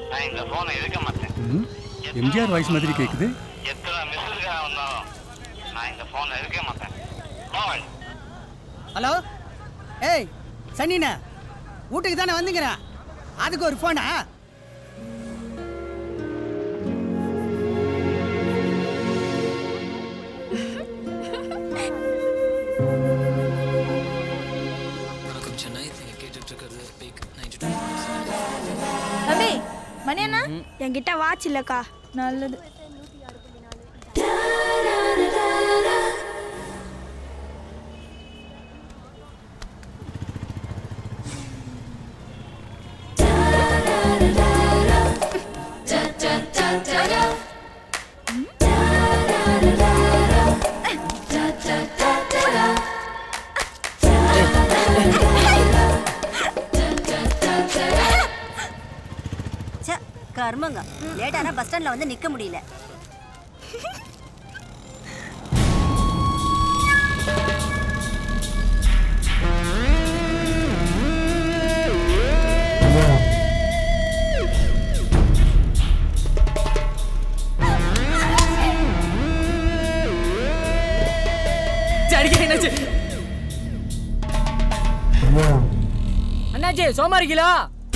நான் இந்த போனை எடுக்க மாட்டேன் ம், எம்ஜிஆர் வாய்ஸ் மாதிரி கேட்குது எத்தனை மிஸ்ஸுக்காக வந்தாலும் நான் இந்த போனை எடுக்க மாட்டேன் போவேன் ஹலோ ஏய் சன்னிண்ணா வீட்டுக்கு தானே வந்துங்கிறேன் அதுக்கு ஒரு ஃபோனா வணக்கம் சென்னை நீங்க கேட்டுட்டு இருக்கிறது பிக் நைன்டி டூ அபி மணி அண்ணா என்கிட்ட வாட்ச் இல்லக்கா நல்லது ச்சே கர்மங்க லேட்டானா பஸ் ஸ்டாண்ட்ல வந்து நிக்க முடியல அடிக்க என்னாச்சு அண்ணாச்சி சோமா இருக்கீங்களா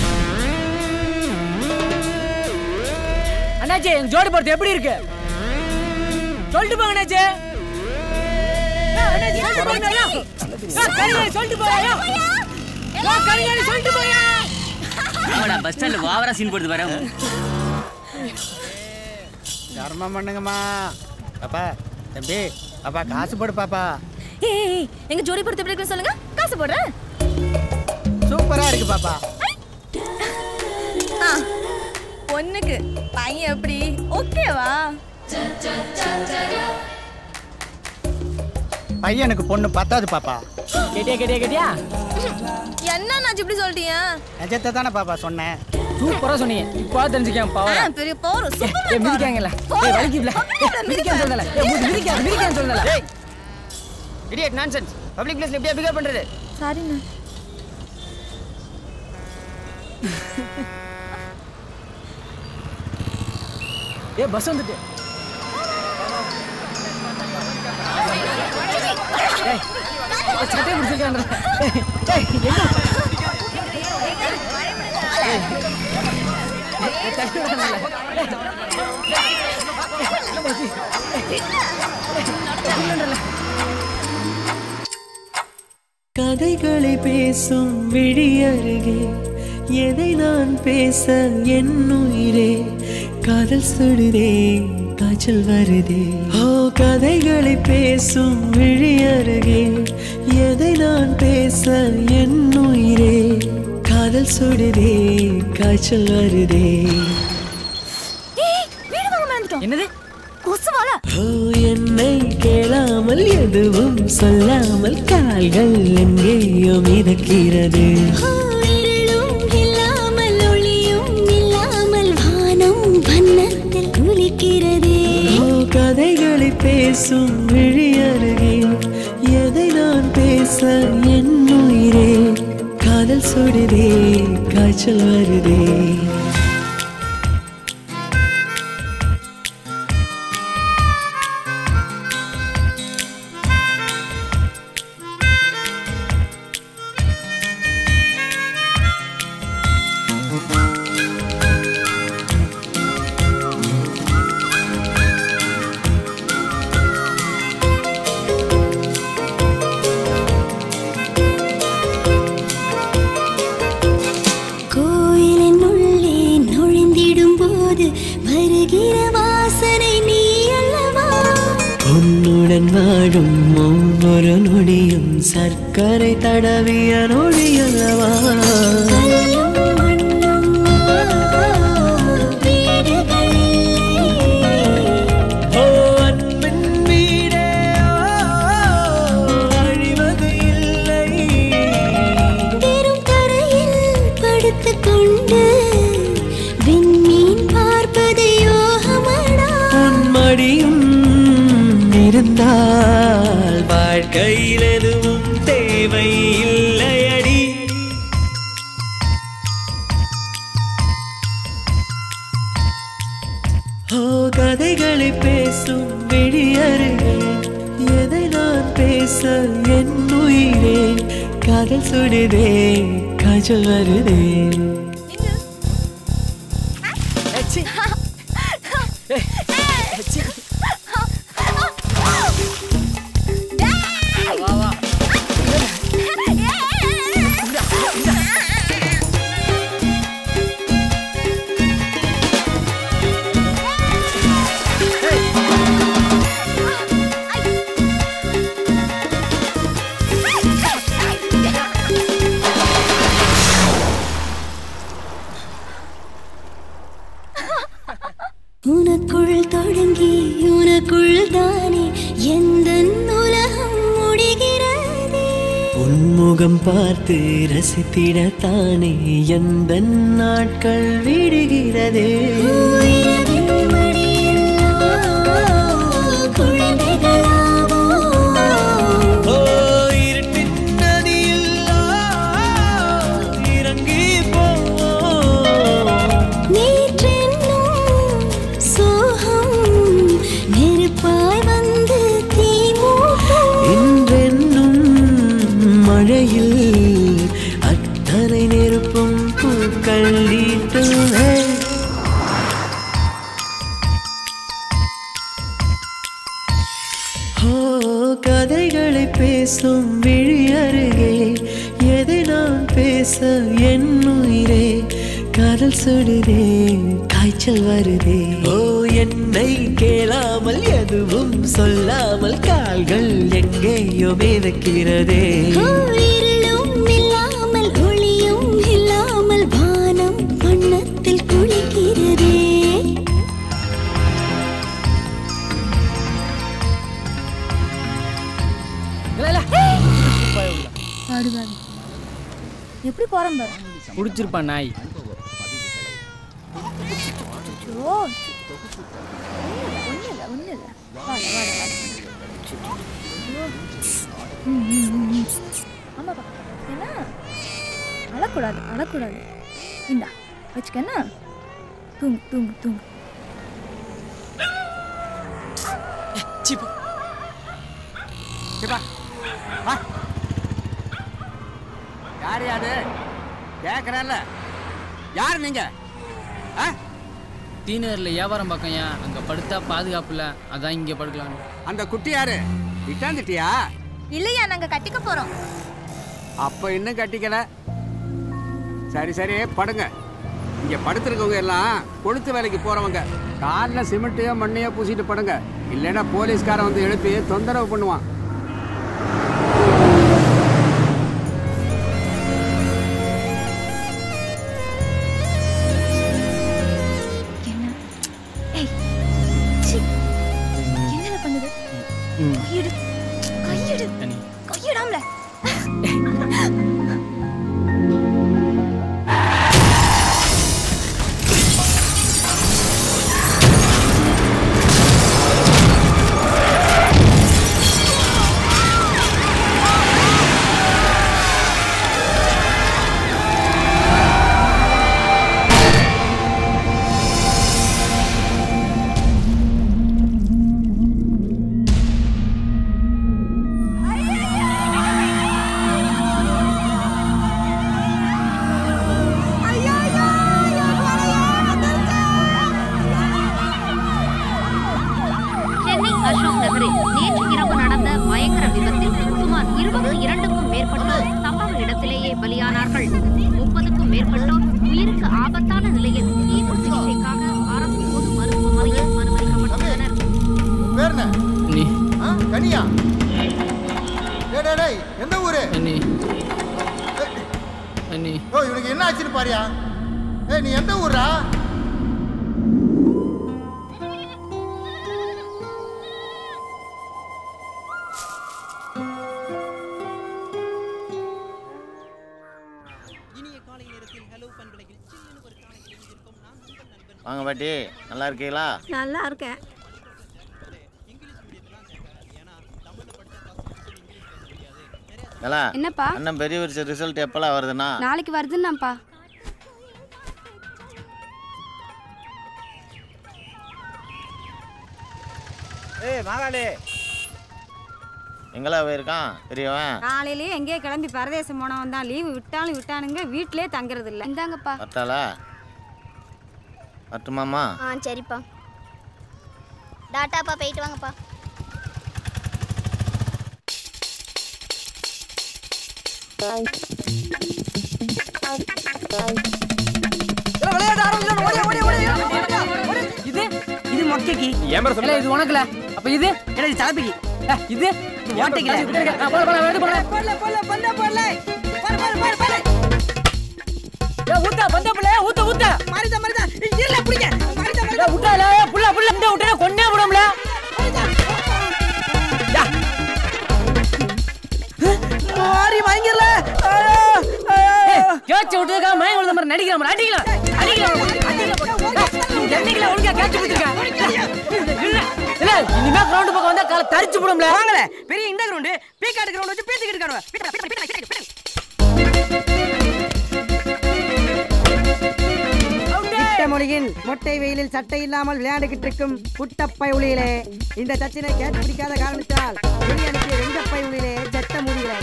அண்ணாச்சி எங்க ஜோடி போறது எப்படி இருக்கு சொல்லிட்டு போங்க அண்ணாச்சி ஏய், அண்ணாச்சி, சொல்லிட்டு போங்க, ஐயா. ஏய், கரிகாலி, சொல்லிட்டு போயா, ஐயா. ஏய், கரிகாலி, சொல்லிட்டு போயா. ஆமாடா பஸ் ஸ்டாண்ட்ல ஓவரா சீன் போடுது பாரு தர்மம் பண்ணுங்கம்மா பாப்பா தம்பி பாப்பா காசு போடு பாப்பா ஏய் எங்க ஜோடி பொறுத்து எப்படி இருக்குன்னு சொல்லுங்க காசு போடுறேன் சூப்பரா இருக்கு பாப்பா ஆ, பொண்ணுக்கு பையன் எப்படி ஓகேவா பையனுக்கு பொண்ணு பத்தாது பாப்பா கேட்டியா கேட்டியா கேட்டியா என்ன நான் இப்படி சொல்லிட்டீங்க நிஜத்தை தானே பாப்பா சொன்னேன் சூப்பரா சொன்னீங்க இப்போ தெரிஞ்சுக்கேன் பவர் ஆ, பெரிய போறோம் ஏய் மிதிக்காங்கல்ல ஏய் வலிக்குதுல ஏய் மிதிக்கான்னு சொல்லல ஏய் மூஞ்சி மிதிக்காத மிதிக்கான்னு சொல்லல ஏய் இடியட் நான்சென்ஸ் பப்ளிக் பிளேஸ்ல எப்படியா பிகேவ் பண்றது சாரிண்ணா ஏய் பஸ் வந்துட்டு ஏய் ஏய், சட்டையை பிடிச்சிருக்காங்க ஏய் எங்க ஏய், ஏய், தட்டி விடுறாங்கல்ல. ஏய், ஏய், என்ன மச்சி? ஏய், ஏய், இல்லைன்றல. கதைகளை பேசும் விழி அருகே எதை நான் பேச என் உயிரே காதல் சுடுதே காய்ச்சல் வருதே ஓ கதைகளை பேசும் விழி அருகே எதை நான் பேச என் உயிரே காதல் சுடுதே காய்ச்சல் வருதே ஏய் வீடு வாங்க மறந்துட்டோம் என்னது கொசுவால ஓ என்னை கேளாமல் எதுவும் சொல்லாமல் கால்கள் எங்கேயோ மிதக்கிறது இருளும் இல்லாமல் ஒளியும் இல்லாமல் வானம் வண்ணத்தில் குளிக்கிறதே ஓ கதைகளை பேசும் விழி அருகே எதை நான் பேச என் உயிரே காதல் சுடுதே காய்ச்சல் வருதே கோயிலின் உள்ளே நுழைந்திடும் போது வருகிற வாசனை நீ அல்லவா உன்னுடன் வாழும் ஒவ்வொரு நொடியும் சர்க்கரை தடவிய நொடியல்லவா கல்லும் மண்ணும் வீடுகள் இல்லை. ஓ அன்பின் வீடே ஓ, அழிவது இல்லை வெறும் தரையில் படுத்துக் கொண்டு விண்மீன் பார்ப்பது யோகமடா உன் மடியும் இருந்தால் வாழ்க்கையில் எதுவும் தேவை இல்லையடி ஓ கதைகளை பேசும் வெளியருகே எதை நான் பேச என் உயிரே காதல் சுடுதே காஜல் வருதே உனக்குள் தொடங்கி உனக்குள் தானே எந்த உலகம் முடிகிறதே உன்முகம் பார்த்து ரசித்திடத்தானே எந்த நாட்கள் விடுகிறதே உயிரின் மடியில் குழந்தைகளாவோ ஓ இருட்டின் நதியில் இறங்கி போவோம் நேற்றென்னும் சோகம் நெருப்பாய் வந்து தீ மூட்டும் இன்றென்னும் மழையில் அத்தனை நெருப்பும் பூக்கள் நீட்டுமே ஓ கதைகளை பேசும் விழி அருகே எதை நான் பேச என் உயிரே காதல் சுடுதே காய்ச்சல் வருதே ஓ என்னை கேளாமல் எதுவும் சொல்லாமல் கால்கள் எங்கேயோ மிதக்கிறதே இருளும் இல்லாமல் ஒளியும் இல்லாமல் வானம் வண்ணத்தில் குளிக்கிறதே பாடுவாங்க எப்படி போறேன் பாரு குடிச்சிருப்பான் நாய் ஓ ஒன்றும் இல்லை ஒன்றும் இல்லை வாட வாட வாட ஐயோ. ம், ம், ம், ம். ஆமாப்பா என்ன அழக்கூடாது அழக்கூடாது இந்தா வச்சுக்கண்ணா தூங்கு தூங்கு தூங்கு வா யார் யாரு கேட்குறேன்ல யார் நீங்க ஆ டீனரில் வியாபாரம் பார்க்கங்க அங்கே படுத்தா பாதுகாப்பு இல்லை அதான் இங்கே படுக்கலாம் அந்த குட்டி யாரு இட்டாந்துட்டியா இல்லையா நாங்க கட்டிக்க போறோம் அப்ப இன்னும் கட்டிக்கல சரி சரி படுங்க இங்க படுத்திருக்கவங்க எல்லாம் கொளுத்து வேலைக்கு போறவங்க காலில் சிமெண்ட்டையோ மண்ணையோ பூசிட்டு படுங்க இல்லைன்னா போலீஸ்காரன் வந்து எழுப்பி தொந்தரவு பண்ணுவான் என்ன ஏய் சி என்னல பண்ணுது கையிடு கையிடு கையிடாமல சென்னை அசோக் நகரில் நேற்று இரவு நடந்த பயங்கர விபத்தில் சுமார் இருபத்தி இரண்டுக்கும் மேற்பட்டோர் சம்பவ இடத்திலேயே பலியானார்கள் முப்பதுக்கும் மேற்பட்டோர் உயிருக்கு ஆபத்தான நிலையில் தீவிர சிகிச்சைக்காக அரசு பொது மருத்துவமனையில் அனுமதிக்கப்பட்டுள்ளனர் பேர் என்ன நீ ஆ கனியா டேய் டேய் டேய் எந்த ஊரு அண்ணி அண்ணி ஓ இவனுக்கு என்ன ஆச்சுன்னு பாரியா ஏய் நீ எந்த ஊரா வாங்க பாட்டி நல்லா இருக்கீங்களா நல்லா இருக்கேன் நல்லா என்னப்பா? அண்ணன் பெரிய வருஷம் ரிசல்ட் எப்பெல்லாம் வருதுண்ணா நாளைக்கு வருதுன்னாப்பா ஏய் மாகாளி எங்களா போயிருக்கான் பெரியவன் காலையிலேயே எங்கேயோ கிளம்பி பரதேசம் போனவன் தான் லீவு விட்டாலும் விட்டானுங்க வீட்டிலே தங்குறது இல்லை இந்தாங்கப்பா வரட்டாளா வரட்டுமாம்மா ஆ சரிப்பா டாட்டாப்பா போயிட்டு வாங்கப்பா இது இது மொக்கைக்கு ஏன் பேர சொல்ற? இது உனக்குல அப்ப இது இல்ல இது தலைப்பிக்கு ஏ, இது ஓட்டைக்கல போல போல எடுத்து போல போல போல பந்த போல போல போல போல போல ஏ ஊத்தா பந்த போல ஊத்த ஊத்த மாரிதா மாரிதா இருல புடிங்க மாரிதா மாரிதா ஊட்டால புள்ள புள்ள இந்த ஊட்டே கொன்னே விடும்ல மாறி வாங்கிரல கேட்ச் விட்டுக்கா மயங்க விழுந்த மாதிரி நடிக்கலாம் அடிக்கலாம் அடிக்கலாம் என்னைக்குல ஒழுங்கா கேட்ச் விட்டுருக்க இல்ல இனிமே கிரவுண்ட் பக்கம் வந்தா கால தரிச்சு போடும்ல வாங்கல பெரிய இந்த கிரவுண்ட் பீக்காட் கிரவுண்ட் வச்சு பேசிக்கிட்டு இருக்கானுவ மொழியின் மொட்டை வெயிலில் சட்டை இல்லாமல் விளையாண்டுகிட்டு இருக்கும் புட்டப்பை உளியிலே இந்த சச்சினை கேட்ச் பிடிக்காத காரணத்தால் வெளியே அனுப்பிய வெங்கப்பை உளியிலே சட்ட முடியல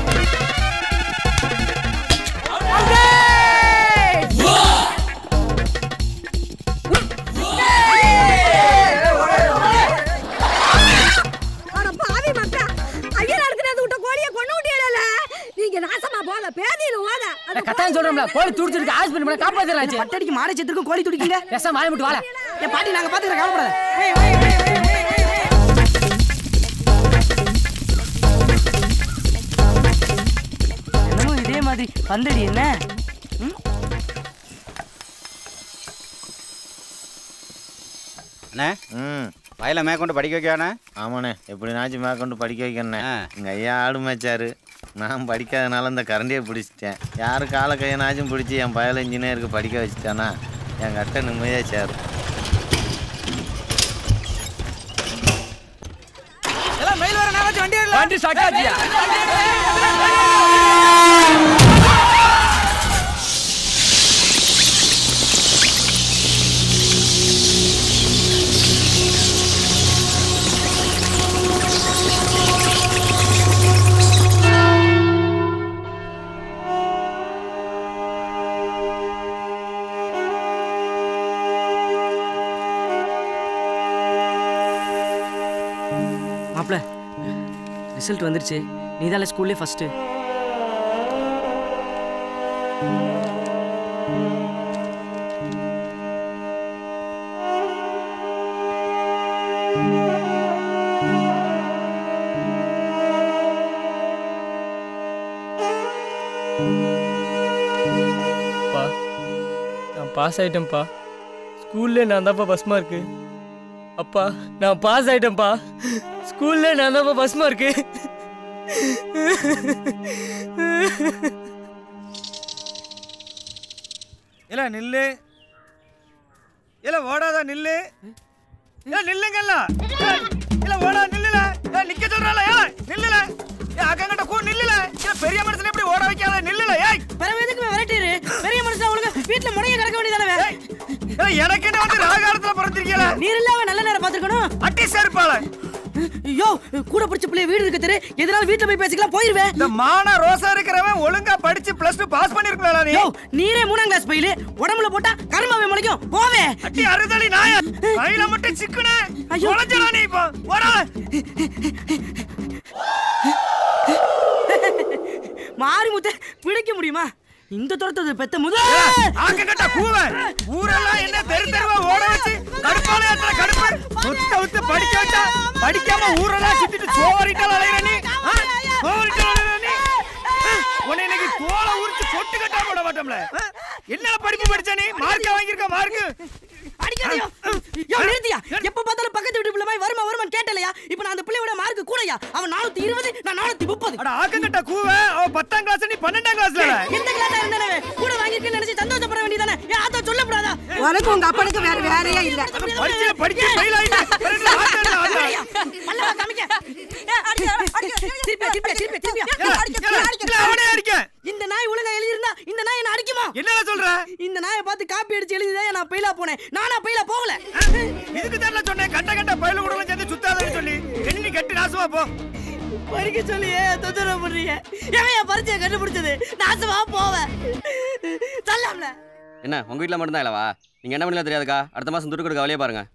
அட பாவி மக்கா ஐயர் அடுக்கிறது விட்ட கோழியை கொண்டு விட்டியல நீங்க நாசமா போக பேதியில ஓட அந்த கட்டாயம் சொல்றோம்ல கோழி துடிச்சிருக்கு ஹாஸ்பிடல் பண்ண காப்பாத்திரலாம் பட்டடிக்கு மாடை செத்துக்கும் கோழி துடிக்கீங்க பேசாம மாய விட்டு வாழ என் பாட்டி நாங்க பாத்துக்கிறோம் கவலைப்படாத என்னமோ இதே மாதிரி பந்தடி என்ன அண்ணே ம் வயலை மேற்கொண்டு படிக்க வைக்கானே ஆமாண்ணே எப்படினாச்சும் மேற்கொண்டு படிக்க வைக்கண்ணே எங்கள் ஐயா ஆடு மேய்ச்சாரு நான் படிக்காதனால இந்த கரண்டியை பிடிச்சிட்டேன் யாரு கால கையனாச்சும் பிடிச்சி என் பயல இன்ஜினியருக்கு படிக்க வச்சுட்டானா என் கட்ட நிம்மதியாக சேரும் எல்லாம் மயில் வர நான் வண்டி வண்டி ஸ்டார்ட் ஆச்சியா மாப்பிள ரிசல்ட் வந்துருச்சு நீ தான் ஸ்கூல்லே ஃபர்ஸ்ட் பா நான் பாஸ் ஆயிட்டேன்ப்பா ஸ்கூல்ல நான் தான்ப்பா பஸ் மார்க்கு அப்பா நான் பாஸ் ஆயிட்டேன்ப்பா ஸ்கூல்ல நான் தான்ப்பா பஸ் மார்க்கு இல்ல நில்லு இல்ல ஓடாத நில்லு இல்ல நில்லுங்கல்ல ஏய், இல்ல ஓடாத நில்லுல ஏய், நிக்க சொல்றால ஏய் நில்லுல ஏய் அக்கங்கிட்ட கூ நில்லுல இல்ல பெரிய மனுஷன் எப்படி ஓட வைக்காத நில்லுல ஏய் வேற எதுக்கு விரட்டிரு பெரிய மனுஷன் ஒழுங்கா வீட்டுல முறைய கிடக்க வேண்டியதானே ஏய் எனக்கு என்ன வந்து ராகாலத்துல பிறந்திருக்கீல நீர் இல்லாம நல்ல நேரம் பாத்துக்கணும் அட்டி செருப்பால ஐயோ கூட பிடிச்ச பிள்ளைய வீடு இருக்கு தெரு எதனால வீட்டுல போய் பேசிக்கலாம் போயிருவேன் இந்த மான ரோசா இருக்கிறவன் ஒழுங்கா படிச்சு பிளஸ் டூ பாஸ் பண்ணிருக்கல நீ யோ நீரே மூணாம் கிளாஸ் பையில உடம்புல போட்டா கருமாவே முளைக்கும் போவே அட்டி அறுதலி நாய கையில மட்டும் சிக்குனே உழைஞ்சடா நீ இப்போ ஓடா மாறி முத்த பிடிக்க முடியுமா இந்த துரத்தது பெத்த முதல் ஆக்கங்கட்ட கூவன் ஊரெல்லாம் என்ன தெரு தெருவா ஓட வச்சு கடுப்பால ஏத்துற கடுப்பு முத்த விட்டு படிக்க வச்சா படிக்காம ஊரெல்லாம் சுத்திட்டு சோறிட்டால அலையிற நீ ஆ? சோறிட்டால அலையிற நீ ஆ? உன்னை இன்னைக்கு தோலை உரிச்சு பொட்டு கட்டா போட மாட்டோம்ல ஆ? என்ன படிப்பு படிச்ச நீ மார்க்க வாங்கியிருக்க மார்க்கு அடிக்காதயோ யோ நிறுத்தியா எப்ப பார்த்தாலும் பக்கத்து வீட்டு பிள்ளை மாதிரி வருமா வருமான்னு கேட்டலையா இப்போ நான் அந்த பிள்ளையோட மார்க் கூடயா அவன் நானூத்தி இருபது நான் நானூத்தி முப்பது அட ஆக்கங்கட்ட கூவ அவ பத்தாம் கிளாஸ் நீ பன்னெண்டாம் கிளாஸ்ல எந்த கிளாஸ் இருந்தானே கூட வாங்கிருக்கேன்னு நினைச்சு சந்தோஷப்பட வேண்டியதானே ஏன் ஆத்தா சொல்லக்கூடாதா உனக்கு உங்க அப்பனுக்கு வேற வேலையே இல்ல படிச்சு படிச்சு ஃபெயில் ஆயிட்டு மல்லவா காமிக்க ஏய், அடிக்க, அடிக்க, திருப்பியா திருப்பியா திருப்பியா திருப்பியா அவனே அடிக்க இந்த நாய் ஒழுங்கா எழுதியிருந்தா இந்த நாய் என்ன அடிக்குமா என்ன சொல்ற இந்த நாயை பார்த்து காப்பி அடிச்சு எழுதிதான் நான் பெயிலா போனேன் நானா பெயிலா போகல இதுக்கு தானே சொன்னேன் கட்ட கட்ட பயில கூட சேர்ந்து சுத்தாத நாசமா போ படிக்க சொல்லி ஏன் தொந்தரவு பண்றீங்க எவன் என் பரிச்சையை கண்டுபிடிச்சது நாசமா போவேன் தள்ளாம்ல என்ன உங்க வீட்டில் மட்டும்தான் இல்லவா நீங்க என்ன பண்ணல தெரியாதுக்கா அடுத்த மாசம் துட்டு கொடுக்க வழியே பாருங்க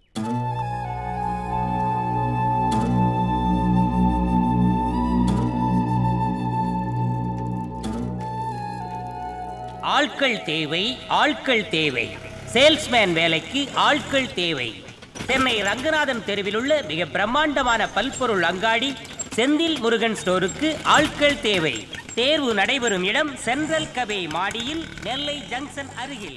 ஆட்கள் தேவை ஆட்கள் தேவை சேல்ஸ்மேன் வேலைக்கு ஆட்கள் தேவை சென்னை ரங்கநாதன் தெருவில் உள்ள மிக பிரம்மாண்டமான பல்பொருள் அங்காடி செந்தில் முருகன் ஸ்டோருக்கு ஆட்கள் தேவை தேர்வு நடைபெறும் இடம் சென்ட்ரல் கபே மாடியில் நெல்லை ஜங்ஷன் அருகில்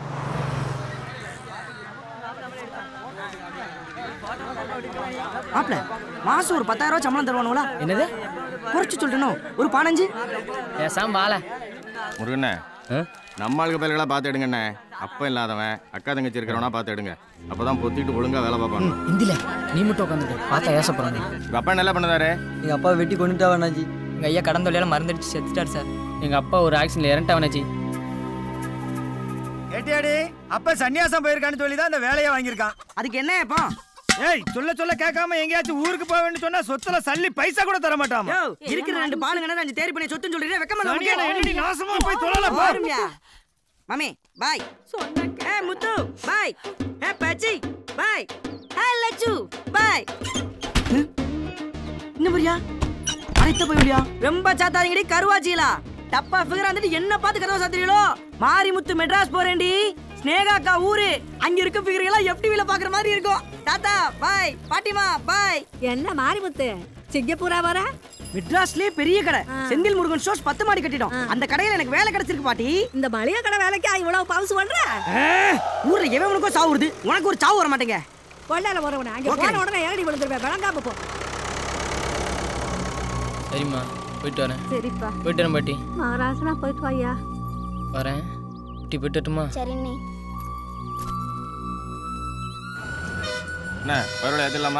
மாப்ள மாசம் ஒரு பத்தாயிரம் ரூபாய் சம்பளம் தருவானுங்களா என்னது குறைச்சு சொல்லணும் ஒரு பதினஞ்சு பேசாம வாழ முருகண்ணே நம்ம ஆளுக்கு பேர்களாக பார்த்து எடுங்கண்ணே அப்பா இல்லாதவன் அக்கா தங்கச்சி இருக்கிறவனா பார்த்து எடுங்க அப்பதான் பொத்திட்டு ஒழுங்கா வேலை பார்ப்பாங்க இந்தில நீ மட்டும் உட்காந்துட்டு பார்த்தா ஏச போறாங்க உங்க அப்பா என்ன பண்ணதாரு எங்க அப்பா வெட்டி கொண்டுட்டா வேணாஜி எங்க ஐயா கடன் தொழிலால மறந்துடுச்சு செத்துட்டார் சார் எங்க அப்பா ஒரு ஆக்சிடென்ட்ல இறந்துட்டா வேணாஜி ஏட்டியாடி அப்ப சன்னியாசம் போயிருக்கான்னு சொல்லி தான் இந்த வேலையை வாங்கியிருக்கான் அதுக்கு என்ன இப்போ ஏய் சொல்ல சொல்ல கேட்காம எங்கேயாச்சும் ஊருக்கு போவேன்னு சொன்னா சொத்துல சல்லி பைசா கூட தர மாட்டாமா யோ, இருக்கிற ரெண்டு பாலுங்க அஞ்சு தேரி பண்ணி சொத்துன்னு சொல்றீங்க வெக்கமா சனியனை எண்ணி நாசமா போய் தொலைல போ. பாருமியா மம்மி பாய் ஏ முத்து பாய் ஏ பச்சி பாய் ஏ லச்சு பாய் என்ன புரியா அழைத்த போய் முடியா ரொம்ப சாத்தாதீங்கடி கருவாச்சிகளா டப்பா ஃபிகர் வந்துட்டு என்ன பார்த்து கதவை சாத்துறீங்களோ மாரிமுத்து மெட்ராஸ் போறேன்டி ஸ்னேகாக்கா ஊரு அங்க இருக்க ஃபிகர் எல்லாம் எஃப்டிவில பாக்குற மாதிரி இருக்கும் தாத்தா பாய் பாட்டிமா பாய் என்ன மாரிமுத்து சிங்கப்பூரா வர மெட்ராஸ்லயே பெரிய கடை செந்தில் முருகன் ஷோஸ் பத்து மாடி கட்டிடும் அந்த கடையில எனக்கு வேலை கிடைச்சிருக்கு பாட்டி இந்த மளிகை கடை வேலைக்கு இவ்வளவு பவுசு பண்ற ஊர்ல எவனுக்கோ சாவுறது உனக்கு ஒரு சாவு வர மாட்டேங்க கொள்ளால போறவன அங்க Okay. போன உடனே ஏறி விழுந்துருவேன் விளங்காம போ சரிம்மா போயிட்டு வரேன் சரிப்பா போயிட்டு வரேன் பாட்டி மகாராசனா போயிட்டு வாயா வரேன் குட்டி போயிட்டுமா சரிண்ணே என்ன பரவாயில்ல ஏத்திடலாமா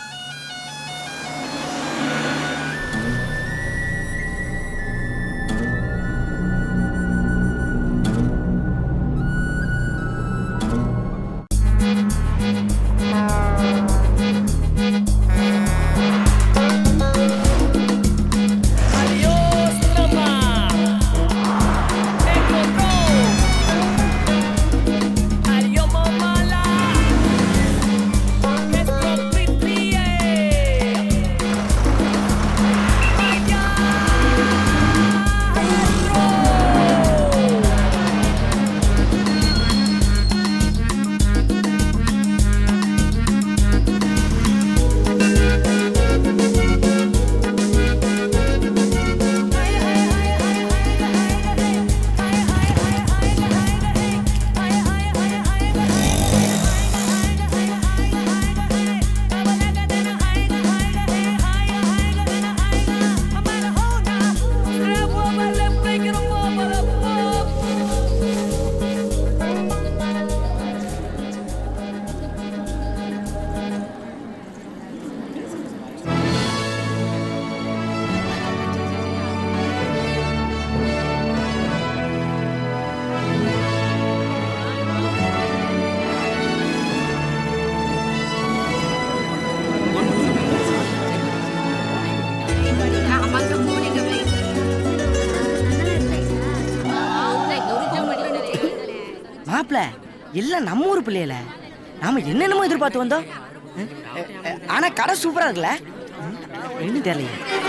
மாப்பிள எல்லாம் நம்ம ஊர் பிள்ளையில நாம என்னென்னமோ எதிர்பார்த்து வந்தோம் அஹ், அஹ், அஹ், ஆனா கடை சூப்பரா இருக்குல்ல ம், என்ன தெரியல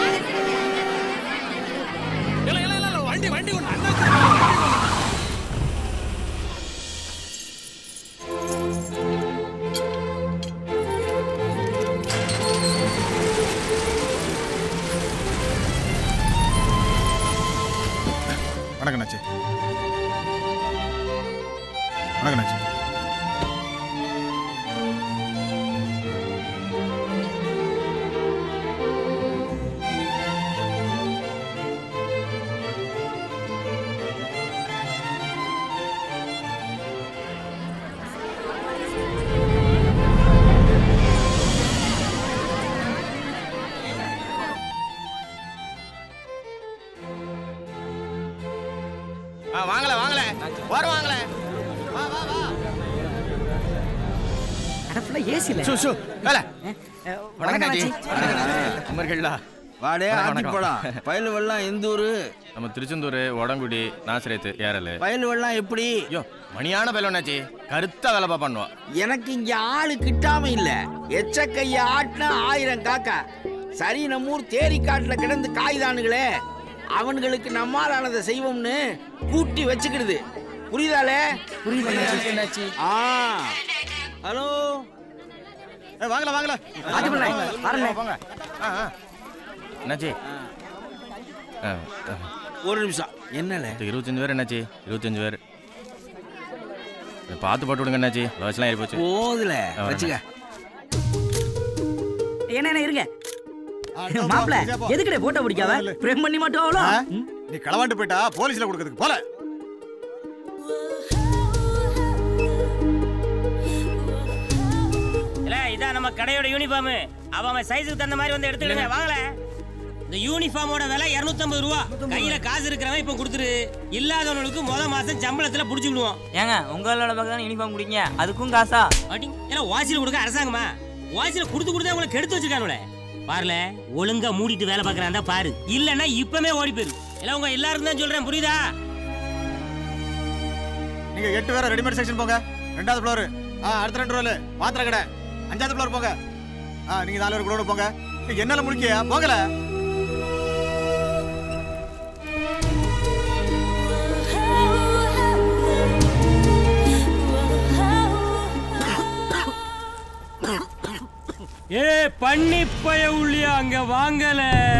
வண்டி வண்டி வணக்கம் நாச்சி வணக்கம் நாச்சி ஏசில சு, சு, வேலை. வணக்கம் அண்ணாச்சி. அண்ணாச்சி. குமர்களா வாடே வணக்கம், ஆத்தி வணக்கம். போலாம் பயல் வெள்ளம் எந்த ஊரு நம்ம திருச்செந்தூர் உடங்குடி நாசிரேத்து ஏரல் பயல் வெள்ளம் எப்படி ஐயோ மணியான பயிலோனாச்சி கருத்தா வேலை பண்ணுவோம் எனக்கு இங்க ஆளு கிட்டாம இல்ல எச்ச கைய ஆட்டினா ஆயிரம் காக்கா சரி நம்ம ஊர் தேரி காட்டுல கிடந்து காய்தானுங்களே அவன்களுக்கு நம்மாலானதை செய்வோம்னு கூட்டி வச்சுக்கிடுது புரியுதாலே புரியுது ஆ ஹலோ வாங்கல வாங்கல ஆதி பிள்ளை, வரல. போங்க ஆ, ஆ. என்னாச்சி ஆ, ஆ. ஒரு நிமிஷம் என்னல இது இருபத்தஞ்சு பேர் என்னாச்சு இருபத்தஞ்சு பேர் இதை பார்த்து போட்டு விடுங்க என்னாச்சு வயசுலாம் ஏறி போச்சு போதுல ஆ, வச்சுக்க என்ன என்ன இருங்க மாப்பிள எதுக்குடே போட்டோ பிடிக்காவ பிரேம் பண்ணி மாட்டோம் அவ்வளோ நீ களவாண்டு போயிட்டா போலீஸ்ல கொடுக்கறதுக்கு போல இல்ல இதான் நம்ம கடையோட யூனிஃபார்ம் அவன் அவன் சைஸுக்கு தகுந்த மாதிரி வந்து எடுத்துக்கிடுங்க வாங்கல இந்த யூனிஃபார்மோட விலை 250 ரூபா கையில காசு இருக்கிறவன் இப்ப கொடுத்துரு இல்லாதவனுக்கு முத மாசம் சம்பளத்துல புடிச்சு விடுவோம் ஏங்க உங்களோட பக்கம் யூனிஃபார்ம் குடிங்க அதுக்கும் காசா அடி ஏன்னா வாசில கொடுக்க அரசாங்கமா வாசில கொடுத்து கொடுத்து அவங்களை கெடுத்து வச்சிருக்கானுல பாருல ஒழுங்கா மூடிட்டு வேலை பார்க்கறான் தான் பாரு இல்லன்னா இப்பவே ஓடி போயிரு இல்ல உங்க எல்லாருக்கும் தான் சொல்றேன் புரியுதா நீங்க எட்டு பேரும் ரெடிமேட் செக்ஷன் போங்க ரெண்டாவது ஃப்ளோர் ஆ அடுத்த ரெண்டு ரோல் பாத்திர கடை அஞ்சாவது ஃப்ளோர் போங்க ஆ நீங்க நாலு பேர் கூட போங்க நீங்க என்னால முடிக்கியா போகல ஏ பண்ணி பய உள்ளியா அங்க வாங்கல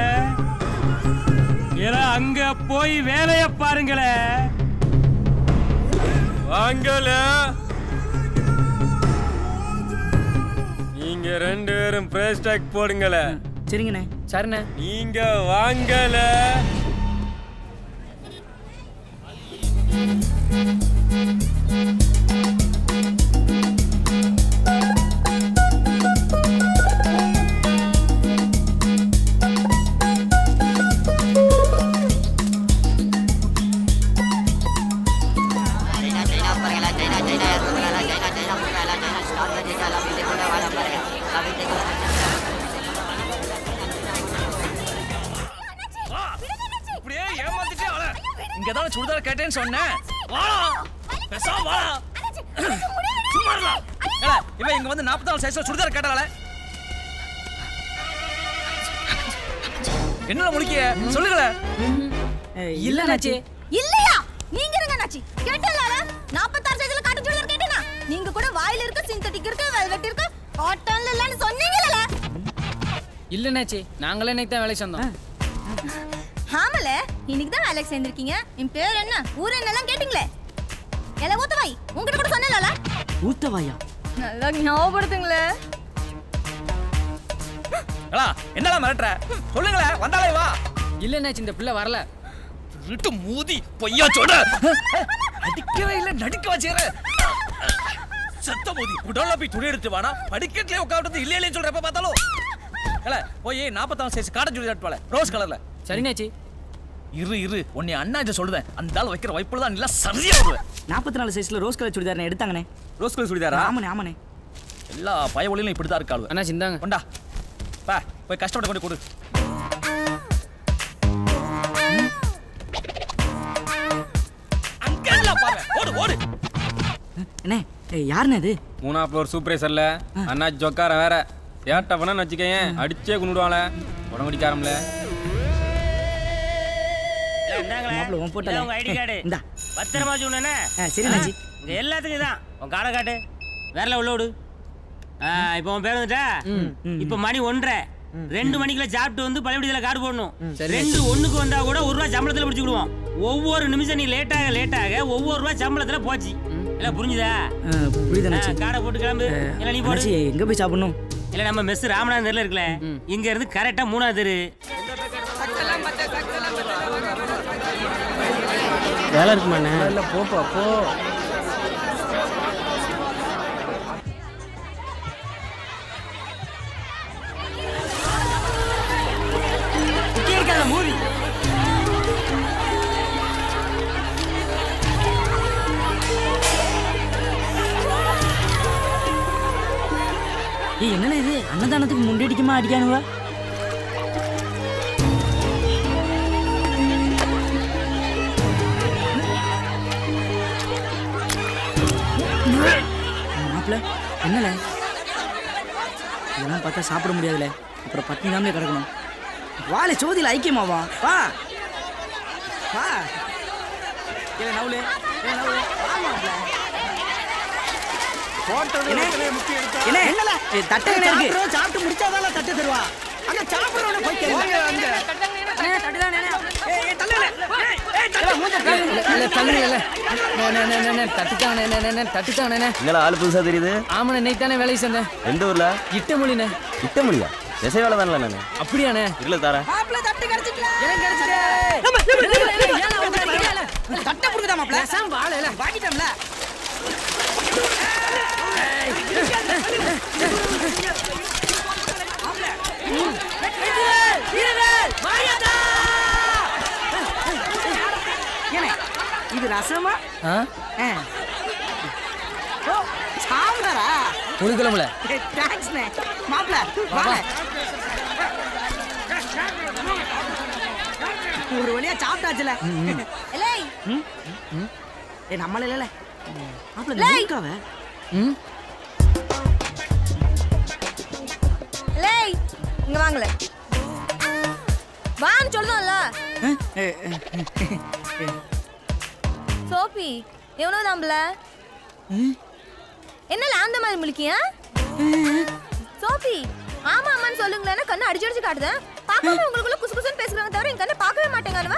ஏன்னா அங்க போய் வேலைய பாருங்களே வாங்கல நீங்க ரெண்டு பேரும் பிரேஸ் டாக் போடுங்களே சரிங்கண்ணே சரிண்ணே நீங்க வாங்கல இப்படியே ஏமாத்திட்டே அவள இங்க தான் சுடிதார் கேட்டேன்னு சொன்னேன் வாடா பேசாம வாடா சும்மா இருடா ஏல இவன் இங்க வந்து 44 சைஸ்ல சுடிதார் கேட்டால என்ன முழிக்கிய சொல்லுங்கள இல்ல நாச்சி இல்லையா நீங்க இருங்க நாச்சி கேட்டல நாற்பத்தாறு சைஸ்ல காட்டு சுடிதார் கேட்டேனா நீங்க கூட வாயில இருக்க சிந்தட்டிக் இருக்கு வெல்வெட் இருக்கு காட்டன்ல இல்லன்னு சொன்னீங்கல்ல இல்லைண்ணாச்சி நாங்களே இன்னைக்கு தான் வேலைக்கு சொந்தோம் ஆமல இன்னைக்கு தான் வேலைக்கு சேர்ந்திருக்கீங்க என் பேர் என்ன ஊர் என்னலாம் கேட்டீங்களே எல ஊத்தவாய் உங்ககிட்ட கூட சொன்னேன்ல ஊத்தவாயா நல்லா ஞாபகப்படுத்துங்களே ஏலா என்னடா மிரட்டுற சொல்லுங்களே வந்தாலே வா இல்லைண்ணாச்சி இந்த பிள்ளை வரல விட்டு மூதி பொய்யா சொட அடிக்கவே இல்ல நடிக்க வச்சுற செத்த மோதி உடல்ல போய் துணி எடுத்து வாடா படிக்கட்டுலயே உட்காந்து இல்ல இல்லைன்னு சொல்ற எப்ப பார்த்தாலும் ஏல போய் நாற்பத்தாம் சைஸ் காட்ட சொல்லி போல ரோஸ் கலர்ல சரிண்ணாச்சி இரு இரு உன்னை அண்ணா இதை சொல்லுவேன் அந்த ஆள் வைக்கிற வைப்புல தான் எல்லாம் சரியா வருவேன் நாற்பத்தி நாலு சைஸ்ல ரோஸ் கலர் சுடிதார் எடுத்தாங்கண்ணே ரோஸ் கலர் சுடிதாரா ஆமாண்ணே ஆமாண்ணே எல்லா பய ஒளியிலும் இப்படி தான் இருக்காளு அண்ணா சிந்தாங்க கொண்டா பா போய் கஷ்டப்பட்டு கொண்டு கொடு அங்க எல்லாம் பாரு ஓடு ஓடு அண்ணே ஏய், யாருண்ணே இது மூணா ஃப்ளோர் சூப்பர்வைசர்ல அண்ணாச்சி சொக்காரன் வேற ஏட்ட பண்ணு வச்சுக்கேன் அடிச்சே கொண்டுடுவாங்களே உடம்படிக்காரம்ல மாப்பிள, உன் போட்டோல. உங்க ஐடி கார்டு இந்தா. பத்திரமா வச்சுக்கணுண்ணே ஆ, சரி, அண்ணாச்சி. இங்க எல்லாத்துக்கும் இதான் உன் காடை காட்டு வேறல உள்ள விடு ஆ, இப்போ உன் பேர் வந்துட்டா இப்போ மணி ஒன்றரை ரெண்டு மணிக்குள்ள சாப்பிட்டு வந்து பள்ளிப்படியில் கார்டு போடணும் சரி. ரெண்டு ஒண்ணுக்கு வந்தா கூட ஒரு ரூபா சம்பளத்துல பிடிச்சிக்கிடுவோம் ஒவ்வொரு நிமிஷம் நீ லேட்டாக லேட்டாக ஒவ்வொரு ரூபா சம்பளத்துல போச்சு எல்லாம் புரிஞ்சுதா புரியுது அண்ணாச்சி ஆ, காடை போட்டு கிளம்பு இல்ல நீ அண்ணாச்சி போடு எங்க போய் சாப்பிடணும் இல்ல நம்ம மெஸ் ராமநாதன் தெருல இருக்குல்ல இங்க இருந்து கரெக்டா மூணாவது தெரு வேலை இருக்குமாண்ணே இல்லை போப்பா போ இருக்காங்க மூவி ஏய் என்னடா இது அன்னதானத்துக்கு முண்டடிக்குமா அடிக்கானுவா மாப்பிள்ள என்னல இதெல்லாம் பார்த்தா சாப்பிட முடியாதுல அப்புறம் பட்டினி தாமே கிடக்கணும் வாழை சோதியில் ஐக்கியமாவா வா வா ஏ நவுலே ஏ நவுலே வா மாப்பிள்ள என்ன என்னல தட்டை என்ன இருக்கு சாப்பிட்டு முடிச்சாதான் தட்டு தருவா அங்க சாப்பிடுறவன போய் கேளுங்க அங்க என்னடா ஆளு புதுசா தெரியுது ஆமாண்ணே இன்னைக்கு தானே வேலைக்கு சேர்ந்தேன் எந்த ஊர்ல இட்ட மொழிண்ணே இட்ட முடியா திசை வேலை தானே நானு அப்படியாண்ணே இல்ல தரேன் தட்டை புடுங்கதா மாப்பிள்ள சாம் வாழல வாங்கிட்டோம்ல ஏனே, இது ரசமா ஆ ஆ. ஓ சாம்பாரா புளிக்குழம்புல தேங்க்ஸ்ண்ணே மாப்பிள்ள வாங்க ஒரு வழியா சாப்பிட்டாச்சுல எலேய் ஏ நம்மள இல்ல மாப்பிள்ள லேய். நீக்காவ ம் லேய் இங்க வாங்கல வான்னு சொல்லுதோம்ல சோபி எவனோ தாம்பல என்னல அந்த மாதிரி முழிக்கியா சோபி ஆமா ஆமான்னு சொல்லுங்களேன் கண்ணு அடிச்சு அடிச்சு காட்டுதேன் பார்க்காம உங்களுக்குள்ள குசு குசுன்னு பேசுறாங்க தவிர என் கண்ணை பார்க்கவே மாட்டேங்க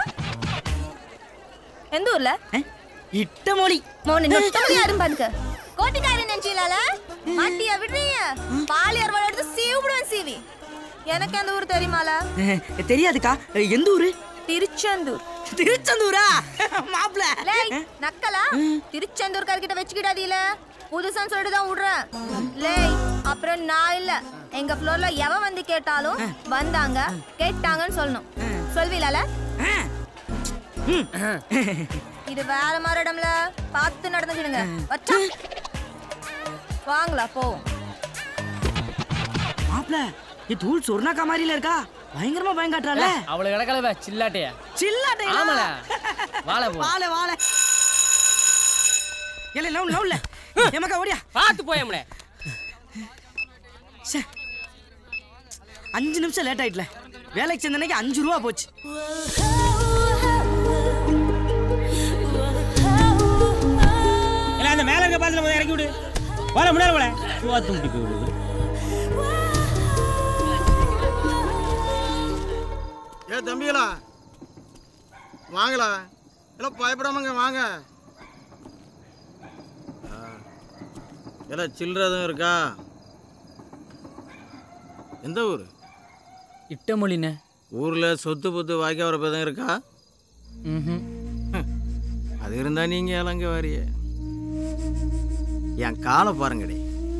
எந்த ஊர்ல இட்ட மொழி மோனி நொட்டமடி யாரும் பாருங்க கோட்டிக்காரன் நினைச்சீங்களால மாட்டியா விடுறீங்க பாலியார் வள எடுத்து சீவிடுவேன் சீவி எனக்கு அந்த ஊர் தெரியுமால தெரியாதுக்கா எந்த ஊரு திருச்செந்தூர் திருச்செந்தூரா மாப்பிள்ள லேய் நக்கலா திருச்செந்தூர் கிட்ட வச்சுக்கிடாதீல புதுசான்னு சொல்லிட்டு தான் விடுறேன் லேய் அப்புறம் நான் இல்ல எங்க ஃப்ளோர்ல எவன் வந்து கேட்டாலும் வந்தாங்க கேட்டாங்கன்னு சொல்லணும் சொல்வீலால இது வேற மாதிரி இடம்ல பார்த்து நடந்துக்கிடுங்க வச்சா வாங்களா போவோம் மாப்பிள்ள இது தூள் சொர்ணாக்கா மாதிரில இருக்கா பயங்கரமா பயங்காட்டுறால அவளை கிடக்கலவ சில்லாட்டையா சில்லாட்டை ஆமால வாழை போ வாழ வாழ இல்ல லவ் லவ்ல எமக்கா ஓடியா பார்த்து போயம்ல ச்சே. அஞ்சு நிமிஷம் லேட் ஆயிட்டல வேலைக்கு சேர்ந்தனைக்கு அஞ்சு ரூபா போச்சு இல்ல அந்த மேல இருக்க பாத்துல போய் இறக்கி விடு போல முன்னால போல சுவாத்து முட்டி போய் விடு ஏ தம்பிகளா வாங்களா எல்லாம் பயப்படாமங்க வாங்க எல்லாம் சில்லற எதுவும் இருக்கா எந்த ஊர் இட்ட மொழிண்ணே ஊரில் சொத்து புத்து வாய்க்கா வரப்பு எதுவும் இருக்கா ம் அது இருந்தா நீங்க இளங்க வாரிய என் காலை பாருங்கடி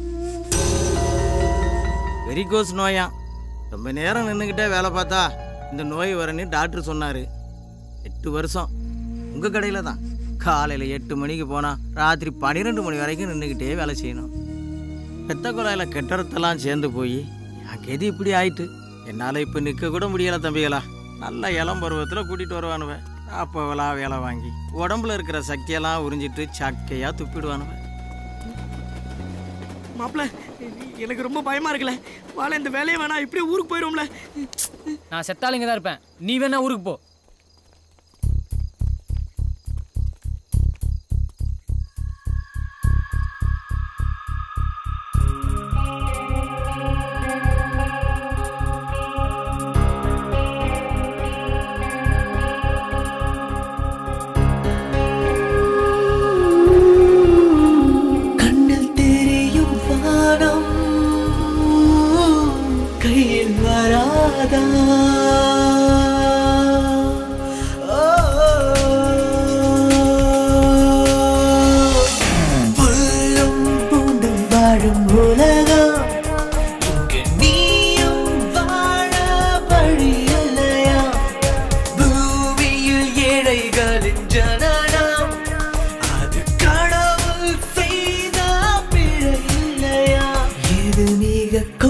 வெரிகோஸ் நோயாம் ரொம்ப நேரம் நின்றுக்கிட்டே வேலை பார்த்தா இந்த நோய் வரன்னு டாக்டர் சொன்னார் எட்டு வருஷம் உங்கள் கடையில் தான் காலையில் எட்டு மணிக்கு போனால் ராத்திரி பன்னிரெண்டு மணி வரைக்கும் நின்றுக்கிட்டே வேலை செய்யணும் பெத்த குழாயில் கெட்டடத்தெல்லாம் சேர்ந்து போய் என் கெதி இப்படி ஆயிட்டு என்னால் இப்போ நிற்க கூட முடியலை தம்பிகளா நல்ல இளம் பருவத்தில் கூட்டிகிட்டு வருவானுவேன் அப்போவெல்லாம் வேலை வாங்கி உடம்புல இருக்கிற சக்தியெல்லாம் உறிஞ்சிட்டு சக்கையாக துப்பிடுவானுவேன் மாப்பிள்ள எனக்கு ரொம்ப பயமா இருக்குல்ல வாழ இந்த வேலையை வேணாம் இப்படியே ஊருக்கு போயிடும்ல நான் செத்தாலும் தான் இருப்பேன் நீ வேணா ஊருக்கு போ கண்ணில் தெரியும் வானம் கையில் வராதா புல்லும் பூண்டும் வாழும் உலகம் இங்கு நீயும் வாழ வழி இல்லையா பூமியில் ஏழைகளின் ஜனனம் அது கடவுள் செய்த பிழை இல்லையா இது மிக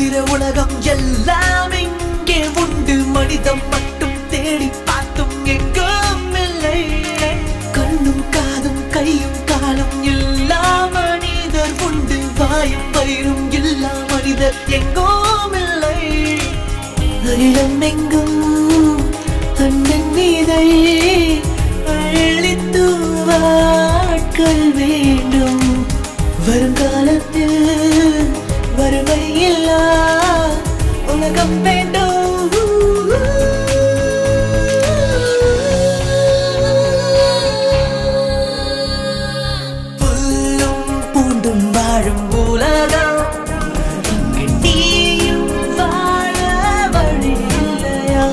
மந்திர உலகம் எல்லாம் எங்கே உண்டு மனிதம் மட்டும் தேடி பார்த்தும் எங்கும் இல்லை கண்ணும் காதும் கையும் காலும் எல்லா மனிதர் உண்டு வாயும் வயிறும் எல்லா மனிதர் எங்கும் இல்லை அகிலம் எங்கும் அண்ணன் மீதை அழித்துவாட்கள் வேண்டும் வருங்காலத்தில் வறுமை இல்லா உலகம் வேண்டும் புல்லும் பூண்டும் வாழும் உலகம் இங்கு நீயும் வாழ வழி இல்லையா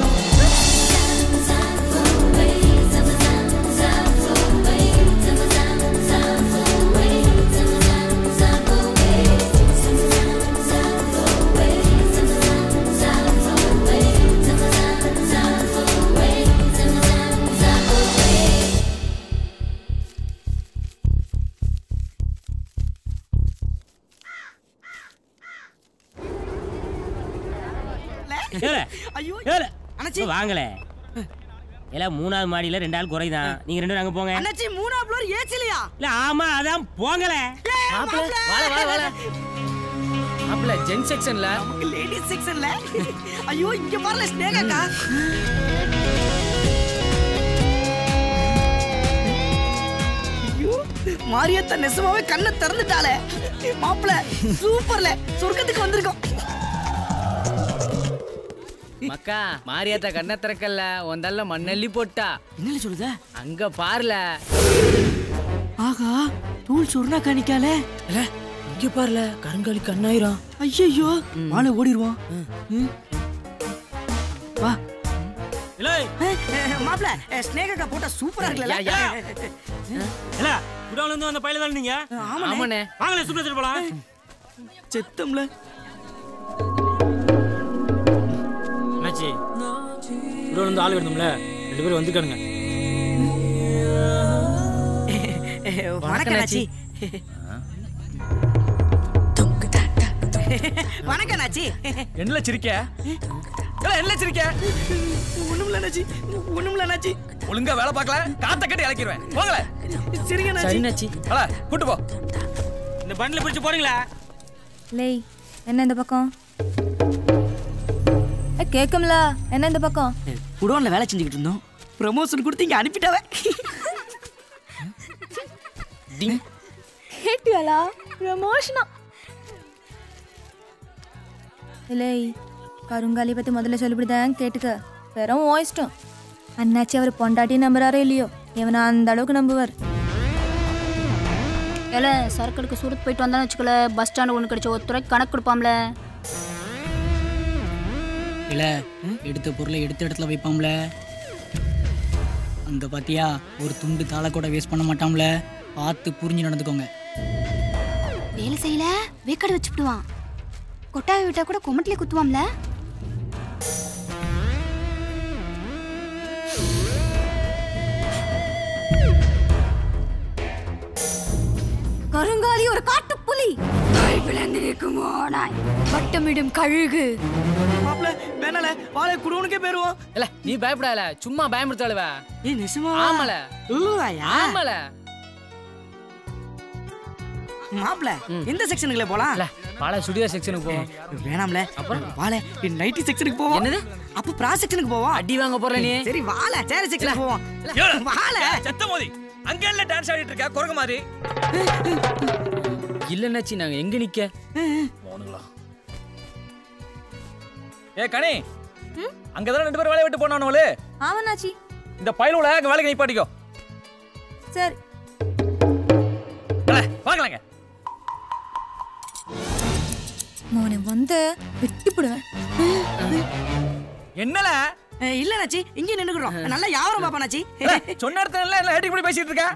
ஐயோ அண்ணாச்சி வாங்கல எல்லாம் மூணாவது மாடியில ரெண்டு ஆள் குறைதான் நீங்க ரெண்டு பேரும் அங்க போங்க அண்ணாச்சி மூணாவது ஃப்ளோர் ஏசிலையா இல்ல ஆமா அதான் போங்கல மாப்பிள வாழ வாழ வாழ மாப்பிள ஜென் செக்ஷன்ல லேடிஸ் செக்ஷன்ல ஐயோ இங்க வரல ஸ்னேகாக்கா ஐயோ மாரியத்தா நெசமாவே கண்ணை திறந்துட்டாளே மாப்பிள சூப்பர்ல சொர்க்கத்துக்கு வந்திருக்கோம் மக்கா மாரியாத்தா கண்ணை திறக்கல உந்தல்ல மண்ணள்ளி போட்டா என்ன சொல்லுத அங்க பாருல ஆகா தூள் சொர்ணா காணிக்காலே இல்ல இங்க பாருல கருங்காலி கண்ணாயிரம் ஐயோ மாலை ஓடிடுவோம் வா மாப்பிள ஸ்னேகாக்கா போட்டா சூப்பரா இருக்குல்ல இல்ல குடவுல இருந்து வந்த பையில தான் நீங்க ஆமாண்ணே. வாங்களே சுப்ரத்தில் போலாம் செத்தம்ல என்னாச்சு இவ்வளோ வந்து ஆள் வேணும்ல ரெண்டு பேரும் வந்துக்கானுங்க வணக்கம் நாச்சி வணக்கம் நாச்சி என்ன சிரிக்க ஏல, என்ன சிரிக்க ஒண்ணுமில்ல நாச்சி ஒண்ணுமில்ல நாச்சி ஒழுங்கா வேலை பார்க்கல காத்த கட்டி இறக்கிடுவேன் போங்களே சரிங்க சரி நாச்சி அல கூட்டு போ இந்த பண்டில் பிடிச்சு போறீங்களா லேய் என்ன இந்த பக்கம் ஏ கேட்கும்ல என்ன இந்த பக்கம் குடோன்ல வேலை செஞ்சுக்கிட்டு இருந்தோம் ப்ரமோஷன் கொடுத்து இங்க அனுப்பிட்டாவே கேட்டியாலா ப்ரமோஷனா இல்லை கருங்காலி பற்றி முதல்ல சொல்லிவிடுதேன் கேட்டுக்க வெறும் உன் இஷ்டம் அண்ணாச்சி அவர் பொண்டாட்டி நம்புறாரோ இல்லையோ இவனை அந்த அளவுக்கு நம்புவார் ஏல சரக்கு எடுக்க சூரத் போயிட்டு வந்தான்னு வச்சுக்கல பஸ் ஸ்டாண்டு ஒன்று கிடைச்ச ஒரு துறைக்கு கணக்கு கொடுப்பாம்ல இல்ல எடுத்த பொருளை எடுத்த இடத்துல வைப்பாம்ல அங்க பாத்தியா ஒரு துண்டு தாளை கூட வேஸ்ட் பண்ண மாட்டாம்ல பார்த்து புரிஞ்சு நடந்துக்கோங்க வேலை செய்யல வேக்காடு வச்சுப்பிடுவான் கொட்டாவை விட்டா கூட கொமட்டிலே குத்துவாம்ல கருங்காலி ஒரு காட்டு புலி விழுந்து நிற்குமோ நாய் வட்டமிடும் கழுகு மாப்ள வேணால வாழை குடோனுக்கே போயிருவோம் இல்ல நீ பயப்படாத சும்மா பயமுறுத்தாளுவ ஏய் நிசமா ஆமால உள்ளுவாயா ஆமால மாப்ள எந்த செக்ஷனுக்குள்ள போலாம் பல சுடிதார் செக்ஷனுக்கு போவோம் வேணாம்ல அப்புறம் வாழ நைட்டி செக்ஷனுக்கு போவோம் என்னது அப்ப ப்ரா செக்ஷனுக்கு போவோம் அடி வாங்க போற நீ சரி வாழ சேர செக்ஷனுக்கு போவோம் வாழ செத்த மோதி அங்க இல்ல டான்ஸ் ஆடிட்டு இருக்க குரங்கு மாதிரி இல்லன்னாச்சி நாங்க எங்க நிக்க ஏ கனி அங்கதான் ரெண்டு பேரும் வேலையை விட்டு போனானுங்களே ஆமாண்ணாச்சி இந்த பயலுல அங்க வேலைக்கு நிப்பாட்டிக்கோ சரி ஏலே, வாங்கலாங்க மோனை வந்து வெட்டி போடுவேன் என்னல இல்ல நாச்சி இங்க நின்னுக்குறோம் நல்லா யாவரம் பாப்பா நாச்சி சொன்ன இடத்துல எல்லாம் எல்லாம் ஏட்டி இப்படி பேசிட்டு இருக்க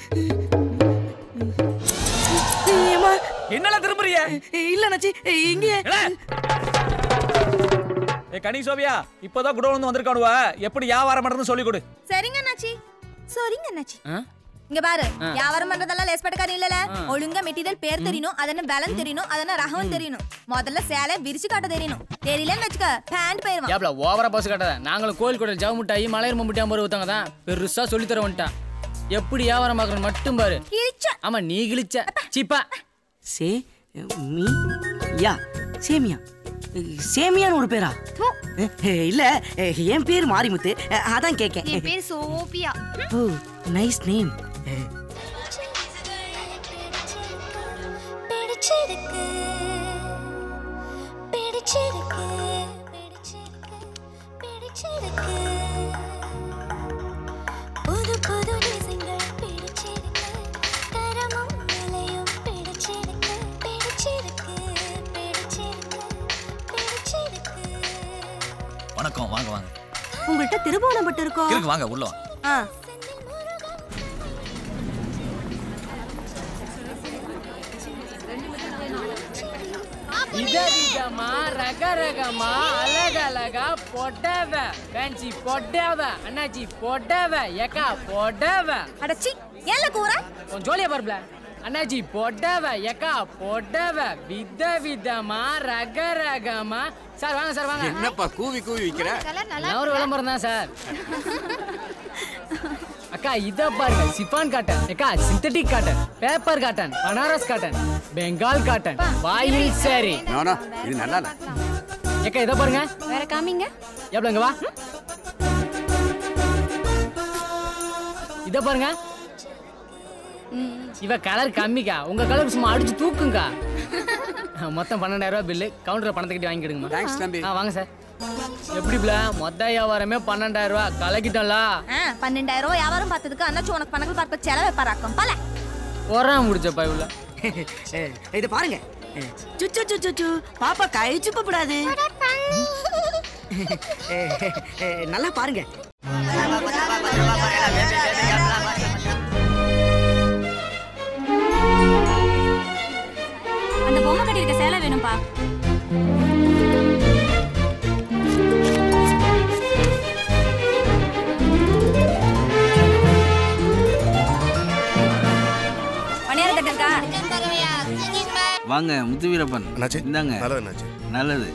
என்னல திரும்புறிய இல்ல நாச்சி இங்க ஏ கனி சோபியா இப்பதான் குடோன் வந்து வந்திருக்கானுவ எப்படி வியாபாரம் பண்றதுன்னு சொல்லி கொடு சரிங்க அண்ணாச்சி சரிங்க அண்ணாச்சி இங்க பாரு ஆ. வியாபாரம் பண்றதெல்லாம் லேஸ் பட்டக்காரி இல்லல ஆ. ஒழுங்கா மெட்டீரியல் பேர் தெரியணும் அதன பலன் தெரியணும் அதன ரகம் தெரியணும் முதல்ல சேலை விரிச்சு காட்ட தெரியணும் தெரியலன்னு வச்சுக்க பேண்ட் போயிருவான் ஏப்ல ஓவரா பஸ் கட்டாத நாங்களும் கோயில் கூட ஜவு மிட்டாயி மலையர் மம்புட்டி ஐம்பது ஊத்தாங்க தான் பெருசா சொல்லி தர வந்துட்டான் எப்படி வியாபாரம் பார்க்கணும் மட்டும் பாரு ஆமா நீ கிழிச்ச சீப்பா சே மீ யா சேமியா சேமியான்னு ஒரு பேரா இல்ல என் பேர் மாரிமுத்து அதான் கேட்கேன் என் பேர் சோபியா ஓ நைஸ் நேம் பிடிச்சிருக்கு பிடிச்சிருக்கு பிடிச்சிருக்கு புது புது டிசைன்கள் பிடிச்சிருக்கு தரமும் விலையும் பிடிச்சிருக்கு பிடிச்சிருக்கு பிடிச்சிருக்கு பிடிச்சிருக்கு வணக்கம் வாங்க வாங்க உங்கள்கிட்ட திருபுவனம் பட்டு இருக்கோம் இருக்கு வாங்க உள்ள வாங்க ஆ விதவிதமா ரக ரகமா அழகழகா பொடவ ஃபேன்சி பொடவ அண்ணாச்சி பொடவ ஏக்கா பொடவ அடச்சி ஏல கூற உன் ஜோலியா பாருப்ல அண்ணாச்சி பொடவ ஏக்கா பொடவ வித விதமா ரக ரகமா சார் வாங்க சார் வாங்க என்னப்பா கூவி கூவி விக்கிற நான் ஒரு விளம்பரம் தான் சார் அக்கா இத பாருங்க சிஃபான் காட்டன் அக்கா synthetic cotton paper cotton Banaras cotton Bengal cotton voile sari நானா இது நல்லா இல்ல ஏக்கா இத பாருங்க வேற காமிங்க எவ்வளோங்க வா இத பாருங்க இவ கலர் கம்மிக்கா உங்க கலர் சும்மா அடிச்சு தூக்குங்கக்கா மொத்தம் பன்னெண்டாயிரம் ரூபாய் பில்லு கவுண்டர் பணத்தை கட்டி வாங்கிடுங்கம்மா Thanks, தம்பி. ஆ வாங்க சார் எப்படி பிள்ள மொத்த வியாபாரமே பன்னெண்டாயிரம் ரூபாய் கலக்கிட்டோம்ல ஆ, பன்னெண்டாயிரம் ரூபாய் வியாபாரம் பார்த்ததுக்கு அண்ணாச்சி உனக்கு பணங்கள் பார்க்க செலவை பராக்கம் பல ஒராம முடிச்ச பயவுல இத பாருங்க சுச்சு சுச்சு சு பாப்பா கை சுப்பப்படாது நல்லா பாருங்க அந்த பொம்மை கட்டியிருக்க சேலை வேணும்பா பணியார தட்டா வாங்க முத்து வீரப்பன் இந்தாங்க நல்லது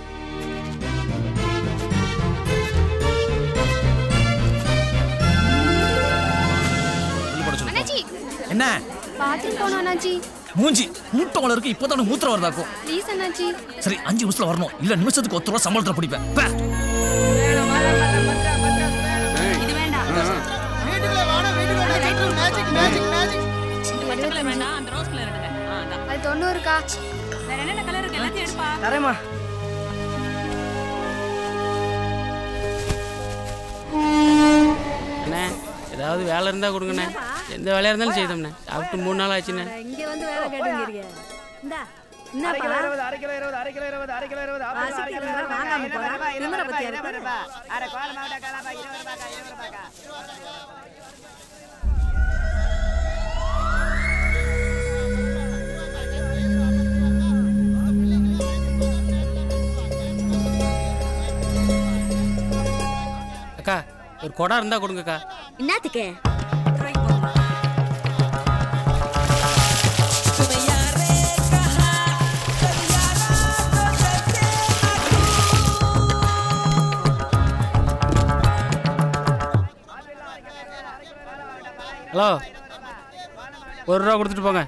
அண்ணாச்சி என்ன பாத்ரூம் போனோம் அண்ணாச்சி மூஞ்சி மூட்டவங்கள இருக்கு இப்போதான் மூத்திரம் வருதாக்கும் ப்ளீஸ் அண்ணாச்சி சரி அஞ்சு நிமிஷத்துல வரணும் இல்ல நிமிஷத்துக்கு ஒருத்தர் ரூபா சம்பளத்துல பிடிப்பேன் பே. இது வேண்டாம் வேண்டாம் அந்த ரோஸ் கலர் எடுங்க ஆ, அதான். அது தொண்ணூறுக்கா வேற என்னென்ன கலர் இருக்கு எல்லாத்தையும் எடுப்பா தரேம்மா அண்ணே ஏதாவது வேலை இருந்தால் கொடுங்கண்ணே எந்த வேலையாக இருந்தாலும் செய்தோம்ண்ணே சாப்பிட்டு மூணு நாள் ஆச்சுண்ணே இங்க வந்து வேலை கேட்டுங்கிறீங்க இந்தா அரை கிலோ என்னப்பா இருபது அரை கிலோ இருபது அரை கிலோ இருபது அரை கிலோ இருபது அரை கிலோ வாசிக்கிறவங்க இருபது வாங்காம போறா. திமிர பத்தியா இருக்கு? இருபது ரூபாய் அரை கோல மாவட்ட கலப்பா இருபது ரூபாய் இருபது ரூபாய் அக்கா ஒரு குடம் இருந்தால் கொடுங்கக்கா என்னத்துக்கு ஹலோ ஒரு ரூபா கொடுத்துட்டு போங்க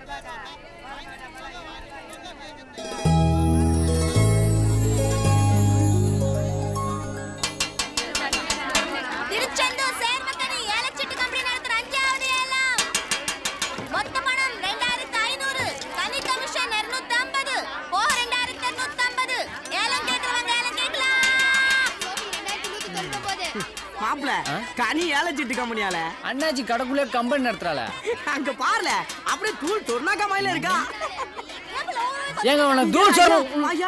திருச்செந்தூர் சேர்மக்கணி ஏலச்சீட்டு கம்பெனி நடத்துற அஞ்சாவது ஏலம் மொத்த பணம் ரெண்டாயிரத்து ஐநூறு தனி கமிஷன் இருநூத்தி ஐம்பது போக ரெண்டாயிரத்து இருநூத்தி ஐம்பது ஏலம் கேட்கறவங்க ஏலம் கேட்கலாம் மாப்பிள கனி ஏலச்சிட்டு கம்பெனியால அண்ணாச்சி கடைக்குள்ளே கம்பெனி நடத்துறாள அங்க பாருல அப்படியே தூள் தொர்னாக்கா மயில இருக்கா ஏங்க உனக்கு தூள் சொல்லும் ஐயா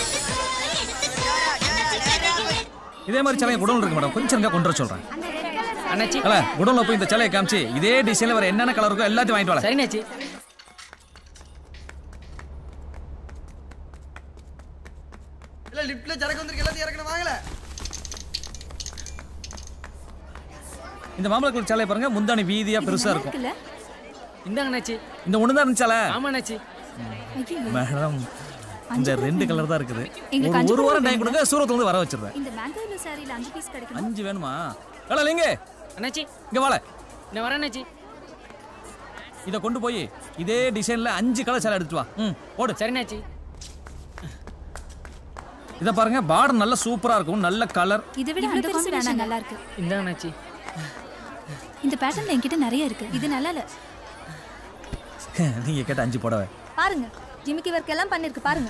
இதே மாதிரி சிலையை குடோன்ல இருக்கு மேடம் கொஞ்சம் இருங்க கொண்டு வர சொல்றேன் அண்ணாச்சி அல்ல குடோன்ல போய் இந்த சிலையை காமிச்சு இதே டிசைன்ல வர என்னென்ன கலர் இருக்கோ எல்லாத்தையும் வாங்கிட்டு வரேன் சரிண்ணாச்சி இல்ல லிஃப்ட்ல சரக்கு வந்திருக்கு எல்லாத்தையும் இறக்கணும் வாங்கல இந்த மாம்பழக்குள் சிலையை பாருங்க முந்தானி வீதியா பெருசா இருக்கும் இந்தாங்க அண்ணாச்சி இந்த ஒன்று தான் இருந்துச்சால ஆமா அண்ணாச்சி மேடம் இந்த ரெண்டு கலர் தான் இருக்குது எங்களுக்கு ஒரு அஞ்சு ஒரு வாரம் கொடுங்க. டைம் கொடுங்க சூரத்துல இருந்து வர வச்சிடுறேன் இந்த மேங்கோ சாரியில் அஞ்சு பீஸ் கிடைக்கும் அஞ்சு வேணுமா வேலை இல்லைங்க அண்ணாச்சி இங்க வாழ நான் வரேன் அண்ணாச்சி இதை கொண்டு போய் இதே டிசைன்ல அஞ்சு கலர் சேலை எடுத்துட்டு வா ம் ஓடு சரிண்ணாச்சி இதை பாருங்க பார்டர் நல்ல சூப்பரா இருக்கும் நல்ல கலர் இதை விட அந்த காம்பினேஷன் நல்லா இருக்கு இந்தாங்க அண்ணாச்சி இந்த பேட்டர்ன்ல என்கிட்ட நிறைய இருக்கு இது நல்லா இல்ல நீங்க கேட்ட அஞ்சு புடவை பாருங்க ஜிமிக்கி ஒர்க் எல்லாம் பண்ணிருக்கு பாருங்க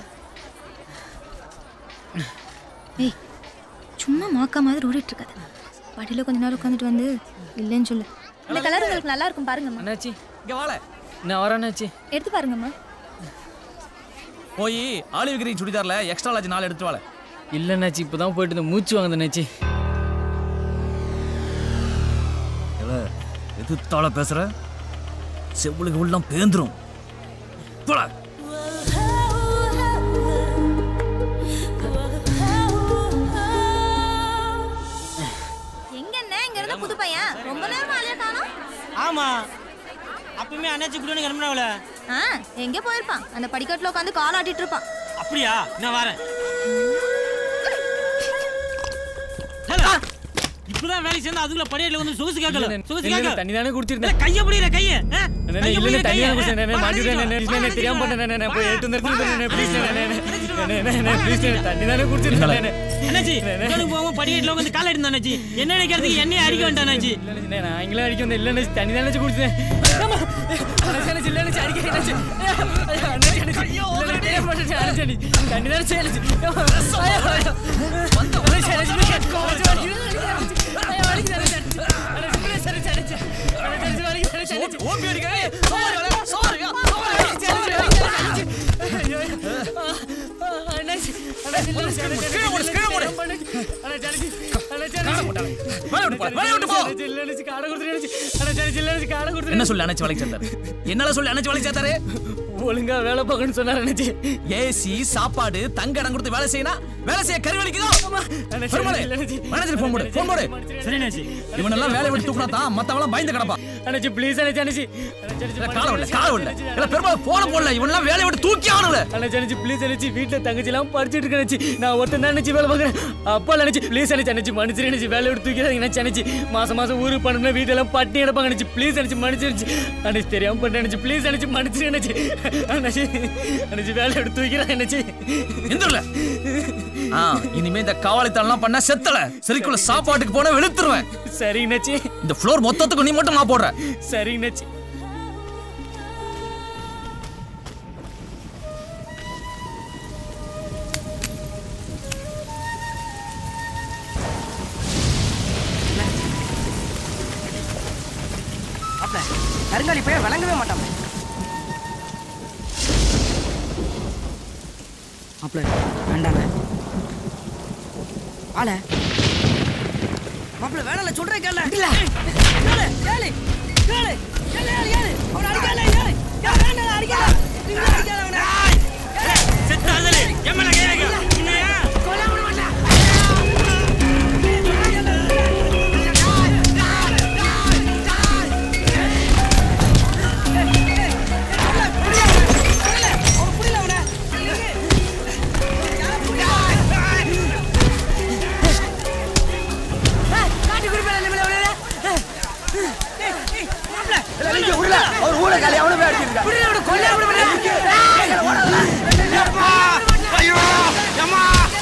ஏய் சும்மா மாக்கா மாதிரி ஓடிட்டு இருக்காது படியில கொஞ்ச நேரம் உட்காந்துட்டு வந்து இல்லைன்னு சொல்லு இந்த கலர் உங்களுக்கு நல்லா இருக்கும் பாருங்கம்மா அண்ணாச்சி இங்க வாழ நான் வரேன் அண்ணாச்சி எடுத்து பாருங்கம்மா போய் ஆலிவ் கிரீன் சுடிதார்ல எக்ஸ்ட்ரா லார்ஜ் நாலு எடுத்து வாழ இல்லை அண்ணாச்சி இப்போ தான் போயிட்டு இந்த மூச்சு வாங்குது அண்ணாச்சி எது தாள பேசுற செவ்வளுக்கு உள்ளம் பேந்துரும் போல எங்க என்ன இங்க இருந்த புது பையன் ரொம்ப நேரமா ஆளையா காணோம் ஆமா அப்பவுமே அண்ணாச்சி குடோனு கிளம்பினாவில ஆ எங்க போயிருப்பான் அந்த படிக்கட்டுல உட்காந்து கால் ஆட்டிட்டு இருப்பான் அப்படியா நான் வரேன் ஹலோ இப்பதான் வேலைக்கு சேர்ந்து அதுக்குள்ள படியேட்ல வந்து சொகுசு கேட்கல சொகுசு இல்ல, கேட்க தண்ணி தானே குடிச்சிருந்தேன் கைய பிடிக்கிற கைய அண்ணே, இல்ல, இல்ல, தண்ணி தானே குடிச்சேன். அண்ணே, மாட்டிக்கிட்டேன். அண்ணே, இல்ல, அண்ணே, தெரியாம பண்ணேன். அண்ணே, அண்ணே, போய் எடுத்து வந்து எடுத்துட்டு வந்து, அண்ணே, please, அண்ணே, அண்ணே, அண்ணே, அண்ணே, அண்ணே, please, அண்ணே, தண்ணி தானே குடிச்சிருந்தேன், அண்ணே. அண்ணாச்சி குடோனுக்கு போகும்போது படியேட்ல உட்காந்து கால் எடுத்து அண்ணாச்சி என்ன நினைக்கிறதுக்கு என்னைய அடிக்க வேண்டாம் அண்ணாச்சி அண்ணே, நான் இங்கெல்லாம் அடிக்க வந்தேன். இல்ல, அண்ணே, தண்ணி தானே குடிச்சேன். ஆமா. அண்ணே, அண்ணே, இல்ல, அண்ணே, அடிக்கிறேன், அண்ணே. ஐயோ, அண்ணே, அண்ணே, இல்ல, அண்ணே, தெரியாம பண்ணிட்டேன், அண்ணே, அண்ணே. தண்ணி தானே செய்யல. ஐயோ, ஐயோ, ஐயோ. அண்ணே, சரி, சரி, சரி. ஐயோ, வலிக்குது, அண்ணே, சரி, சரி. அண்ணே, சரி, சரி, சரி, சரி. அண்ணே, சரி, சரி, வலிக்குது, அண்ணே, சரி, சரி. ஓபி அடிக்கிறேன் சோறு வேலை, சோறு யா, சோறு யா. சரி, சரி, வலிக்குது, அண்ணே, சரி, சரி. ஐயோ, ஐயோ. ஆ, ஆ, அண்ணே, சரி, அண்ணே, இல்ல, அண்ணே, சரி, சரி, கீழே போடு, கீழே போடு. அண்ணே, அண்ணே, சரி, சரி. அண்ணே, சரி, வேலை சரி. விட்டு வேலை விட்டு போ, வேலை விட்டு போ. அண்ணே, இல்ல, அண்ணே, காடை கொடுத்துரு, அண்ணே, அண்ணே, சரி, சரி, அண்ணே, காடை கொடுத்துரு. என்ன சொல்லி அணைச்சு வேலைக்கு சேர்த்தாரு என்னால சொல்லி அணைச்சு வேலைக்கு சேர்த்தாரு ஒழுங்கா வேலை பார்க்கணும்னு சொன்னாரு அண்ணாச்சி ஏசி சாப்பாடு தங்க இடம் கொடுத்து வேலை செய்யணும் வேலை செய்ய கறி வலிக்குதோ அண்ணே, பெருமாளே, இல்ல, அண்ணாச்சி. மேனேஜர் ஃபோன் போடு ஃபோன் போடு சரி அண்ணாச்சி இவனெல்லாம் வேலையை விட்டு தூக்கினா தான் மத்தவெல்லாம் பயந்து கிடப்பான் அண்ணாச்சி ப்ளீஸ் அண்ணாச்சி அண்ணாச்சி அண்ணாச்சி இல்ல, காலை விடல காலை விடல இல்ல பெருமாள் போன போடல இவனெல்லாம் வேலையை விட்டு தூக்கி ஆகணும்ல அண்ணாச்சி அண்ணாச்சி ப்ளீஸ் அண்ணாச்சி வீட்டுல தங்கச்சி எல்லாம் படிச்சிட்டு இருக்கேன் அண்ணாச்சி நான் ஒருத்தன் தான் அண்ணாச்சி வேலை பார்க்குறேன் அப்பா அண்ணாச்சி ப்ளீஸ் அண்ணாச்சி அண்ணாச்சி மன்னிச்சிரு அண்ணாச்சி வேலை விட்டு தூக்கிறாங்க அண்ணாச்சி அண்ணாச்சி மாசம் மாசம் ஊருக்கு பண்ணணும்னா வீட்டெல்லாம் பட்டி எடுப்பாங்க அண்ணாச்சி ப்ளீஸ் அண்ணாச்சி மன்னிச்சிருச்சு அண்ணாச்சி தெரியாம பண்ண அண்ணாச்சி ப்ளீஸ் அண்ணாச்சி மன்னிச்சிரு அண்ணாச்சி அண்ணாச்சி அண்ணாச்சி வேலை விட்டு தூக்கிறாங்க அண்ணாச்சி எந்திரல ஆ இனிமே இந்த காவாலித்தனம்லாம் பண்ண செத்தல சரிக்குள்ள சாப்பாட்டுக்கு போனா வெளுத்துருவேன் சரி அண்ணாச்சி இந்த ஃப்ளோர் மொத்தத்துக்கு நீ மட்டும் நான் போடுறேன் சரி அண்ணாச்சி அப்ப கருங்காலி போய் விளங்கவே மாட்டான் மாப்பிள வேண்டாங்க ஆள மாப்பிள வேணால சொல்றேன் கேள இல்ல கேளு கேளு கேளு கேளு கேளு கேளு அவன அடிக்கல கேளு கேளு வேணால அடிக்கல நீங்க அடிக்கல அவன செத்தாதலே எம்மல கேளுங்க உன்னையா கொல்ல விட மாட்டேன் அவர் ஊட காலி அவனு போய் அடிச்சிருக்கா ஐயோ அம்மா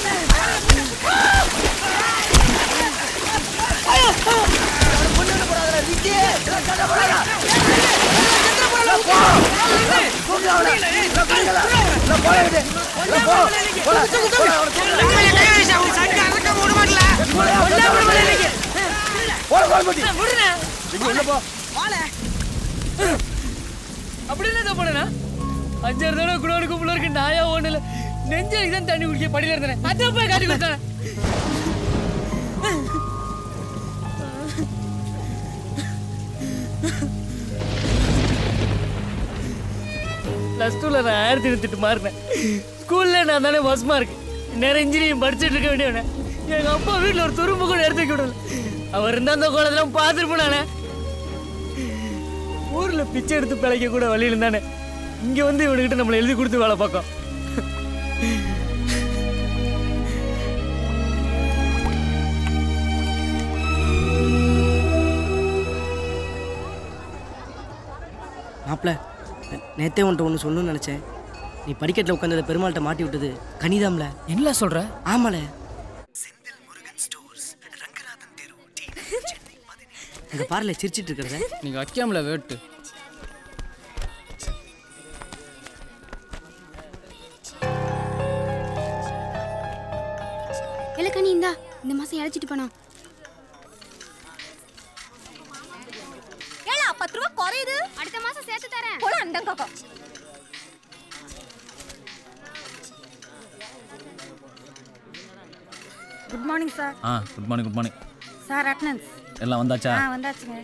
அப்படி என்ன பண்ணனா அஞ்சாறு தடவை குடோனுக்கு புள்ள இருக்கு நாயா ஒண்ணு இல்ல நெஞ்சலுக்கு தான் தண்ணி குடிக்க படியில இருந்தேன் அதான் போய் காட்டி கொடுத்தேன் ப்ளஸ் டூவில் நான் ஆயிரத்தி இருபத்தெட்டு மாறினேன் ஸ்கூலில் நான் தானே ஃபஸ்ட் மார்க் நேரம் இன்ஜினியரிங் படிச்சுட்டு இருக்க வேண்டியவனே எங்கள் அப்பா வீட்டில் ஒரு துரும்பு கூட எடுத்து வைக்க விடல அவர் இருந்தால் அந்த குளத்தெல்லாம் பார்த்துட்டு போனானே ஊர்ல பிச்சை எடுத்து பிழைக்க கூட வழி இருந்தானே இங்க வந்து இவனுக்கிட்ட நம்மளை எழுதி கொடுத்து வேலை பார்க்கும் மாப்பிள நேத்தே உன்ட்ட ஒன்று சொல்லணும்னு நினச்சேன் நீ படிக்கட்டில் உட்காந்து பெருமாள்கிட்ட மாட்டி விட்டது கனிதாம்ல என்ன சொல்ற ஆமால அங்க பாருல சிரிச்சிட்டு இருக்கிறத நீங்க வைக்காமல வேட்டு இல்லக்கா நீ இந்தா இந்த மாசம் இழைச்சிட்டு போனோம் ஏழா பத்து ரூபா குறையுது அடுத்த மாசம் சேர்த்து தரேன் போல அண்டங்காக்கா குட் மார்னிங் சார் ஆ good morning good morning sir attendance எல்லாம் வந்தாச்சா ஆ வந்தாச்சுங்க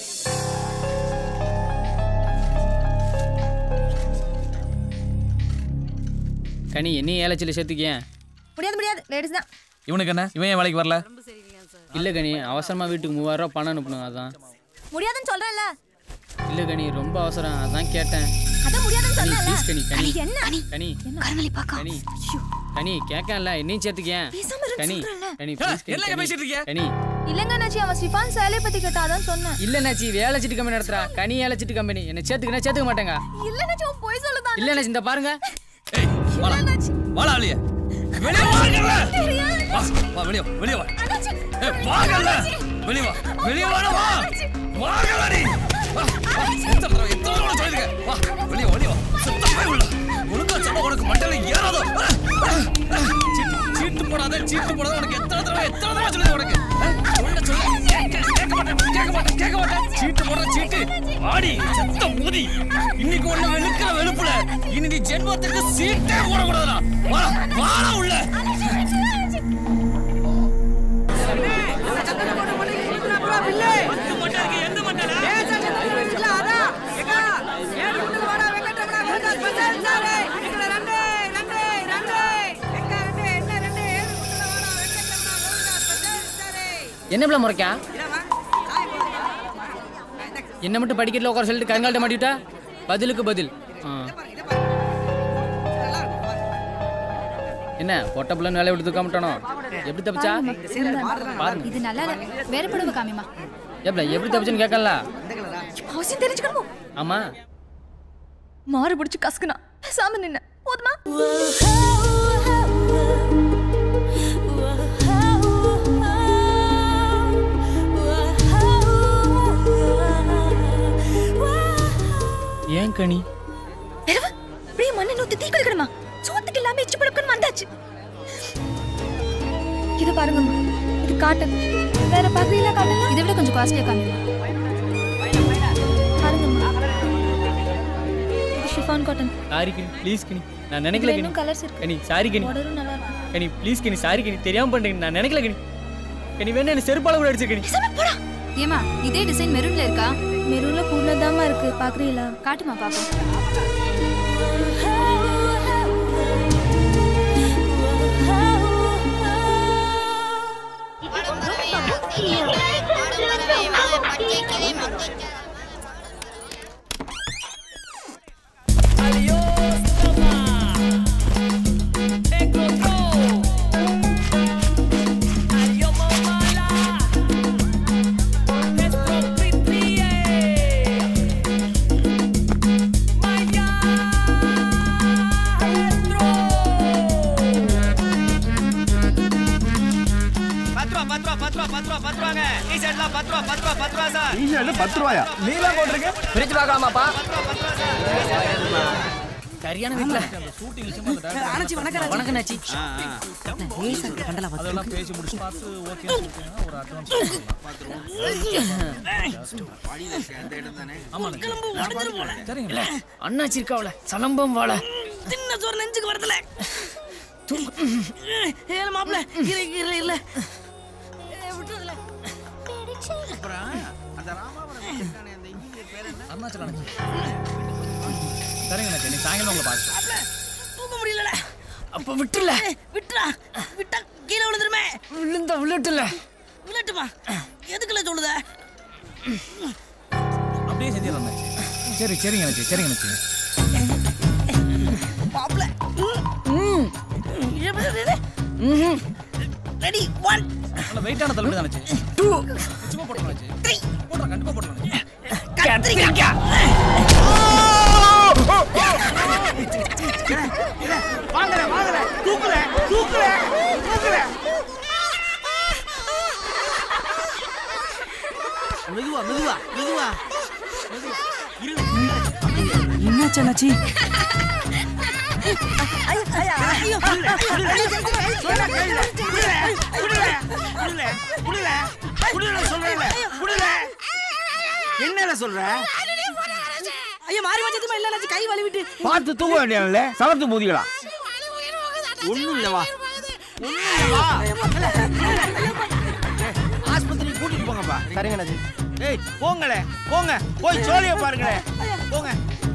கனி என்னையும் ஏலச்சில சேர்த்துக்கேன் முடியாது முடியாது லேடிஸ் தான் இவனுக்கு என்ன இவன் ஏன் வேலைக்கு வரல இல்ல கனி அவசரமா வீட்டுக்கு மூவாயிரம் ரூபாய் பணம் அனுப்பணும் அதான் முடியாதுன்னு சொல்றேன்ல இல்ல கனி ரொம்ப அவசரம் அதான் கேட்டேன் அதான் முடியாதுன்னு கனி சொன்னேன்ல ப்ளீஸ் கனி கனி என்ன கனி கருமலி பாக்கா கனி கனி கேட்கல என்னையும் சேர்த்துக்கேன் பேசாம இருன்னு கனி சொல்றேன்ல. கனி ஏ, ப்ளீஸ் என்னங்க கனி பேசிட்டு இருக்கீங்க? கனி இல்லங்க நாச்சி அவன் ஸ்டிஃபான் சேலைய பத்தி கேட்டா அதான் சொன்னேன் இல்ல நாச்சி வேலை சீட்டு கம்பெனி நடத்துறா கனி ஏலை சீட்டு கம்பெனி என்ன சேர்த்துக்கினா சேர்த்துக்க மாட்டேங்க இல்ல நாச்சி அவன் போய் சொல்லுதான் இல்ல நாச்சி இந்த பாருங்க வாடா வாடா வெளியே வெளியே வாங்கல வா வா வெளியே வெளியே வா ஏய் வாங்கல வெளியே வா வெளியே வாடா வா வாங்கல நீ வா வா. எத்தனை தடவை எத்தனை தடவை சொல்லிருக்கேன் வா வெளியே வெளியே வா சுத்தமே உள்ள ஒழுங்கா சொன்ன உனக்கு மண்டல ஏறாதோ ஆ, ஆ, ஆ. சீட்டு சீட்டு போடாத சீட்டு போடாத உனக்கு எத்தனை தடவை எத்தனை தடவை சொல்லுது உனக்கு ஆ, சொல்ல சொல்ல கேட்க கேட்க மாட்டேன் கேட்க மாட்டேன் கேட்க மாட்டேன் சீட்டு போடுற சீட்டு ஆடி செத்த மூதி இன்னைக்கு ஒண்ணு வெளுக்கிற வெளுப்புல இனி நீ ஜென்மத்துக்கு சீட்டே போடக்கூடாதுடா வா வாடா உள்ள என்ன பிள்ளை முறைக்கா என்ன மட்டும் படிக்கட்டில் உட்கார சொல்லிட்டு கருங்கால்ட்ட மாட்டிவிட்டா பதிலுக்கு பதில் ஆ. என்ன பொட்ட பிள்ளைன்னு வேலையை விட்டு தூக்காமட்டானோ எப்படி தப்பிச்சா பாருங்க இது நல்லா இல்ல வேற புடவை காமிமா எப்படி எப்படி தப்பிச்சுன்னு கேட்கல அவசியம் தெரிஞ்சுக்கணுமோ ஆமா மாறு பிடிச்சு கசக்குனா பேசாம நின்ன போதுமா ஏன் கனி இரவு அப்படியே மண்ணை நூத்தி தீ குளிக்கணுமா சோத்துக்கு இல்லாம எச்சு பழக்கணும் வந்தாச்சு இது பாருங்கம்மா இது காட்டன் வேற பகுதியில காட்டலாம் இதை விட கொஞ்சம் காஸ்ட்லியா காமிமா பாருங்கம்மா இது chiffon cotton sari Kani please Kani நான் நினைக்கல இதுல கனி இன்னும் கலர்ஸ் இருக்கு கனி சாரி கனி பார்டரும் நல்லா இருக்கு கனி ப்ளீஸ் கனி சாரி கனி தெரியாம பண்ணிட்டேன் நான் நினைக்கல கனி கனி வேணா என்ன செருப்பால கூட அடிச்சு கனி ஏமா இதே டிசைன் மெரூன்ல இருக்கா மெரூன்ல கூடதாமா இருக்கு பாக்குறீங்களா காட்டுமா பாப்போம் பத்து ரூபா பத்து ரூபா பத்து ரூபா பத்து ரூபா பத்து ரூபாங்க டி ஷர்ட்லாம் பத்து ரூபா பத்து ரூபா பத்து ரூபா சார் டிஷர்ட் பத்து ரூபாயா நீலாம் போட்டிருக்க பிரிச்சு பார்க்கலாமாப்பா சரியான வீட்ல அண்ணாச்சி வணக்கம் வணக்கம் நாச்சி லேசா இருக்கு, கண்டலா பார்த்து. அதெல்லாம் பேசி முடிச்சு பார்த்து ஓகே ஒரு அட்வான்ஸ் இல்ல அண்ணாச்சி இருக்காவல சலம்பம் வாழ தின்ன சோறு நெஞ்சுக்கு வரதுல ஏல மாப்பிள இல்ல இல்ல இல்ல விட்டுறதுல அருணாச்சலம் சரிங்க எனக்கு நீ சாயங்காலம் உங்களை பார்க்க தூக்க முடியல அப்ப விட்டுல விட்டுறா விட்டா கீழே விழுந்துருமே விழுந்தா விழுட்டுல விழட்டுமா எதுக்குள்ள சொல்லுத அப்படியே செஞ்சிடறேன் சரி சரிங்க அண்ணாச்சி சரிங்க அண்ணாச்சி ரெடி ஒன் நல்ல வெயிட்டான தள்ளுபடி தானே டூ சும்மா போட்டுக்கலாம் அண்ணாச்சி. போடுறேன் கண்டிப்பா போட்டுக்கலாம் கத்திரிக்காய் வாங்கல வாங்கல தூக்குல தூக்குல தூக்குல மெதுவா மெதுவா மெதுவா என்னாச்சு அண்ணாச்சி என்ன சொல்ற ஐயா மாறி வச்சதுமா இல்ல அண்ணாச்சி கை வலி விட்டு பார்த்து தூங்க வேண்டியதுல சவத்து மூதிகளா ஒண்ணும் இல்லவா ஆஸ்பத்திரி கூட்டிட்டு போங்கப்பா சரிங்க அண்ணாச்சி ஏய் போங்களே போங்க போய் சோழிய பாருங்களே போங்க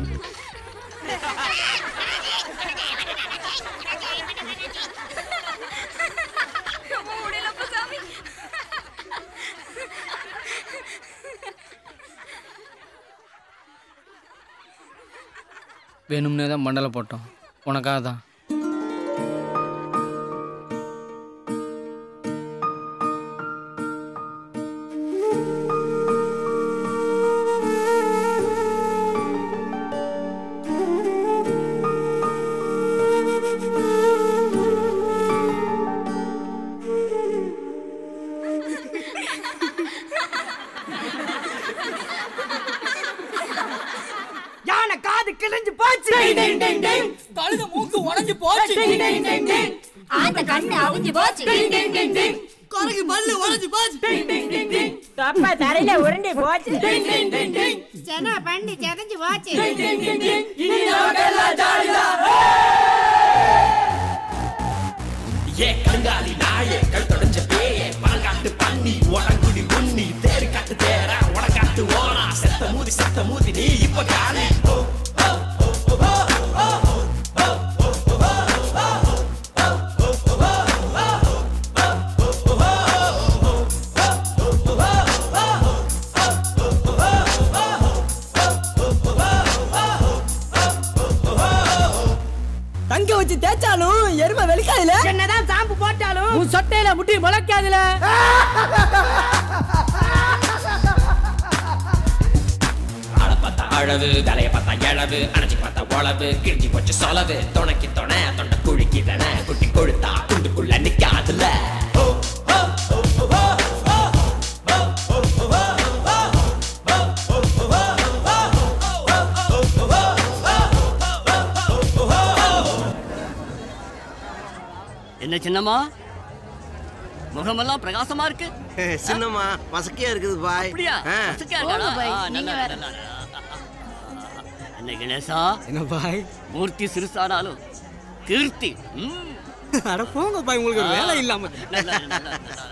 வேணும்னே தான் மண்டலை போட்டோம் உனக்காக தான் யானை காது கிழிஞ்சு போச்சு கழுத மூக்கு உடைஞ்சு போச்சு ஆந்த கண்ணு அவிஞ்சு போச்சு குரங்கு பல்லு உடைஞ்சு போச்சு தொப்ப தரையில உருண்டி போச்சு சென பண்ணி செதஞ்சு போச்சு ஏ கருங்காலி நாயே கழுத்தொடைஞ்ச பேயே பழங்காட்டு பண்ணி உடங்குடி உண்ணி தேரு காட்டு தேரா உடங்காட்டு ஓனா செத்த மூதி செத்த மூதி நீ இப்ப காலி ஓ, ஓ, ஓ, ஓ, ஓ, ஓ, ஓ, ஓ, ஓ, ஓ, ஓ, தங்க வச்சு தேய்ச்சாலும் எருமை வெளிக்காதுல என்னதான் சாம்பு போட்டாலும் உன் சொட்டையில முட்டி முளைக்காதுல ஆளை பார்த்தா அழகு தலைய பார்த்தா எழவு அணைச்சி பார்த்தா உழவு கிழிஞ்சி போச்சு சொலவு துணைக்கு துணை தொண்டை குழிக்கு தானே குட்டி கொழுத்தா குண்டுக்குள்ள நிக்காதுல ஓ, ஓ, ஓ, ஓ, ஓ, ஓ, ஓ, ஓ, ஓ, ஓ, என்ன சின்னம்மா முகமெல்லாம் பிரகாசமா இருக்கு சின்னம்மா மசக்கையா இருக்குது பாய் அப்படியா ஆ. மசக்கா இருக்காடா? போங்க பாய், ஆ, நீங்க நல்லா, வேற. நல்லா, நல்லா. என்ன கணேசா என்ன பாய் மூர்த்தி சிறுசானாலும் கீர்த்தி ம். அட போங்க பாய் உங்களுக்கு ஒரு வேலை இல்லாம நல்லா, நல்லா, நல்லா.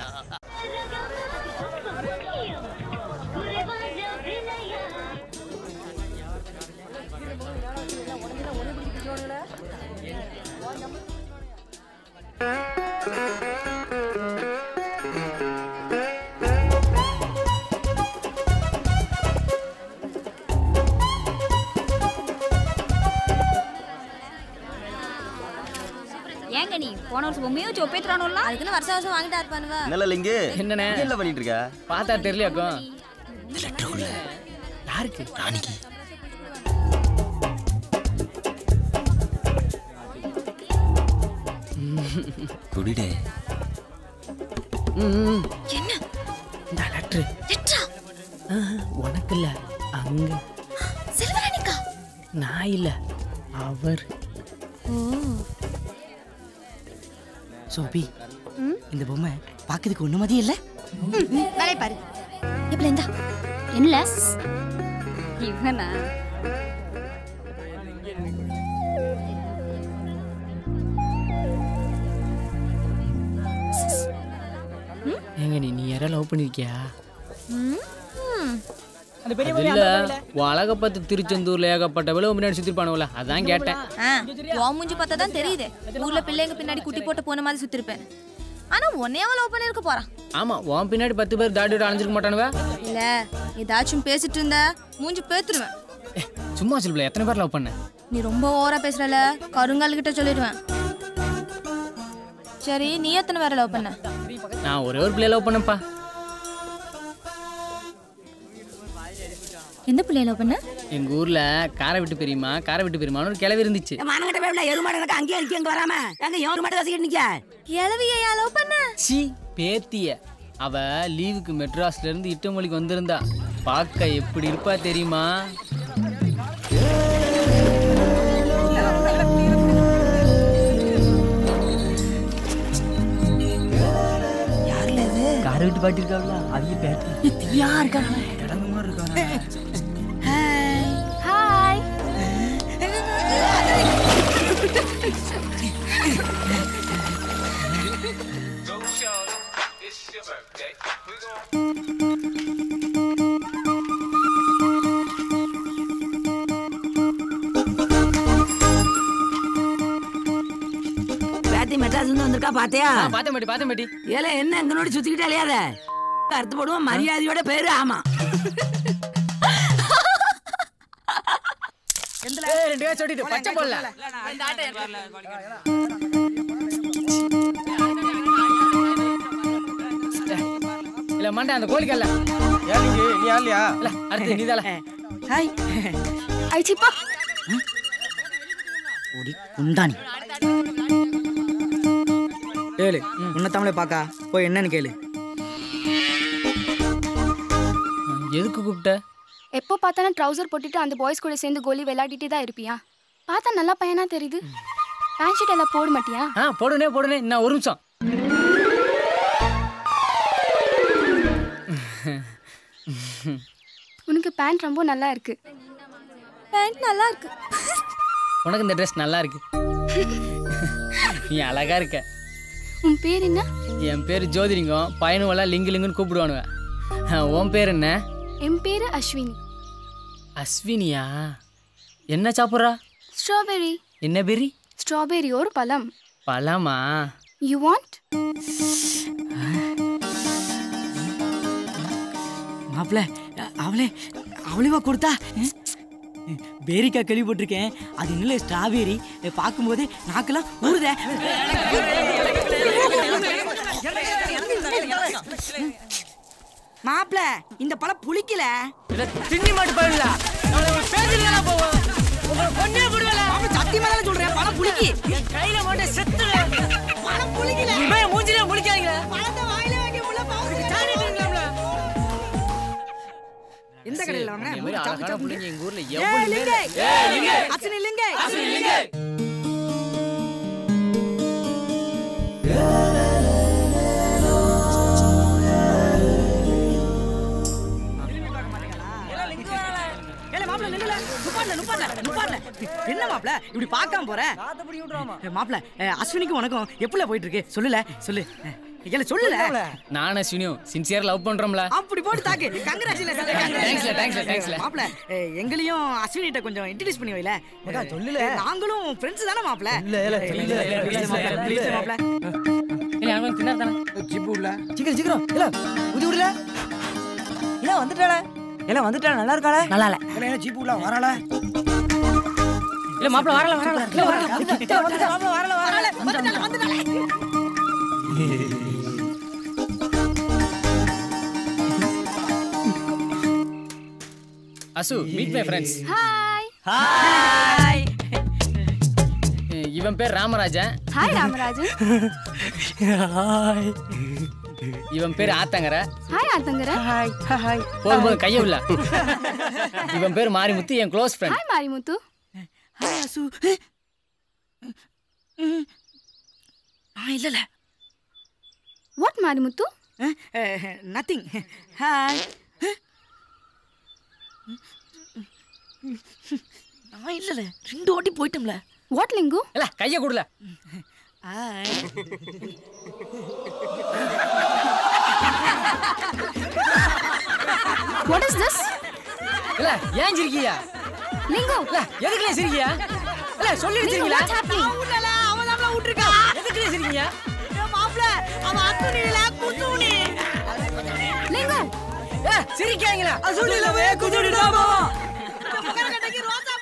ஏங்க நீ போன வருஷம் பொம்மையும் வச்சு ஒப்பேத்துறானுல அதுக்குன்னு வருஷம் வருஷம் வாங்கிட்டா இருப்பானுவ என்னல லிங்கு என்னண்ணே? என்ன பண்ணிட்டு இருக்க பார்த்தா தெரியலையாக்கும் யாருக்கு ராணிக்கு குடிடே என்ன இந்த லெட்ரு லெட்டரா உனக்கு இல்ல அங்க செல்வராணிக்கா நான் இல்ல அவர் ஓ சோபி இந்த பொம்மை பாக்குறதுக்கு ஒண்ணு மதியம் இல்ல வேலை பாரு எப்படி இருந்தா என்ன இவனா ஏங்க நீ நீ யாரா லவ் பண்ணிருக்கியா அந்த பெரிய அது பொம்மை இல்ல அந்த பொம்மையில. உன் அழக பார்த்து திருச்செந்தூர்ல ஏகப்பட்ட விளவு முன்னாடி சுத்திருப்பானுல அதான் கேட்டேன் ஆ உன் மூஞ்சி பார்த்தா தான் தெரியுது ஊர்ல பிள்ளைங்க பின்னாடி குட்டி போட்டு போன மாதிரி சுத்திருப்பேன் ஆனா உன்னையாவ லவ் பண்ணிருக்க போறான் ஆமா உன் பின்னாடி பத்து பேர் தாடியோட அலைஞ்சிருக்க மாட்டானுவ இல்ல ஏதாச்சும் பேசிட்டு இருந்தா மூஞ்சி பேத்துருவேன் சும்மா சொல்லுல எத்தனை பேர் லவ் பண்ண நீ ரொம்ப ஓவரா பேசுறல கருங்கால் கிட்ட சொல்லிடுவேன் சரி நீ எத்தனை பேரை லவ் பண்ண நான் ஒரே ஒரு பிள்ளைய லவ் பண்ணப்பா எந்த பிள்ளைய லவ் பண்ண எங்க ஊர்ல காரை விட்டு பெரியமா காரை விட்டு பெரியமான்னு ஒரு கிளவி இருந்துச்சு மானங்கிட்ட வேவில எருமாடு எனக்கு அங்கேயே நிக்க இங்க வராம எங்க எவரு மட்டும் வசிக்கிட்டு நிக்க கிளவியா லவ் பண்ண சி பேத்திய அவ லீவுக்கு மெட்ராஸ்ல இருந்து இட்டமொழிக்கு வந்திருந்தா பார்க்க எப்படி இருப்பா தெரியுமா காரை விட்டு பாட்டி இருக்காங்களா அவங்க பேட்டி திவ்யா இருக்காங்களே ஹாய் பேத்தி மெட்ராஸ்ல இருந்து வந்திருக்கா பாத்தியா பாத்தேன் பாட்டி பாத்தேன் பாட்டி ஏல என்ன எங்க நோடி சுத்திக்கிட்டே அலையாத அறுத்து போடுவோம் மரியாதையோட பேரு ஆமா ஏய், ரெண்டு பேரும் சொல்லிட்டு பச்சை போடல இல்ல மண்டை அந்த கோழிக்கல்ல ஏலிங்க நீ ஆலியா இல்ல அடுத்து நீதால ஹாய் ஐச்சிப்பா ஒரு குண்டானி கேளு உன்ன தமிழை பாக்கா போய் என்னன்னு கேளு எதுக்கு கூப்பிட்ட எப்போ பார்த்தாலும் ட்ரௌசர் போட்டுட்டு அந்த பாய்ஸ் கூட சேர்ந்து கோலி விளையாடிட்டே தான் இருப்பியா பார்த்தா நல்லா பையனா தெரியுது பேண்ட் ஷீட் எல்லாம் போட மாட்டியா ஆ போடுனே போடுனே நான் ஒரு நிமிஷம் உனக்கு பேண்ட் ரொம்ப நல்லா இருக்கு பேண்ட் நல்லா இருக்கு உனக்கு இந்த ட்ரெஸ் நல்லா இருக்கு நீ அழகா இருக்க உன் பேர் என்ன என் பேர் ஜோதிலிங்கம் பையனுவெல்லாம் லிங்கு லிங்குன்னு கூப்பிடுவானுவ ஆ, உன் பேர் என்ன என் பேரு அஸ்வினி அஸ்வினியா என்ன சாப்பிட்றா ஸ்ட்ராபெரி என்ன பெரி ஸ்ட்ராபெரி ஒரு பழம் பழமா யூ வாண்ட் மாப்பிள்ள அவளே அவளேவா கொடுத்தா பேரிக்கா கேள்விப்பட்டிருக்கேன் அது இல்லை ஸ்ட்ராபெரி பார்க்கும்போது நாக்கெல்லாம் ஊறுதே மாப்பிள இந்த பழம் புளிக்கல திண்ணி மாட்டு பழம்ல பேசிக்கலாம் போவோம் உங்களை கொண்டே போடுவேல மாப்பிள சத்தியமா தானே சொல்றேன் பழம் புளிக்கி கையில மாட்டே செத்துல பழம் புளிக்கல இவன் மூஞ்சிலே முழிக்காதீங்க பழத்தை வாயில வைக்க முடியல எந்த கடையில வாங்க இந்த மாதிரி அழகான பிள்ளைங்க எங்க ஊர்ல ஏய், எவ்வளவு லிங்கை. பேர் ஏய், லிங்கை. அஸ்வினி லிங்கை. அஸ்வினி லிங்கை. ஏல மாப்பிள்ள நில்லுல நுப்பாட்ல நுப்பாட்ல நுப்பாட்ல என்ன மாப்பிள்ள இப்படி பார்க்காம போற ஏ, மாப்பிள்ள ஏ, அஸ்வினிக்கும் உனக்கும் எப்படில போயிட்டு இருக்கு சொல்லுல சொல்லு ஏல சொல்லுல நானும் அஸ்வினியும் சின்சியர் லவ் பண்றோம்ல அப்படி போட்டு தாக்கு கங்கராச்சுலேஷன் Thanksல, thanksல, thanksல. மாப்பிள்ள ஏ, எங்களையும் அஸ்வினிட்ட கொஞ்சம் இன்ட்ரடியூஸ் பண்ணி வைல சொல்லுல நாங்களும் ஃப்ரெண்ட்ஸ் தானே மாப்பிள்ள இல்ல இல்ல ப்ளீஸ் மாப்பிள்ள ப்ளீஸ் மாப்பிள்ள இல்ல அவன் தின்னார் தானே ஜிப்பு உள்ள சீக்கிரம் சீக்கிரம் இல்ல புதி விடல இல்ல வந்துட்டாள இல்ல வந்துட்டாள நல்லா இருக்காள நல்லா இல்ல இல்ல ஜிப்பு உள்ள வராள இல்ல மாப்பிள வரல வரல இல்ல வரல வந்துட்டாள வந்துட்டாள வரல வரல வந்துட்டாள வந்துட்டாள Asu meet my friends hi hi இவன் பேர் ராமராஜன் ஹாய் ராமராஜன் ஹாய் இவன் பேர் Aathangara hi Aathangara hi hi போதும் போதும் கைய உள்ள இவன் பேர் மாரிமுத்து என் close friend hi Marimuthu hi Asu ஆ இல்லல வாட் மாரிமுத்து நத்திங் ஹாய் நான் இல்லல ரெண்டு வாட்டி போயிட்டோம்ல வாட் லிங்கு இல்ல கைய கொடுல ஹாய் வாட் இஸ் திஸ் இல்ல ஏன் சிரிக்கியா லிங்கு இல்ல எதுக்குல சிரிக்கியா இல்ல சொல்லி வச்சிருக்கீங்களா வாட் ஹேப்பனிங் அவன் அவன் தான் விட்டுருக்கா எதுக்குல சிரிக்கீங்க மாப்பிள அவன் அத்துணியில குத்துணி லிங்கு ஏ சிரிக்காங்களா அசுடிலவே குதுடிடாமா கடைக்கு ரோசா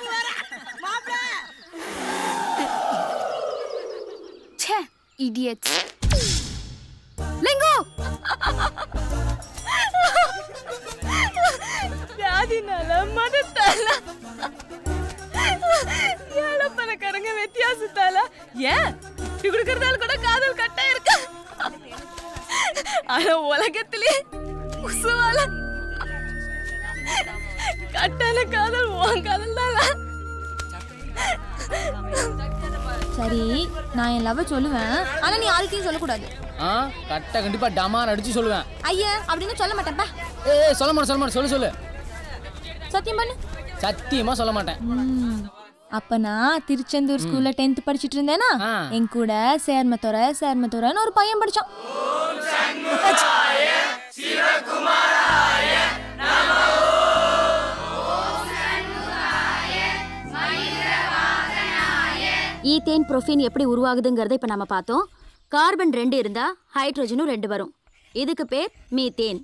idiots லிங்கு வியாதினால மதத்தால ஏழை பணக்காரங்க வித்தியாசத்தால ஏன் இப்படி கொடுக்கறதால கூட காதல் கட்டா இருக்கு ஆனா உலகத்திலே உசுவால கட்டான காதல் உன் காதல் சரி நான் என் லவ் சொல்லுவேன் ஆனா நீ யாருக்கையும் சொல்லக்கூடாது ஆ கரெக்டாக கண்டிப்பாக டமார் அடிச்சு சொல்லுவேன் ஐயா அப்படின்னு சொல்ல மாட்டேன்ப்பா ஏய் ஏய், சொல்ல மாட்டேன் சொல்ல மாட்டேன் சொல்லு சொல்லு சத்தியம் பண்ணு சத்தியமா சொல்ல மாட்டேன் ம். அப்ப நான் திருச்செந்தூர் ஸ்கூல்ல டென்த் படிச்சிட்டு இருந்தேனா என் கூட சேர்மத்துறை சேர்மத்துறைன்னு ஒரு பையன் படிச்சான் ஈத்தேன் புரோஃபின் எப்படி உருவாகுதுங்கிறத இப்போ நம்ம பார்த்தோம் கார்பன் ரெண்டு இருந்தா ஹைட்ரஜனும் ரெண்டு வரும் இதுக்கு பேர் மீத்தேன்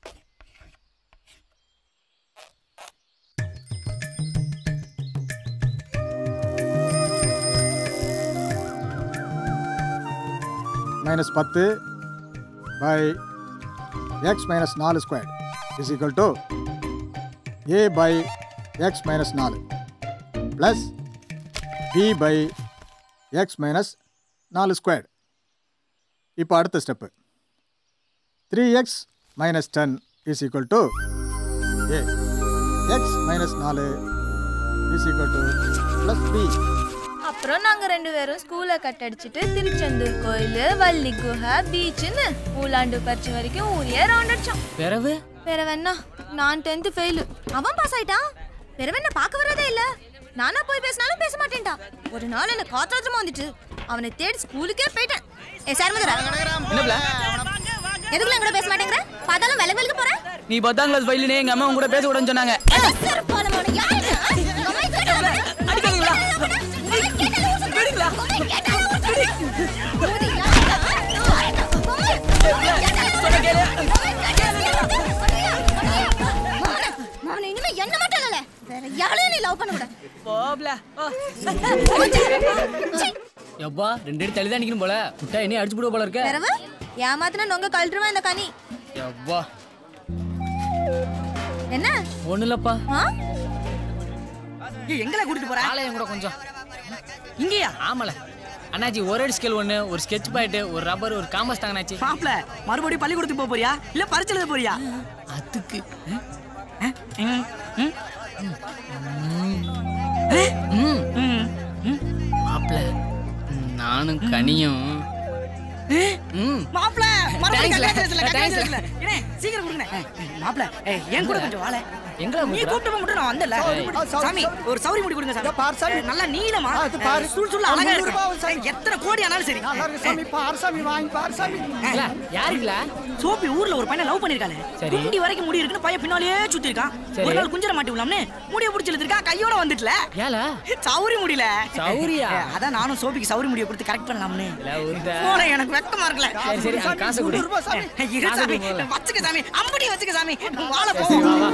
மைனஸ் பத்து பை எக்ஸ் மைனஸ் நாலு square is equal to A by X minus நாலு plus B by X minus நாலு ஸ்கொயர் இப்போ அடுத்த step three X minus ten is equal to A X minus நாலு is equal to plus B அப்புறம் நாங்க ரெண்டு பேரும் ஸ்கூலை கட் அடிச்சிட்டு திருச்செந்தூர் கோயில் வள்ளி குஹை பீச்சுன்னு ஊலாண்டு பறிச்சு வரைக்கும் ஊரே ரவுண்ட் அடிச்சோம் பிறவு வேற வேணா நான் டென்த் ஃபெயிலு அவன் பாஸ் ஆயிட்டான் வேற வேணா பார்க்க வரதே இல்ல நானா போய் பேசினாலும் பேச மாட்டேன்டா ஒரு நாள் என்ன காத்திரமா வந்துட்டு அவனை தேடி ஸ்கூலுக்கே போயிட்டேன் ஏ சார் என்னப்ல எதுக்குல கூட பேச மாட்டேங்கிற பார்த்தாலும் விலை விலக்கு போறேன் நீ பத்தாம் கிளாஸ் ஃபைல்னே எங்க அம்மா உங்க கூட பேச கூடாதுன்னு சொன்னாங்க அவனை இனிமே என்ன மட்டும் இல்ல வேற யாரையும் நீ லவ் பண்ண கூடாது போப்ல எப்பா ரெண்டு அடி தள்ளி தான் நிக்கணும் போல முட்டா என்ன அடிச்சு போடுவ போல இருக்க வேறவ ஏமாத்தின நொங்க கழட்டுருவான் இந்த கனி எப்பா என்ன ஒண்ணு இல்லப்பா ஆ? எங்களை கூட்டிட்டு போற ஆலயம் கூட கொஞ்சம் இங்கேயா ஆமால அண்ணாச்சி ஒரு அடி ஸ்கேல் ஒண்ணு ஒரு ஸ்கெட்ச் பாயிண்ட் ஒரு ரப்பர் ஒரு காம்பஸ் தாங்க அண்ணாச்சி மாப்ள மறுபடியும் பள்ளிக்கூடத்துக்கு போக போறியா இல்ல பரிச்சு எழுத போறியா அதுக்கு மாப்பிள நானும் கனியும் ம் மாப்ள Thanks மறுபடியும் ல. congratulations ல, Thanks ல. congratulations ல. இண்ணே, சீக்கிரம் கொடுங்க மாப்ள என் கூட கொஞ்சம் வாழ எங்களை நீ கூப்பிடுறா? கூப்பிட்டு மட்டும் நான் வந்தல ஏய். சாமி ஒரு சௌரி முடி கொடுங்க சாமி பார் சாமி நல்லா நீளமா பாரு. சுள் சுள்ள ஒரு அழகா முந்நூறு ரூபாய் இருக்கு ஏய், எத்தனை கோடி ஆனாலும் சரி நல்லா இருக்கு சாமி பார் சாமி வாங்கி பார் சாமி யாருக்குல சோப்பி ஊர்ல ஒரு பையனை லவ் பண்ணிருக்காளே சரி. குண்டி வரைக்கும் முடி இருக்குன்னு பையன் பின்னாலேயே சுத்தி இருக்கான் சரி. ஒரு நாள் குஞ்சர மாட்டி விடலாம்னு முடிய புடிச்சு இழுத்துருக்கா கையோட வந்துட்டுல ஏல சௌரி முடியல சௌரியா? ஏய், அதான் நானும் சோபிக்கு சௌரி முடிய கொடுத்து கரெக்ட் பண்ணலாம்னு இல்ல உருண்டை. போனே, எனக்கு வெக்கமா இருக்குல்ல சரி, சரி, அந்த காசை கொடு. ஏய், இரு காசை சாமி கொடு முதல்ல. வச்சுக்க சாமி அம்படி வச்சுக்க சாமி வாழ சரி, சரி, வா, வா.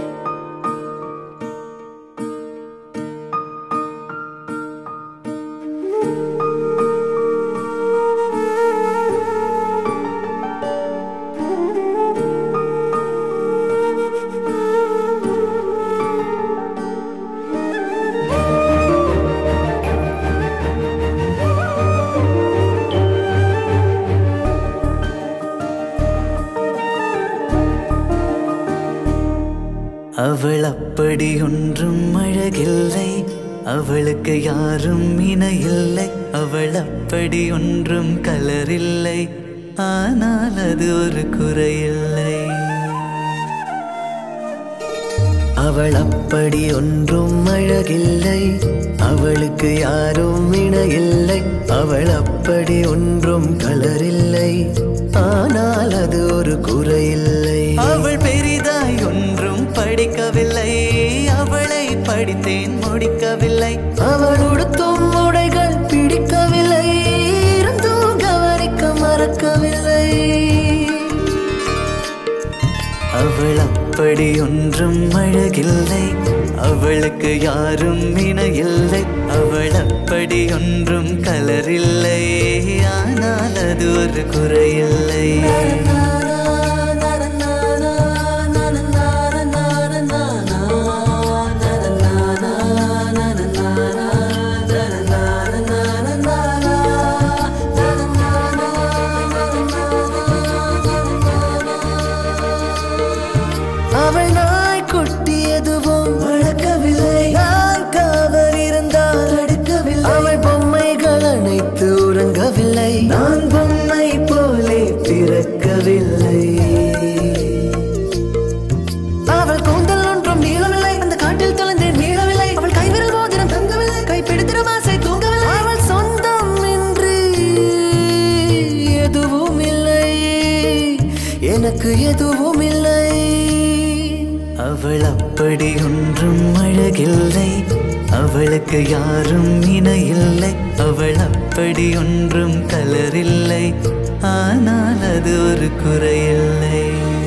அவள் அப்படி ஒன்றும் அழகில்லை அவளுக்கு யாரும் இணையில்லை அவள் அப்படி ஒன்றும் கலரில்லை ஆனால் அது ஒரு குறையில்லை அவள் அப்படி ஒன்றும் அழகில்லை அவளுக்கு யாரும் இணையில்லை அவள் அப்படி ஒன்றும் கலரில்லை ஆனால் அது ஒரு குறையில்லை அவள் பெரிதாய் ஒன்றும் படிக்கவில்லை அவளை படித்தேன் முடிக்கவில்லை அவள் உடுத்தும் உடைகள் பிடிக்கவில்லை இருந்தும் கவனிக்க மறக்கவில்லை அவள் அப்படி ஒன்றும் அழகில்லை அவளுக்கு யாரும் இணையில்லை அவள் அப்படி ஒன்றும் கலரில்லை ஆனால் அது ஒரு குறையில்லை அவள் நாய் குட்டி எதுவும் வளர்க்கவில்லை நான் காவல் இருந்தால் தடுக்கவில்லை அவள் பொம்மைகள் அனைத்து உறங்கவில்லை நான் பொம்மை போலே பிறக்கவில்லை அவள் கூந்தல் ஒன்றும் நீளவில்லை அந்த காட்டில் தொலைந்தேன் மீளவில்லை அவள் கைவிரல் மோதிரம் தங்கவில்லை கைப்பிடித்திரம் ஆசை தூங்கவில்லை அவள் சொந்தம் என்று எதுவும் இல்லை எனக்கு எதுவும் இல்லை அவள் அப்படி ஒன்றும் அழகில்லை அவளுக்கு யாரும் இணையில்லை அவள் அப்படி ஒன்றும் கலரில்லை ஆனால் அது ஒரு குறையில்லை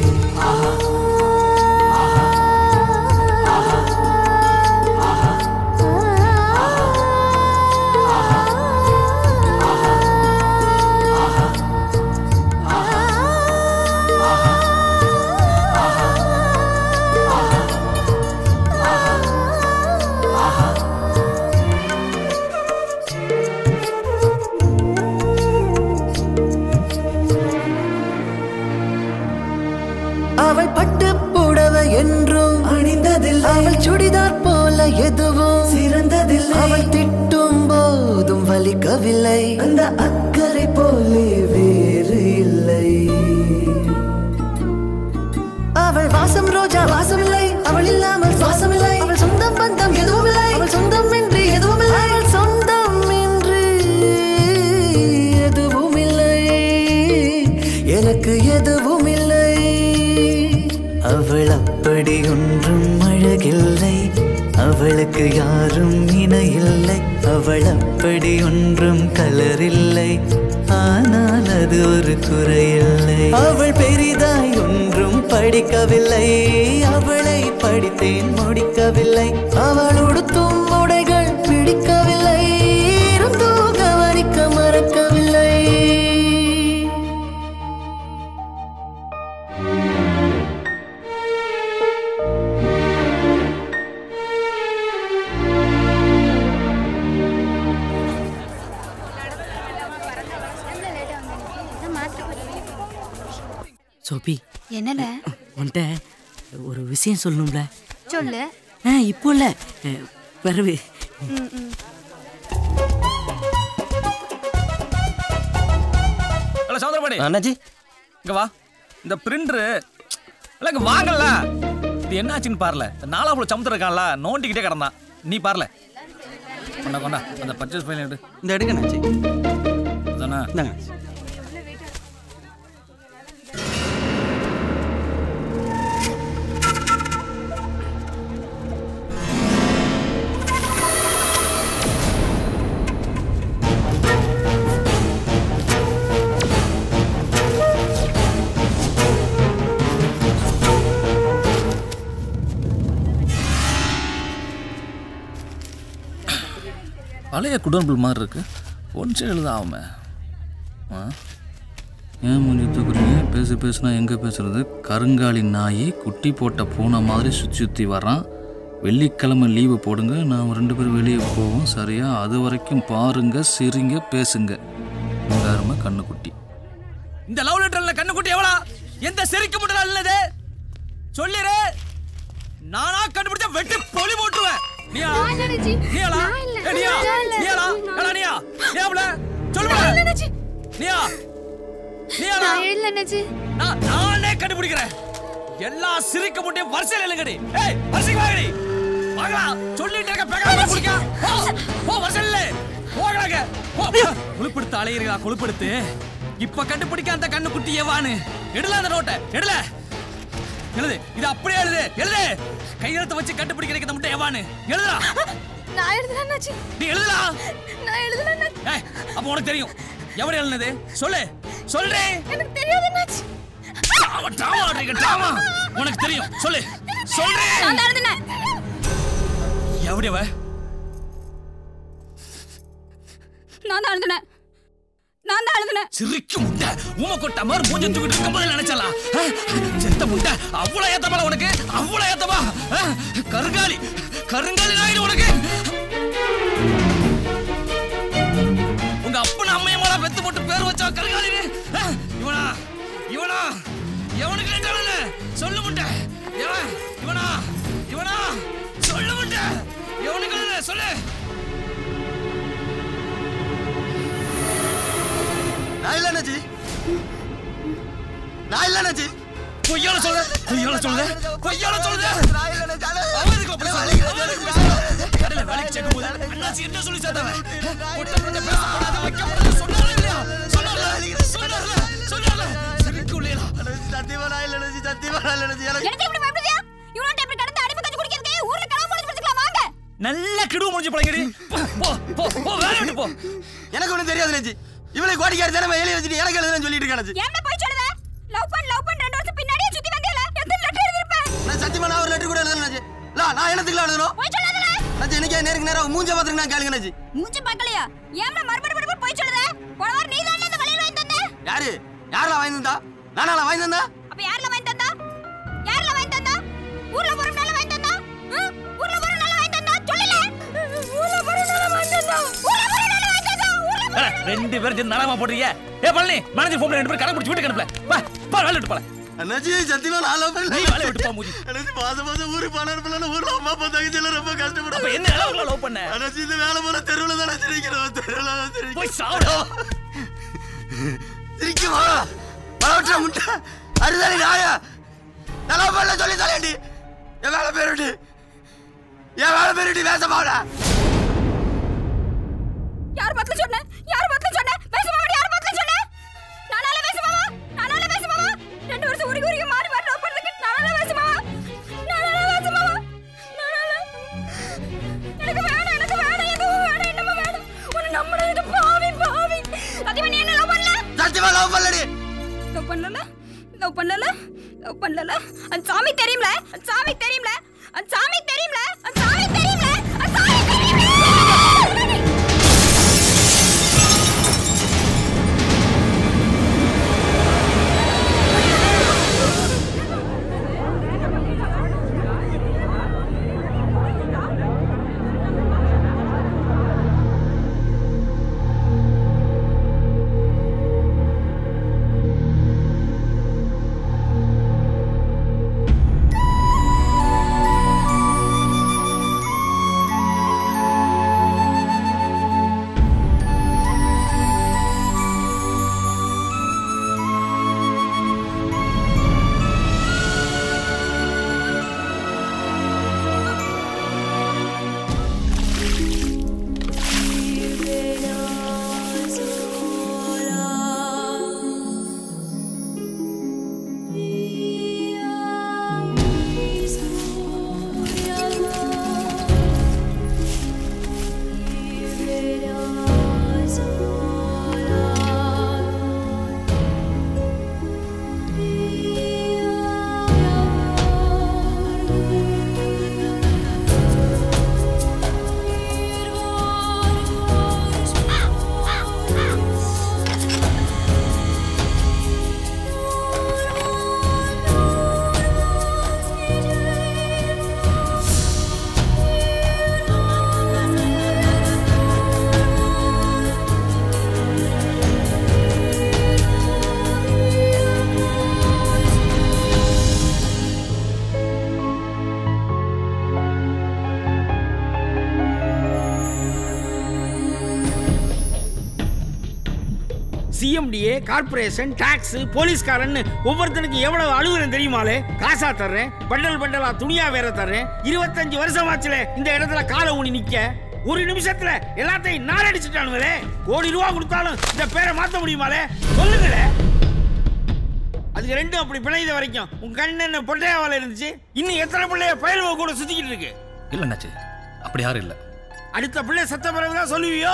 அவள் பட்டு புடவை என்றும் அணிந்ததில்லை அவள் சுடிதார் போல எதுவும் சிறந்ததில்லை அவள் திட்டும் போதும் வலிக்கவில்லை அந்த அக்கறை போலே வேறு இல்லை அவள் வாசம் ரோஜா வாசமில்லை அவள் இல்லாமல் சுவாசமில்லை அவள் சொந்தம் பந்தம் எதுவும் இல்லை அவள் சொந்தம் என்று எதுவும் இல்லை அவள் சொந்தம் என்று எதுவும் இல்லை எனக்கு எதுவும் இல்லை அவள் அப்படி ஒன்றும் அழகில்லை அவளுக்கு யாரும் இணையில்லை அவள் அப்படி ஒன்றும் கலரில்லை ஆனால் அது ஒரு குறையில்லை அவள் பெரிதாய் ஒன்றும் படிக்கவில்லை அவளை படித்தேன் முடிக்கவில்லை அவள் உடுத்தும் உடைகள் பிடிக்கவில்லை இருந்தும் கவனிக்க மறக்கவில்லை சோபி என்னல உன்கிட்ட ஒரு விஷயம் சொல்லணும்ல சொல்லு ஆ இப்போ இல்லை பிறகு ம், ம். ஹலோ சௌந்தரபாடி அண்ணாச்சி இங்க வா இந்த பிரிண்டரு இல்ல இங்க வாங்கல இது என்னாச்சுன்னு பாருல இந்த நாலாப்புல சமுத்திரம் இருக்கான்ல நோண்டிக்கிட்டே கிடந்தான் நீ பாருல கொண்டா கொண்டா அந்த பர்ச்சேஸ் ஃபைல் எடு இந்த எடுங்க அண்ணாச்சி அதானே இந்தாங்க பழைய குடோன்பிள் மாதிரி இருக்கு ஒன் சைடு தான் ஆகுமே ஆ ஏன் மூஞ்சி தூக்குறீங்க பேசு பேசுனா எங்கே பேசுறது கருங்காலி நாய் குட்டி போட்ட பூனை மாதிரி சுற்றி சுற்றி வரான் வெள்ளிக்கிழமை லீவு போடுங்க நாம் ரெண்டு பேரும் வெளியே போவோம் சரியா அது வரைக்கும் பாருங்க சிரிங்க பேசுங்க உங்க அருமை கண்ணுக்குட்டி இந்த லவ் லெட்டர்ல கண்ணுக்குட்டி எவ்வளோ எந்த சிரிக்க மட்டும் இல்லது சொல்லிடு நானா கண்டுபிடிச்சா வெட்டி பொலி போட்டுருவேன் நீயா நீயாளா ஏ, நீயா நீயாளா ஏடா நீயா நீயாப்ல சொல்லுடா நீயா நீயாளா நான் எழுதல அண்ணாச்சி நான் நானே கண்டுபிடிக்கிறேன் எல்லா சிரிக்க முட்டையும் வரிசையில் இல்லைங்கடி ஏய் வரிசைக்கு வாங்கடி வாங்கடா சொல்லிட்டு இருக்க பேக்காம குடிக்க போ போ வரிசையில் இல்ல போகலாங்க போ கொழுப்படுத்து அலையிறீங்களா கொழுப்படுத்து இப்ப கண்டுபிடிக்க அந்த கண்ணு குட்டி எவான்னு எடுல அந்த நோட்டை எடுல எழுது இது அப்படியே எழுது எழுது கையெழுத்து வச்சு கண்டுபிடிக்கிறதுக்கு இந்த முட்டை எவான்னு எழுதுடா நான் எழுதல அண்ணாச்சி நீ எழுதுடா நான் எழுதல அண்ணாச்சி ஏய் அப்ப உனக்கு தெரியும் எவரு எழுதுனது சொல்லு சொல்றேன் எனக்கு தெரியாது அண்ணாச்சி டிராமா டிராமா ஆடுறீங்க டிராமா உனக்கு உனக்கு தெரியும் சொல்லு சொல்றேன் நான் தான் எழுதுனேன் எப்படி அவ நான் தான் எழுதுனேன் நான் தான் எழுதுனேன் சிரிக்கு முட்டை ஊம கொட்ட மாதிரி மூஞ்ச தூக்கிட்டு இருக்கும் போது நினைச்சலாம் செத்த முட்டை அவ்வளவு ஏத்தமா உனக்கு அவ்வளவு ஏத்தமா ஆ? கருங்காலி கருங்காலி நாயுடு உனக்கு உங்க அப்பன அம்மையமாடா பெத்து போட்டு பேர் வச்சா கருங்காலி ஆ? இவனா இவனா எவனுக்கு லேட்டான சொல்லு முட்டை எவன் இவனா இவனா சொல்லு முட்டை எவனுக்கு இல்ல, சொல்லு நான் இல்ல அண்ணாச்சி நான் இல்ல அண்ணாச்சி பொய்யால சொல்ற பொய்யால சொல்ற பொய்யால சொல்ற அவன் எதுக்கு அப்படி சொல்ற? அவன் எதுக்கு அப்படி சொல்ற? கடையில வேலைக்கு சேர்க்கும் போது அண்ணாச்சி என்ன சொல்லி சேர்த்தவன்? பொட்ட பொட்ட பேசக்கூடாது, வைக்கப்படாது, சொன்னாரா இல்லையா? சொன்னார்ல, சொன்னார்ல, சொன்னார்ல. சிரிக்கு இல்லையா? சத்தியமா நான் இல்ல அண்ணாச்சி சத்தியமா நான் இல்ல அண்ணாச்சி எனக்கு எனக்கு எப்படி பயப்படுறியா இவனோட இப்படி கடந்து அடிப்பு கஞ்சி குடிக்கிறதுக்கு ஊர்ல கலவு போட்டு குடிச்சுக்கலாம் வாங்க நல்ல கிடுவு முடிஞ்சு பழகிடி போ போ போ வேலை விட்டு போ எனக்கு ஒண்ணும் தெரியாது அண்ணாச்சி இவளை கோடிக்கார தினமே எழுதி வச்சுட்டு எனக்கு எழுதுன்னு சொல்லிட்டு இருக்க அண்ணாச்சி ஏன்டா போய் சொல்லுத லவ் பண்ண லவ் பண்ண ரெண்டு வருஷம் பின்னாடியே சுத்தி வந்தியல எத்தனை லெட்டர் எழுதிருப்பேன் நான் சத்தியமா நான் ஒரு லெட்டர் கூட எழுதல அண்ணாச்சி லா நான் என்னத்துக்குலாம் எழுதணும் போய் சொல்லாதல அண்ணாச்சி எனக்கு நேருக்கு நேரம் மூஞ்ச பாத்துருக்கு நான் கேளுங்க அண்ணாச்சி மூஞ்சி பார்க்கலையா ஏன்டா மறுபடியும் மறுபடியும் போய் சொல்லுத போன வாரம் நீ தானே அந்த வளையல் வாங்கி தந்த யாரு யாரெல்லாம் வாங்கி தந்தா நானா வாங்கி தந்தா அப்ப யார்ல வாங்கி தந்தா யார்ல வாங்கி தந்தா ஊர்ல ஒரு நாள் வாங்கி தந்தா ம்? ஊர்ல ஒரு நாள் வாங்கி தந்தா சொல்லல ஊர்ல ஒரு நாள் வாங்கி தந்தா ஊர்ல ஒரு நாள் வாங்கி தந்தா ஊர்ல ஏடா, ரெண்டு பேரும் சேர்ந்து நலமா போடுறீங்க ஏ பழனி மேனேஜர் போன் ரெண்டு பேரும் கடை பிடிச்சி வீட்டுக்கு அனுப்பல வா பா வேலை விட்டு போல அண்ணாச்சி சத்தியமா நான் லவ் நீ வேலை விட்டு போ மூஞ்சி அண்ணாச்சி மாசம் மாசம் ஊருக்கு பணம் அனுப்பலன்னு ஊர்ல அம்மா அப்பா தங்கச்சி எல்லாம் ரொம்ப கஷ்டப்படும் அப்ப என்ன அளவுக்குள்ள லவ் பண்ண அண்ணாச்சி இந்த வேலை போல தெருவுல தான் நினைச்சிருக்கிறோம் தெருவுல தான் தெரியும் போய் சாப்பிடு சிரிக்குமா பழவற்ற முட்டை அறுதலி நாயா நல்லா பண்ணல சொல்லி தலையண்டி என் வேலை பேருடி என் வேலை பேருடி வேச பாவல யார் பத்தல சொன்ன யார் பத்தல சொன்ன பேசுமா யார் பத்தல சொன்ன நானால பேசுமாவா நானால பேசுமாவா ரெண்டு வருஷம் உருகி உருகி மாறி மாறி லவ் பண்ணதுக்கு நானால பேசுமாவா நானால பேசுமாவா நானால எனக்கு வேணாம் எனக்கு வேணாம் எதுவும் வேணாம் என்னமோ வேணாம் உன்னை நம்புறது பாவி பாவி அதிவன் நீ என்ன லவ் பண்ணல சத்தியமா லவ் பண்ணலடி லவ் பண்ணல லவ் பண்ணல லவ் பண்ணல அந்த சாமி தெரியும்ல அந்த சாமி தெரியும்ல அந்த சாமி தெரியும்ல அந்த சாமி தெரியும்ல அந்த சாமி தெரியும்ல சிஎம்டிஏ கார்ப்பரேஷன் டாக்ஸ் போலீஸ்காரன்னு ஒவ்வொருத்தனுக்கு எவ்வளவு அழுகுறேன் தெரியுமாலே காசா தர்றேன் பண்டல் பண்டலா துணியா வேற தர்றேன் இருபத்தஞ்சு வருஷம் ஆச்சுல இந்த இடத்துல காலை ஊனி நிக்க ஒரு நிமிஷத்துல எல்லாத்தையும் நாரடிச்சுட்டானுங்களே கோடி ரூபா கொடுத்தாலும் இந்த பேரை மாத்த முடியுமாலே சொல்லுங்களே அதுக்கு ரெண்டும் அப்படி பிழைத வரைக்கும் உன் கண்ணு என்ன பொட்டையாவால இருந்துச்சு இன்னும் எத்தனை பிள்ளைய பயலுவ கூட சுத்திக்கிட்டு இருக்கு இல்ல அண்ணாச்சி அப்படி யாரும் இல்ல அடுத்த பிள்ளை செத்த பிறகுதான் சொல்லுவியோ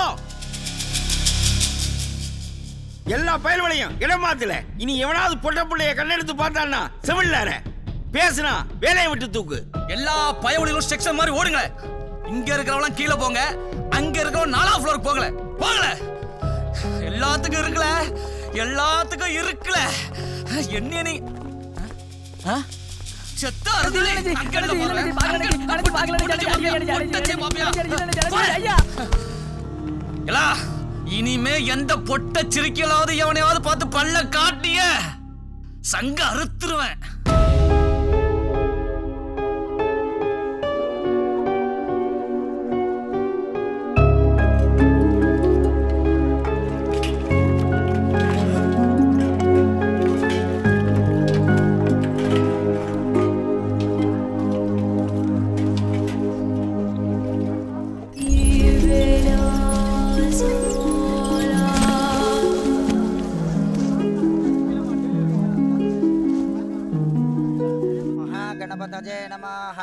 எல்லா பயல்களையும் இடம் மாத்தல இனி எவனாவது பொட்ட பிள்ளைய கண்ணெடுத்து பார்த்தான்னா செவில்லார பேசுனா வேலையை விட்டு தூக்கு எல்லா பயவழிகளும் செக்ஷன் மாதிரி ஓடுங்க இங்க இருக்கிறவங்க கீழே போங்க அங்க இருக்கிறவங்க நாலாம் ஃப்ளோருக்கு போகல போகல எல்லாத்துக்கும் இருக்குல எல்லாத்துக்கும் இருக்குல என்ன நீ ஆ? செத்தா அறுதலே. அங்க இருக்க போங்க. அங்க பொட்டச்சி மாப்பியா. போடு. எலா, இனிமே எந்த பொட்ட சிரிக்கலாவது எவனையாவது பார்த்து பல்ல காட்டிய சங்க அறுத்துருவேன் கணபதஜே நமஹ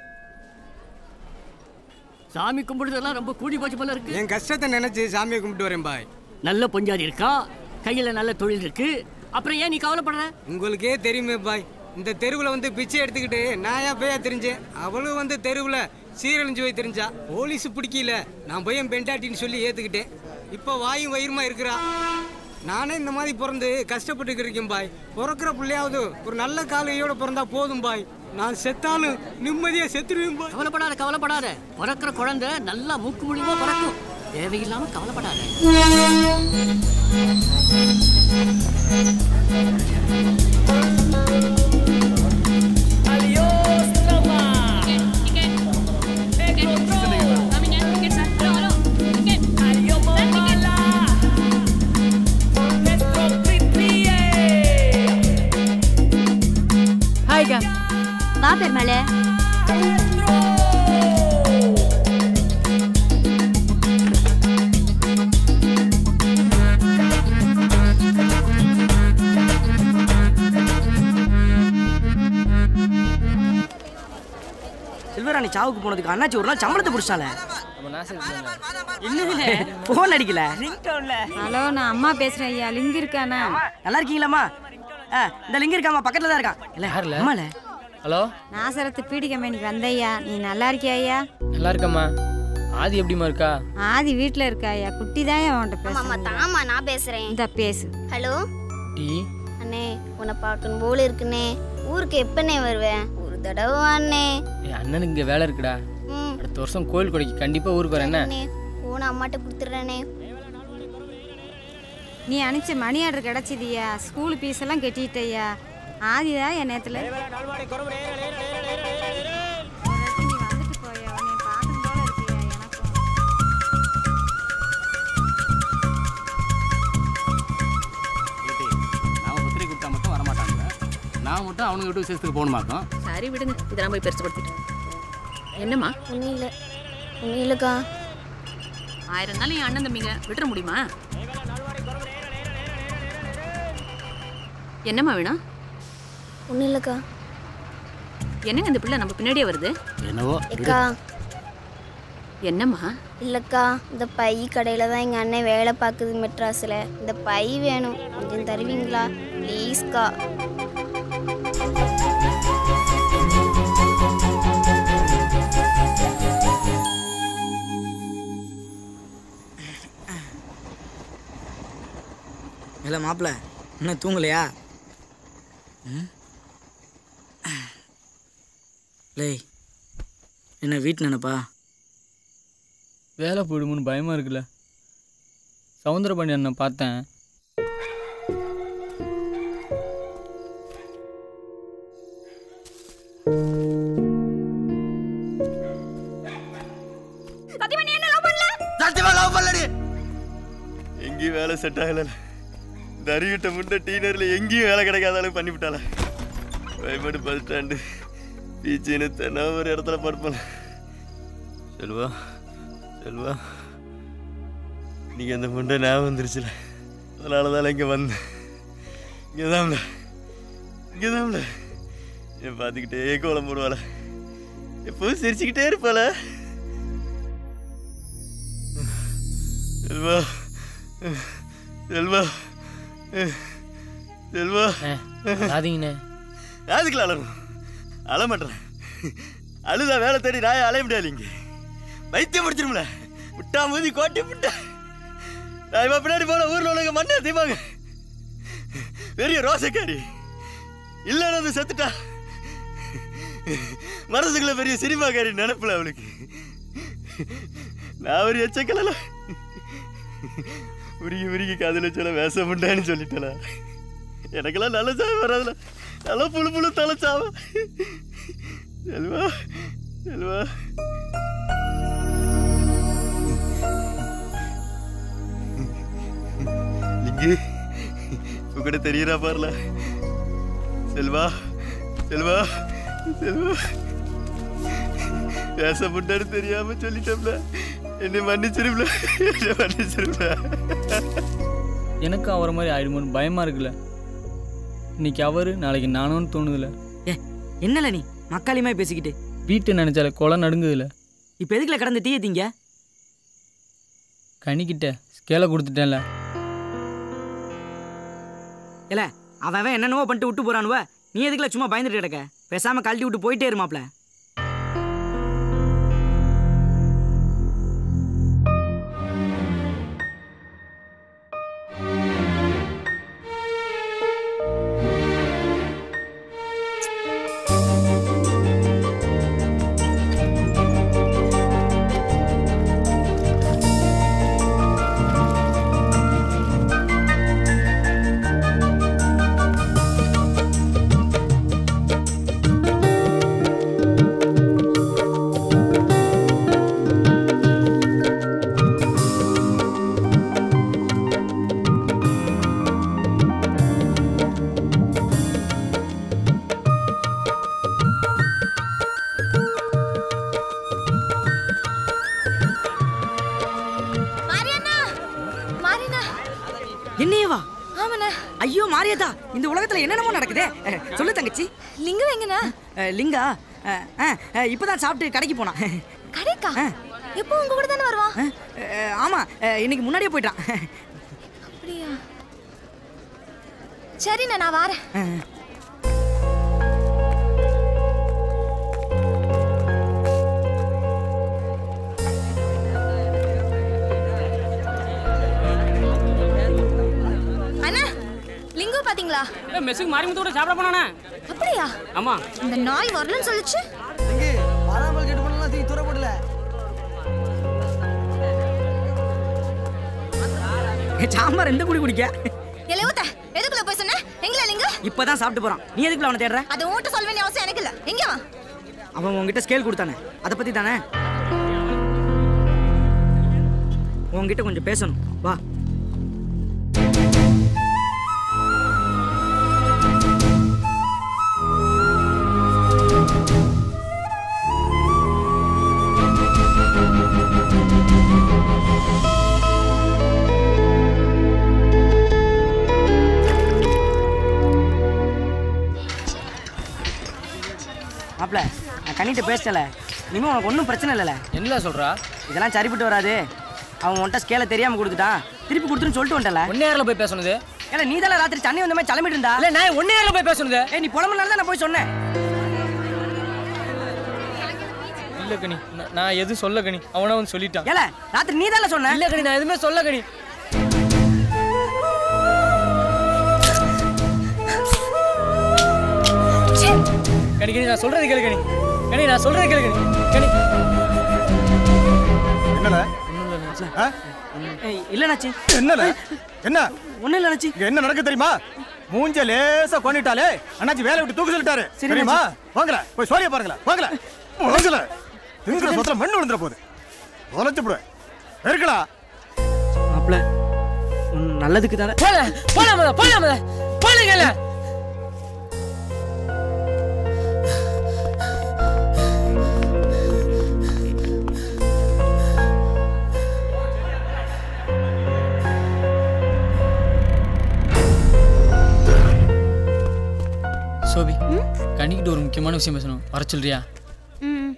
சாமி கும்பிடுறதெல்லாம் ரொம்ப கூடி போச்சு போல இருக்கு என் கஷ்டத்தை நினைச்சு சாமியை கும்பிட்டு வரேன் பாய் நல்ல பொஞ்சாதி இருக்கா கையில நல்ல தொழில் இருக்கு அப்புறம் ஏன் நீ கவலைப்படுற உங்களுக்கே தெரியுமே பாய் இந்த தெருவில் வந்து பிச்சை எடுத்துக்கிட்டு நாயா பேயா தெரிஞ்சேன் அவளும் வந்து தெருவில் சீரழிஞ்சு போய் தெரிஞ்சா போலீஸ் பிடிக்கல நான் போய் என் பெண்டாட்டின்னு சொல்லி ஏற்றுக்கிட்டேன் இப்போ வாயும் வயிறுமா இருக்கிறா நானே இந்த மாதிரி பிறந்து கஷ்டப்பட்டு இருக்கேன் பாய் பிறக்கிற பிள்ளையாவது ஒரு நல்ல காலையோட பிறந்தா போதும் பாய் நான் செத்தாலும் நிம்மதியா செத்துருவேன் பாய் கவலைப்படாத கவலைப்படாத பிறக்கிற குழந்தை நல்லா மூக்கு முடிவா பிறக்கும் தேவையில்லாம கவலைப்படாத ஹாய்க்கா வா பெருமாளே செல்வராணி சாவுக்கு போனதுக்கு அண்ணாச்சி ஒரு நாள் சம்பளத்தை பிடிச்சால நம்ம நாசம் என்னதுல போன் அடிக்கல ஹலோ நான் அம்மா பேசுறேன் ஐயா லிங்க் இருக்கானா நல்லா இருக்கீங்களாம்மா ஆ, இந்த லிங்க் இருக்காமா பக்கத்துல தான் இருக்கான் இல்ல யாருல? அம்மால ஹலோ நாசரத்து பீடி கம்பெனிக்கு வந்தையா நீ நல்லா இருக்கியா ஐயா நல்லா இருக்கம்மா ஆதி எப்படிம்மா இருக்கா ஆதி வீட்ல இருக்கா ஐயா குட்டி தான் அவன்கிட்ட பேசுறேன் ஆமா நான் பேசுறேன் இந்த பேசு ஹலோ டீ அண்ணே உன்னை பார்க்கணும் போல இருக்குண்ணே ஊருக்கு எப்பண்ணே வருவேன் ஒரு தடவை வாண்ணே என் அண்ணனுக்கு இங்கே வேலை இருக்குடா ம் அடுத்த வருஷம் கோயில் கொடைக்கு கண்டிப்பாக ஊருக்கு வரேன் என்ன அண்ணே போன அம்மாட்ட கொடுத்துட்றேனே நீ அனுப்பிச்ச மணி ஆர்டர் கிடைச்சதியா ஸ்கூல் ஃபீஸ் எல்லாம் கட்டிட்டய்யா ஆதிதான் என் நேரத்தில் நான் பத்திரிக்கை கொடுத்தா மட்டும் வரமாட்டாங்க நான் மட்டும் அவனுங்க வீட்டு விசேஷத்துக்கு போகணுமாக்கும் சரி விடுங்க இதெல்லாம் போய் பெருசுப்படுத்திட்டு என்னம்மா ஒன்றும் இல்லை ஒன்றும் இல்லைக்கா ஆயிரம் நாள் என் அண்ணன் தம்பிங்க விட்டுற முடியுமா என்னம்மா வேணும் ஒன்றும் இல்லைக்கா என்னங்க இந்த பிள்ளை நம்ம பின்னாடியே வருது என்னவோ ஏக்கா என்னம்மா இல்லைக்கா இந்த பை கடையில் தான் எங்கள் அண்ணன் வேலை பார்க்குது மெட்ராஸில் இந்த பை வேணும் கொஞ்சம் தருவீங்களா ப்ளீஸ்க்கா இல்லை மாப்பிள்ள இன்னும் தூங்கலையா ம்? லேய் என்ன வீட்டு நினைப்பா வேலை போயிடுமோன்னு பயமாக இருக்குல்ல சவுந்தரபாண்டி அண்ணன் பார்த்தேன் சத்தியமா நீ என்ன லவ் பண்ணல சத்தியமா லவ் பண்ணலடி எங்கேயும் வேலை செட் ஆகல தறிகிட்ட முன்ன டீனர்ல எங்கேயும் வேலை கிடைக்காத அளவுக்கு பண்ணிவிட்டால பயப்படு பஸ் ஸ்டாண்டு பீச்சின்னு தென்ன ஒரு இடத்துல படுப்பல செல்வா செல்வா நீங்க அந்த முண்டை ஞாபகம் வந்துருச்சுல அதனால தான் இங்கே வந்தேன் இங்கே தான்ல இங்கே தான்ல என் பார்த்துக்கிட்டே கோலம் போடுவாள எப்போதும் சிரிச்சுக்கிட்டே இருப்பாள செல்வா செல்வா செல்வா அழாதீங்கண்ணே அதுக்குள்ள அழகும் அழ மாட்டேன் அழுதா வேலை தேடி நாயை அலைய முடியாது இங்க வைத்தியம் முடிச்சிரும்ல விட்டா மூதி கோட்டி விட்டா நான் இவன் பின்னாடி போன ஊர்ல உலக மண்ணை தீமாங்க பெரிய ரோசக்காரி இல்லைன்னு வந்து செத்துட்டா மனசுக்குள்ள பெரிய சினிமாக்காரி நினைப்புல அவளுக்கு நான் ஒரு எச்சக்கல உருகி உருகி காதல சொல்ல வேச முண்டான்னு சொல்லிட்டல எனக்கெல்லாம் நல்ல சாவு வராதுல நல்ல புழு புழு தலை சாவு செல்வா செல்வா லிங்கு இப்ப கூட தெரியறா பாருல செல்வா செல்வா செல்வா பேச முன்னாடி தெரியாம சொல்லிட்டோம்ல என்னை மன்னிச்சிரும்ல என்னை மன்னிச்சிரும்ல எனக்கும் அவரை மாதிரி ஆயிடுமோன்னு பயமா இருக்குல்ல இன்னைக்கு அவரு நாளைக்கு நானும்னு தோணுதுல என்னல நீ மக்காளியமா பேசிக்கிட்டு வீட்டை நினைச்சால கொலை நடுங்குதுல இப்ப எதுக்குல கடந்து டீ ஏத்தீங்க கனிக்கிட்ட ஸ்கேலை கொடுத்துட்டேன்ல இல்ல அவன் அவன் என்னென்னவோ பண்ணிட்டு விட்டு போறானுவ நீ எதுக்குல சும்மா பயந்துட்டு கிடக்க பேசாம கழட்டி விட்டு போயிட்டே இருமாப்ல மாரியண்ணா மாரியண்ணா என்னையவா ஆமாண்ணா ஐயோ மாரியதா இந்த உலகத்துல என்னென்னமோ நடக்குதே அஹ், சொல்லு தங்கச்சி லிங்கம் எங்கண்ணா அஹ், லிங்கா அஹ், அஹ், அஹ், இப்பதான் சாப்பிட்டு கடைக்கு போனான் கடைக்கா எப்போ உங்க கூட தானே வருவான் அஹ், ஆமா அஹ், இன்னைக்கு முன்னாடியே போயிட்டான் அப்படியா சரிண்ணா நான் வரேன் அஹ், அண்ணா லிங்கம் பாத்தீங்களா மெஸ்ஸுக்கு மாரிமுத்தோட சாப்பிட போனானே அப்படியா ஆமா இந்த நாய் வரலன்னு சொல்லுச்சு வராமல் கெட்டு பண்ணலாம் தூக்கி தூர போடல சாம்பார் எந்த குடி குடிக்க இலையூத்த எதுக்குள்ள போய் சொன்ன எங்கள லிங்கம் இப்பதான் சாப்பிட்டு போறான் நீ எதுக்குள்ள அவனை தேடுற அதை உன்கிட்ட சொல்ல வேண்டிய அவசியம் எனக்கு இல்ல எங்க வா அவன் உன்கிட்ட ஸ்கேல் கொடுத்தானே அதை பத்தி தானே உன்கிட்ட கொஞ்சம் பேசணும் வா மாப்ள நான் கண்ணிட்ட பேசல இனிமே உனக்கு ஒன்றும் பிரச்சனை இல்லைல்ல என்ன சொல்றா இதெல்லாம் சரிப்பட்டு வராது அவன் உன்ட்ட ஸ்கேலை தெரியாம கொடுத்துட்டான் திருப்பி கொடுத்துன்னு சொல்லிட்டு வந்துட்டல ஒன்னே நேரில் போய் பேசணுது ஏல நீ தான் ராத்திரி தண்ணி வந்த மாதிரி கிளம்பிட்டு இருந்தா இல்ல நான் ஒன்னே நேரில் போய் பேசணுது ஏய் நீ புலம்புனால தான் நான் போய் சொன்னேன் இல்ல கனி நான்- நான் எதுவும் சொல்ல கனி அவனா வந்து சொல்லிட்டான் ஏல ராத்திரி நீ தானே சொன்ன இல்ல கனி நான் எதுவுமே சொல்ல கனி கனி கனி நான் சொல்றது கேளு கனி கனி நான் சொல்றது கேளு கனி கனி என்னல ஆ? ஏய், இல்ல என்னல என்ன ஒண்ணும் இல்ல இங்க என்ன நடக்கு தெரியுமா மூஞ்ச லேசா கொண்டுட்டாலே அண்ணாச்சி வேலை விட்டு தூக்க சொல்லிட்டாரு சரி, தெரியுமா வாங்கல போய் சோழிய பாருங்களேன் வாங்கல வாங்கல திங்கிற சொத்துல மண்ணு விழுந்துற போகுது தொலைச்சு போடுவேன் இருக்கலா மாப்ள உன் நல்லதுக்கு தானே போல போலாமல போலாமல போலுங்கல சோபி கனிக்கிட்ட ஒரு முக்கியமான விஷயம் பேசணும் வர சொல்றியா ம்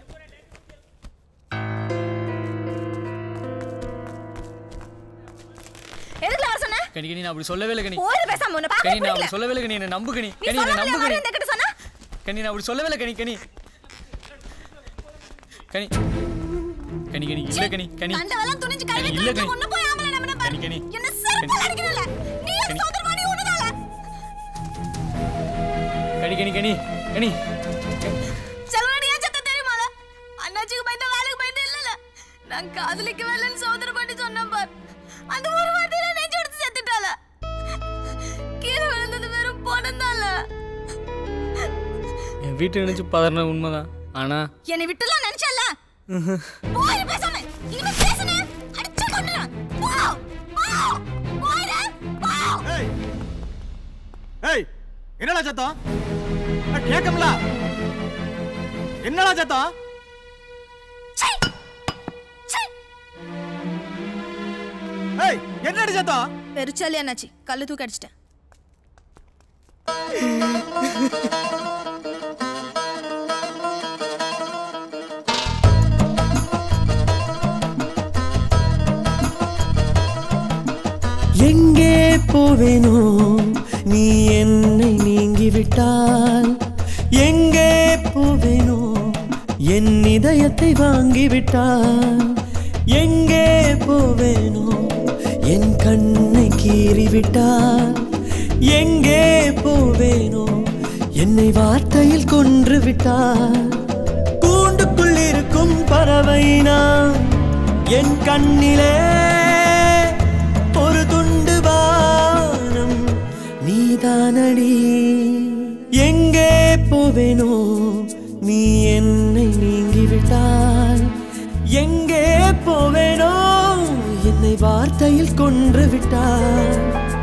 எதுக்குல வர சொன்ன கனி கனி நான் அப்படி சொல்லவே இல்லை கனி போய் பேசாம உன்னை கனி பார்க்க நான் பிடிக்கல அப்படி சொல்லவே இல்லை கனி என்ன நம்பு கனி நீ கனி என்ன சொல்லாமலே நம்பு வர கனி இந்த கிட்ட சொன்னா கனி நான் அப்படி சொல்லவே இல்லை கனி கனி கனி கனி கனி இல்ல கனி கனி கண்டவெல்லாம் துணிஞ்சு கை கனி, இல்ல வைக்க கனி. ஒண்ணு போய் ஆம்பளை நம்ம கனி கனி என்ன செருப்பால அடிக்கிறல நீ என் கனி. சோதரமா நீ உன்னதால கனி கனி கனி கனி செல்வனடியா சத்த தெரியுமால அண்ணாச்சிக்கு பயந்த வேலைக்கு பயந்து இல்லல நான் காதலிக்க வேலைன்னு சோதர பண்ணி சொன்னேன் பார் அந்த ஒரு வார்த்தையில நெஞ்சு எடுத்து செத்துட்டால கீழே விழுந்தது வெறும் போனதால என் வீட்டை நினைச்சு பதறின உண்மைதான் ஆனா என்னை விட்டுலாம் நினைச்சல போய் பேசாம இனிமே பேசுன அடிச்சு கொன்னுறேன் போ போ போயிரு போ ஏய் என்னடா சத்தம் அஹ், கேட்கல என்னடா சத்தம் ஏய் என்னடி சத்தம் பெருச்சாலி அண்ணாச்சி கல்லு தூக்கி அடிச்சிட்டேன் எங்கே போவேனோ நீ என்னை நீங்கிவிட்டால் எங்கே போவேனோ என் இதயத்தை வாங்கிவிட்டால் எங்கே போவேனோ என் கண்ணை கீறிவிட்டால் எங்கே போவேனோ என்னை வார்த்தையில் கொன்று விட்டால் கூண்டுக்குள் இருக்கும் பறவை நான் என் கண்ணிலே ஒரு துண்டு வானம் நீதானடி எங்கே போவேனோ நீ என்னை நீங்கிவிட்டால் எங்கே போவேனோ என்னை வார்த்தையில் கொன்று விட்டால்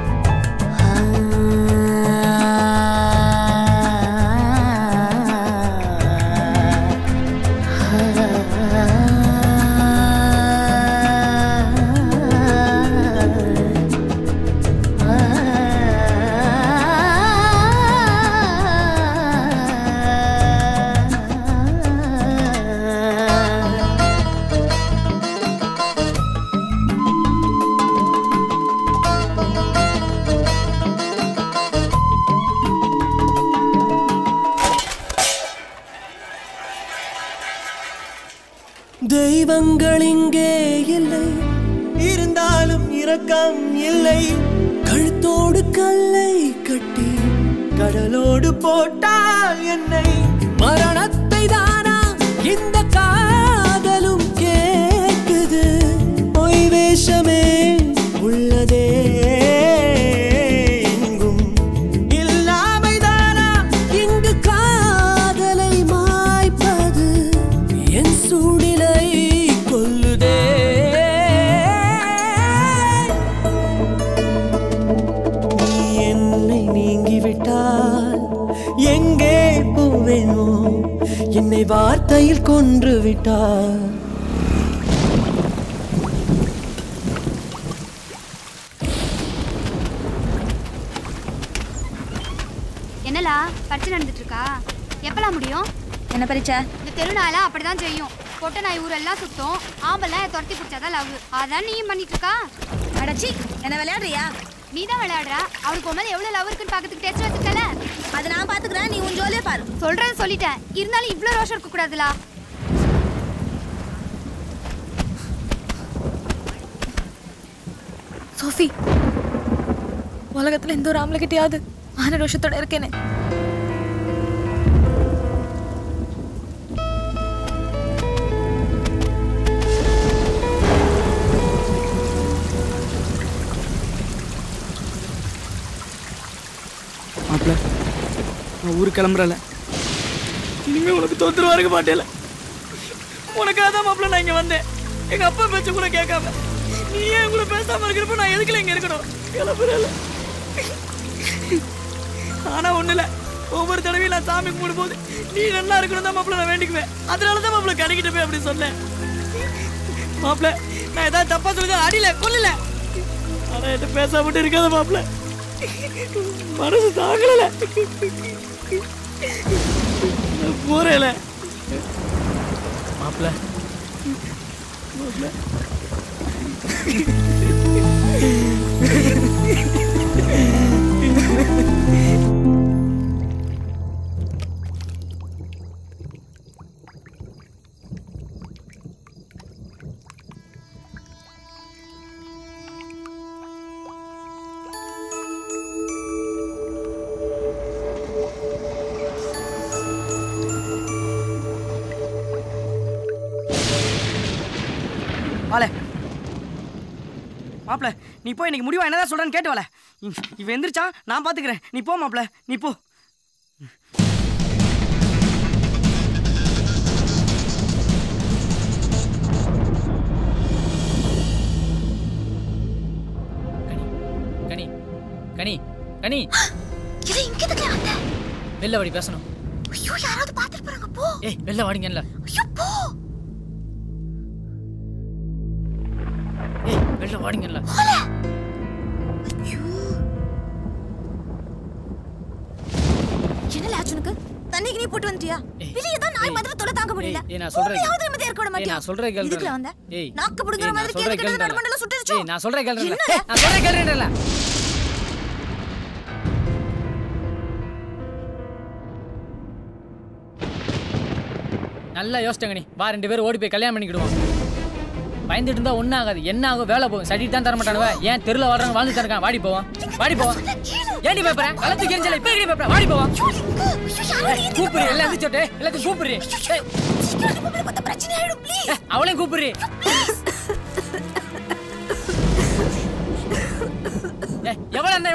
தெய்வங்கள் இங்கே இல்லை இருந்தாலும் இரக்கம் இல்லை கழுத்தோடு கல்லை கட்டி கடலோடு போட்டால் என்னை மரணத்தை தானா இந்த காதலும் கேட்குது பொய் வேஷமே உள்ளதே எங்கும் இல்லாமைதானா இங்கு காதலை மாய்ப்பது என் சூடிலை கொல்லுதே நீ என்னை நீங்கிவிட்டால் எங்கே போவேனோ என்னை வார்த்தையில் கொன்று விட்டால் என்னலா பரிச்சை நடந்துட்டு இருக்கா எப்பலாம் முடியும் என்ன பரீட்சை இந்த தெருநாளா அப்படிதான் செய்யும் பொட்ட நாய் ஊரெல்லாம் சுத்தம் ஆம்பெல்லாம் துரத்தி பிடிச்சாதான் லவ் அதான் நீயும் பண்ணிட்டு இருக்கா அடச்சி என்ன விளையாடுறியா நீ தான் விளையாடுறா அவனுக்கு உன் மேல எவ்வளவு லவ் இருக்குன்னு பாக்கிறதுக்கு டெஸ்ட் வச்சிருக்கல அது நான் பாத்துக்கிறேன் நீ உன் ஜோலியே பாரு சொல்றது சொல்லிட்டேன் இருந்தாலும் இவ்ளோ ரோஷம் இருக்க கூடாதுலா சோஃபி உலகத்துல எந்த ஒரு ஆம்பளைகிட்டயாவது மான ரோஷத்தோட இருக்கேனே மாப்பிள்ள நான் ஊருக்கு கிளம்புறல இனிமே உனக்கு தொந்தரவா இருக்க மாட்டேல உனக்காக தான் மாப்பிள்ள நான் இங்க வந்தேன் எங்க அப்பா பேச்ச கூட கேட்காம நீ ஏன் எங்களை பேசாம இருக்கிறப்ப நான் எதுக்குல இங்க இருக்கணும் கிளம்புறல ஆனா ஒண்ணு இல்ல ஒவ்வொரு தடவையும் நான் சாமி கும்பிடும்போது நீ நல்லா இருக்கணும் தான் மாப்பிள்ள நான் வேண்டிக்குவேன் அதனால தான் மாப்பிள்ள கடைக்கிட்ட போய் அப்படி சொன்னேன் மாப்பிள்ள நான் ஏதாவது தப்பா சொல்லி அடியில கொல்லல ஆனா என்கிட்ட பேசாம மட்டும் இருக்காத மாப்பிள்ள மனசு தாங்கல போறேல மாப்பிள்ள மாப்பிள்ள வாழ மாப்பிள நீ போய் இன்னைக்கு முடிவா என்னதான் சொல்றேன்னு கேட்டு வாழ இவன் எந்திரிச்சா நான் பாத்துக்கிறேன் நீ போ மாப்பிள நீ போ கனி கனி கனி இது இங்க எதுக்கு வந்த வெளில வாடி பேசணும் ஐயோ யாராவது பாத்துட்டு போறாங்க போ ஏய் வெளில வாடிங்கல்ல ஐயோ போ ஏய் வெளில வாடிங்கல்ல என்ன லாச் உனக்கு தண்ணிக்கு நீ போட்டு வந்துட்டியா வெளியே தான் நாய் மாதிரி தொலை தாங்க முடியல ஏய் நான் சொல்றேன் யாவது நிம்மதியா இருக்க விட ஏய் மாட்டியா நான் சொல்றேன் கேளுடா இதுக்குள்ள வந்த ஏய் நாக்கு புடுங்குற ஏய், நான் மாதிரி சொல்றேன் கேட்டு கேட்டு கேளுடா. நடுமண்டல சுட்டுருச்சோ ஏய் நான் சொல்றேன் கேளுடா என்ன? நான் சொல்றேன் கேளுடா நல்லா யோசிச்சங்க நீ வா ரெண்டு பேரும் ஓடி போய் கல்யாணம் பண்ணிக்கிடுவோம் பயந்துட்டு இருந்தா ஒன்றும் ஆகாது என்ன ஆகும் வேலை போகும் சட்டி தான் தர மாட்டானுவ ஏன் தெருல வர்றவங்க வாழ்ந்து தரக்கான் வாடி போவோம் வாடி போவோம் ஏன்டி பேப்பற கலத்து கிரிஞ்சல இப்ப எங்கடி பேப்பற வாடி போவோம் ஏய், கூப்பிடு எல்லாம் எந்திரிச்சு விட்டு, எல்லாத்தையும் கூப்பிடு ஏய், ஏய், அவளையும் கூப்பிடு ஏய், எவ்வளவு அந்த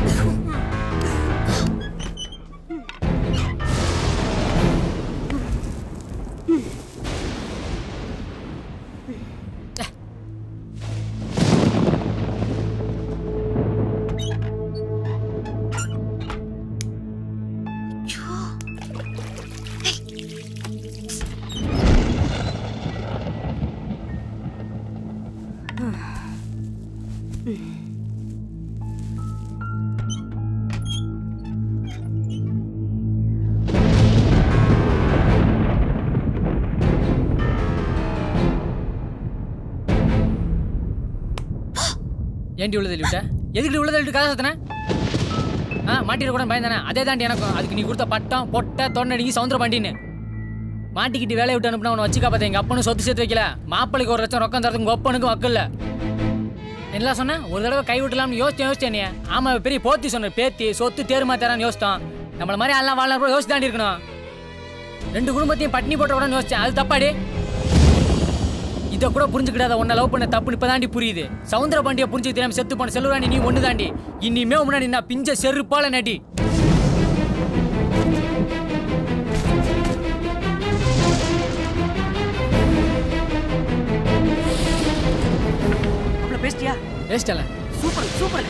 ஏண்டி உள்ள தள்ளி விட்ட எதுக்கு உள்ள தள்ளிட்டு கதை சத்தன ஆ மாட்டிட கூட பயந்தானே அதே தாண்டி எனக்கும் அதுக்கு நீ கொடுத்த பட்டம் பொட்டை தொண்டடிங்கி சவுந்தர பாண்டின்னு மாட்டிக்கிட்டு வேலையை விட்டு அனுப்புனா உன்னை வச்சு காப்பாத்த எங்க அப்பனும் சொத்து சேர்த்து வைக்கல மாப்பிளைக்கு ஒரு லட்சம் ரொக்கம் தரதுக்கு உங்க அப்பனுக்கும் வக்கல்ல என்ன சொன்ன ஒரு தடவை கை விட்டலாம்னு யோசிச்சேன் யோசிச்சேன் நீ ஆமா பெரிய போத்தி சொன்ன பேத்தி சொத்து தேர்மா தரான்னு யோசித்தோம் நம்மள மாதிரி எல்லாம் வாழலாம் கூட யோசிச்சு தாண்டி இருக்கணும் ரெண்டு குடும்பத்தையும் பட்னி போட்ட உடனே யோசிச்சேன் அது தப்பாடி இதை கூட புரிஞ்சுக்கிடாத உன்னை லவ் பண்ண தப்புன்னு இப்போ தாண்டி புரியுது சவுந்தர பாண்டிய புரிஞ்சு தெரியாம செத்து போன செல்வராணி நீ ஒன்று தாண்டி இனிமே முன்னாடி நான் பிஞ்ச செருப்பால நடி அவ்வளோ பேசிட்டியா வேஸ்டல சூப்பர் சூப்பர்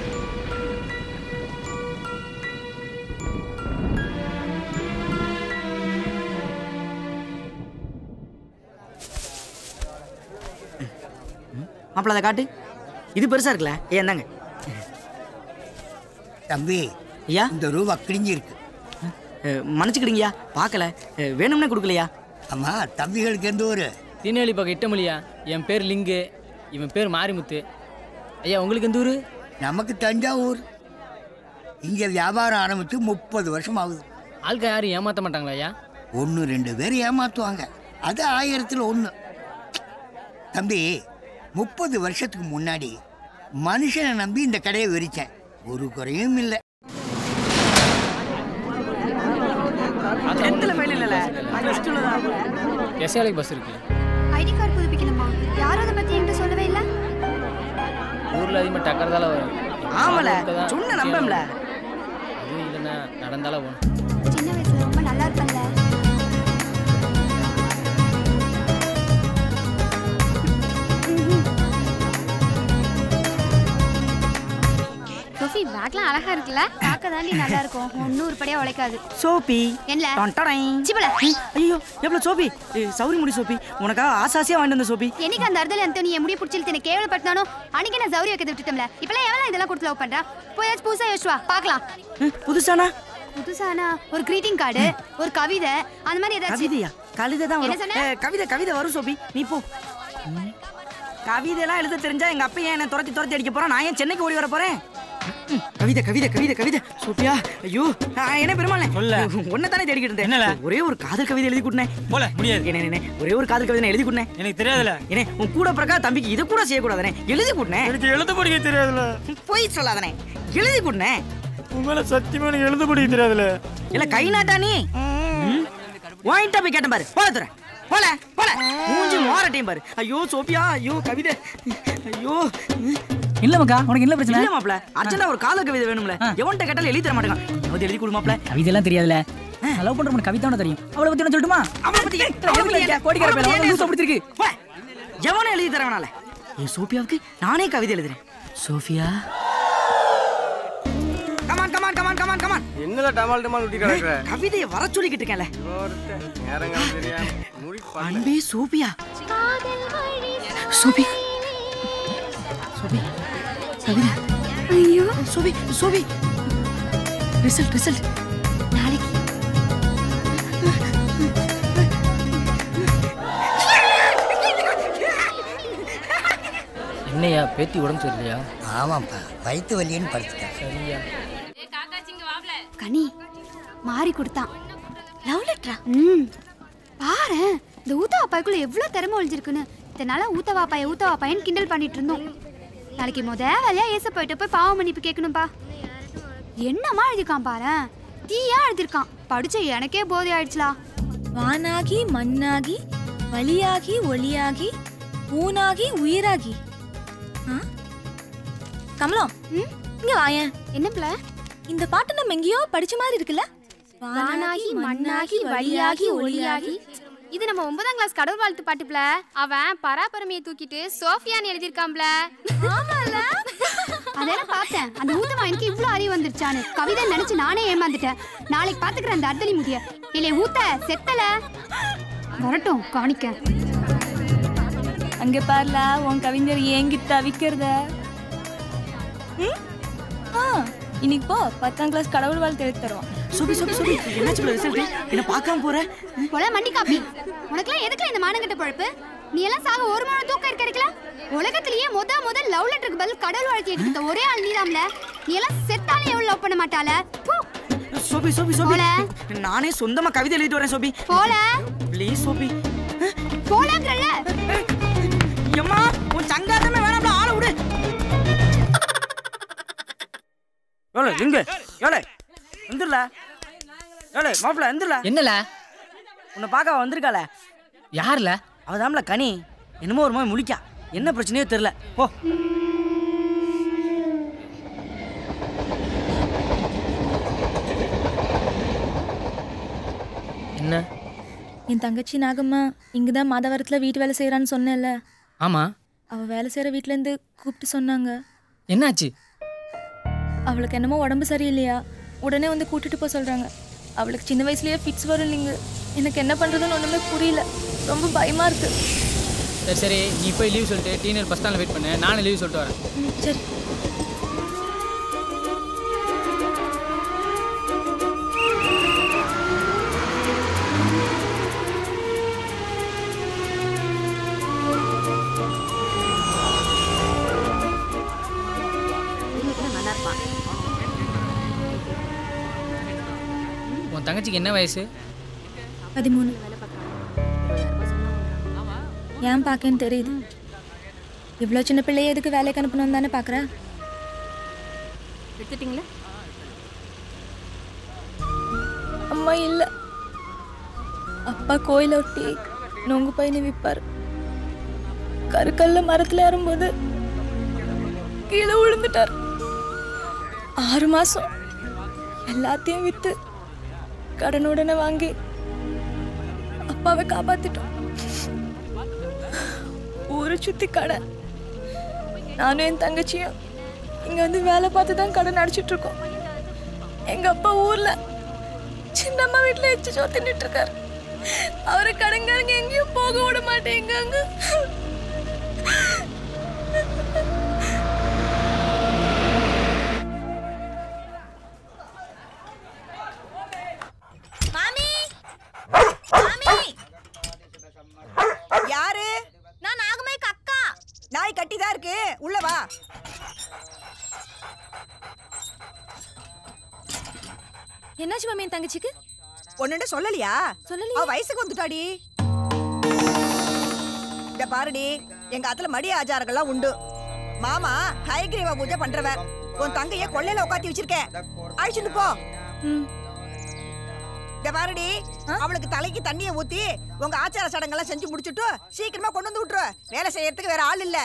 மாப்பிள்ள அதை காட்டு இது பெருசா இருக்குல்ல ஏன் என்னங்க தம்பி ஐயா இந்த ரூபா கிழிஞ்சிருக்கு மன்னிச்சுக்கிடுங்கய்யா பார்க்கல அஹ், வேணும்னே கொடுக்கலையா ஆமா தம்பிகளுக்கு எந்த ஊரு திருநெல்வேலி பக்கம் இட்டமொழியா என் பேர் லிங்கு இவன் பேர் மாரிமுத்து ஐயா உங்களுக்கு எந்த ஊரு நமக்கு தஞ்சாவூர் இங்க வியாபாரம் ஆரம்பிச்சு முப்பது வருஷம் ஆகுது ஆள்க யாரும் ஏமாத்த மாட்டாங்களா ஐயா ஒன்று ரெண்டு பேர் ஏமாத்துவாங்க அது ஆயிரத்தில் ஒன்று தம்பி முப்பது வருஷத்துக்கு முன்னாடி மனுஷனை நம்பி இந்த கடையை விரிச்சேன் ஒரு குறையும் இல்லை டென்த்தில் ஃபெயில் இல்லைல்ல ப்ளஸ் டூவில் தான் எஸ்ஆலைக்கு பஸ் இருக்கு ஐடி கார்டு புதுப்பிக்கணுமா யாரும் அதை பத்தி என்கிட்ட சொல்லவே இல்ல ஊர்ல அதிகமாக டக்கறதால வரும் ஆமால இருக்கதான் சொன்ன நம்பம்ல அதுவும் இல்லைன்னா நடந்தால போகணும் சின்ன வயசுல ரொம்ப நல்லா இருப்பல்ல சோஃபி பேக்லாம் அழகா இருக்குல்ல பார்க்க தாண்டி நல்லா இருக்கும் ஒன்னும் உருப்படியா உழைக்காது சோப்பி என்ன டொண்டடை. சிபல ஐயோ எவ்வளோ சோப்பி ஏய், சௌரி முடி சோப்பி உனக்காக ஆசாசியா வாங்கிட்டு வந்த சோப்பி என்னைக்கு அந்த அர்த்தல அந்த நீ என் முடிய பிடிச்சிட்டு எனக்கு கேவலப்படுத்தானோ அன்னைக்கு நான் சௌரி வைக்கிறது விட்டுட்டோம்ல இப்பெல்லாம் எவ்வளவு இதெல்லாம் கொடுத்து லவ் பண்றா போயாச்சும் புதுசா யோசிச்சு வா பார்க்கலாம் புதுசானா புதுசானா ஒரு greeting கார்டு ஒரு கவிதை அந்த மாதிரி ஏதாச்சும் கவிதையா கவிதை தான் என்ன வரும் சொன்ன? ஏ, கவிதை கவிதை வரும் சோபி நீ போ கவிதைலாம் எழுத தெரிஞ்சா எங்க அப்பா ஏன் என்ன துரத்தி துரத்தி அடிக்க போறான் நான் ஏன் சென்னைக்கு ஓடி வர போறேன் ம், கவிதை கவிதை கவிதை கவிதை சோபியா ஐயோ ஆ, என்ன பெருமாள் சொல்ல உன்னை தானே தேடிக்கிட்டு இருந்தேன் என்னல ஒரே ஒரு காதல் கவிதை எழுதி கொடுனேன் போல முடியாது என்ன என்ன ஒரே ஒரு காதல் கவிதை நான் எழுதி கொடுனேன் எனக்கு தெரியாதுல என்ன உன் கூட பிறக்கா தம்பிக்கு இது கூட செய்யக்கூடாதுனே எழுதி கொடுனேன் எனக்கு எழுத படிக்க தெரியாதுல போய் சொல்லாதனே எழுதி கொடுனேன் உங்களை சத்தியமா எனக்கு எழுத படிக்க தெரியாதுல இல்ல கை நாட்டா நீ ம்? வாங்கிட்டா போய் கேட்டேன் பாரு போல தர போல போல மூஞ்சி மோரட்டையும் பாரு ஐயோ சோபியா ஐயோ கவிதை ஐயோ இல்ல மக்கா உனக்கு என்ன பிரச்சனை இல்ல மாப்ள அர்ஜென்டா ஒரு கால கவிதை வேணும்ல எவன்கிட்ட கேட்டாலும் எழுதி தர மாட்டேங்க அது எழுதி கொடு மாப்ள கவிதையெல்லாம் தெரியாதுல லவ் பண்ற உனக்கு கவிதை தெரியும் அவளை பத்தி என்ன சொல்லட்டுமா அவளை பத்தி கோடிக்கார பேர் அவளை லூசா பிடிச்சிருக்கு எவனும் எழுதி தரவனால என் சோபியாவுக்கு நானே கவிதை எழுதுறேன் Sophia come on come on come on come on come on என்னல டமால் டமால் ஊட்டி கிடக்குற கவிதையை வர சொல்லிக்கிட்டு இருக்கேன்ல நேரங்கள் தெரியாம முடி அன்பே சோபியா சோபி சோபி கவிதை ஐயோ சோபி சோபி ரிசல்ட் ரிசல்ட் நாளைக்கு என்னையா பேத்தி உடம்பு சரியில்லையா ஆமாப்பா வயிற்று வலின்னு படுத்துட்டேன் சரியா கனி மாறி கொடுத்தான் லவ் லெட்டரா ம் பாரு இந்த ஊத்தவா பாய்க்குள்ள எவ்வளவு திறமை ஒழிஞ்சிருக்குன்னு இதனால ஊத்தவா பாய ஊத்தவா பையன் கிண்டல் பண்ணிட்டு இருந்தோம் நாளைக்கு முத வேலையா ஏச போயிட்டு போய் பாவ மன்னிப்பு கேட்கணும்பா என்னம்மா எழுதிருக்கான் பாரு தீயா எழுதிருக்கான் படிச்ச எனக்கே போதை ஆயிடுச்சுலா வானாகி மண்ணாகி வழியாகி ஒளியாகி ஊனாகி உயிராகி ஆ? கமலம் இங்க வாயேன் என்ன பிள்ள இந்த பாட்டு நம்ம எங்கேயோ படிச்ச மாதிரி இருக்குல்ல வானாகி மண்ணாகி வழியாகி ஒளியாகி இது நம்ம ஒன்பதாம் கிளாஸ் கடவுள் வாழ்த்து பாட்டுப்ல அவன் பராபரமையை தூக்கிட்டு சோஃபியான்னு எழுதியிருக்கான்ல ஆமால அதெல்லாம் பார்த்தேன் அந்த ஊத்தமா எனக்கு இவ்ளோ அறிவு வந்துருச்சான்னு கவிதை நினைச்சு நானே ஏமாந்துட்டேன் நாளைக்கு பாத்துக்கிறேன் அந்த அர்த்தலி முதிய இல்ல ஊத்த செத்தல வரட்டும் கவனிக்க அங்க பாருல உன் கவிஞர் ஏங்கி தவிக்கிறத ம்? ஆ, இன்னைக்கு போ பத்தாம் கிளாஸ் கடவுள் வாழ்த்து எழுதி தருவான் சோபி சோபி சோபி என்னாச்சு பிள்ளை ரிசல்ட் என்ன பார்க்காம போற போல மண்டி காப்பி உனக்குலாம் எதுக்குல இந்த மானங்கட்ட பழப்பு நீ எல்லாம் சாக ஒரு மணி தூக்கம் இருக்க கிடைக்கல உலகத்திலேயே முத முத லவ் லெட்டருக்கு பதில் கடவுள் வாழ்க்கை எடுத்த ஒரே ஆள் நீதாம்ல நீ எல்லாம் செத்தாலும் எவ்வளவு லவ் பண்ண மாட்டால போ. சோபி சோபி சோபி நானே சொந்தமா கவிதை எழுதிட்டு வரேன் சோபி போல ப்ளீஸ் சோபி போலங்கறல எம்மா உன் சங்காதமே வேணாம்ல ஆள விடு ஏலே எங்க ஏலே வந்துடல ஏலே மாப்பிள வந்துடல என்னல உன்னை பார்க்க அவ வந்திருக்காள யார்ல அவதாம்ல கனி என்னமோ ஒரு மாதிரி முழிக்கா என்ன பிரச்சனையோ தெரியல போ என்ன என் தங்கச்சி நாகம்மா இங்கதான் மாதவரத்துல வீட்டு வேலை செய்யறான்னு சொன்னேன்ல ஆமா அவ வேலை செய்யற வீட்ல இருந்து கூப்பிட்டு சொன்னாங்க என்னாச்சு அவளுக்கு என்னமோ உடம்பு சரியில்லையா உடனே வந்து கூட்டிட்டு போக சொல்றாங்க அவளுக்கு சின்ன வயசுலயே ஃபிட்ஸ் வரும் இல்லைங்க எனக்கு என்ன பண்றதுன்னு ஒண்ணுமே புரியல ரொம்ப பயமா இருக்கு சரி சரி நீ போய் லீவ் சொல்லிட்டு டீனர் பஸ் ஸ்டாண்டில் வெயிட் பண்ணு நானும் லீவ் சொல்லிட்டு வரேன் ம், சரி நல்லா இருப்பான் உன் தங்கச்சிக்கு என்ன வயசு பதிமூணு ஏன் பார்க்கன்னு தெரியுது இவ்வளோ சின்ன பிள்ளைய எதுக்கு வேலைக்கு அனுப்பணும் தானே பார்க்குறேன் எடுத்துட்டீங்களா அம்மா இல்லை அப்பா கோயில ஒட்டி நொங்கு பையனை விற்பார் கருக்கல்ல மரத்தில் ஏறும்போது கீழே விழுந்துட்டார் ஆறு மாசம் எல்லாத்தையும் விற்று கடனுடனே வாங்கி அப்பாவை காப்பாத்திட்டோம் ஊரை சுத்தி கடை நானும் என் தங்கச்சியும் இங்க வந்து வேலை பார்த்து தான் கடன் அடிச்சிட்டு இருக்கோம் எங்க அப்பா ஊர்ல சின்னம்மா வீட்டுல எச்சு சோறு தின்னுட்டு இருக்காரு அவரை கடங்காரங்க எங்கேயும் போக விட மாட்டேங்காங்க மாமி மாமி யாரு நான் நாகமேக்கு அக்கா நாய் கட்டி தான் இருக்கு உள்ள வா என்னாச்சு மாமி என் தங்கச்சிக்கு ஒன்னுட்டு சொல்லலையா சொல்லலையே. அவ வயசுக்கு வந்துட்டாடி இத பாருடி எங்க ஆத்துல மடி ஆச்சாரங்கள்லாம் உண்டு மாமா ஹயக்ரீவ பூஜை பண்றவன் உன் தங்கைய கொள்ளையில உட்காத்தி வச்சிருக்கேன் அழிச்சுட்டு போ இத பாருடி அவளுக்கு தலைக்கு தண்ணிய ஊத்தி உங்க ஆச்சார சடங்கெல்லாம் செஞ்சு முடிச்சுட்டு சீக்கிரமா கொண்டு வந்து விட்டுரு வேலை செய்யறதுக்கு வேற ஆள் இல்ல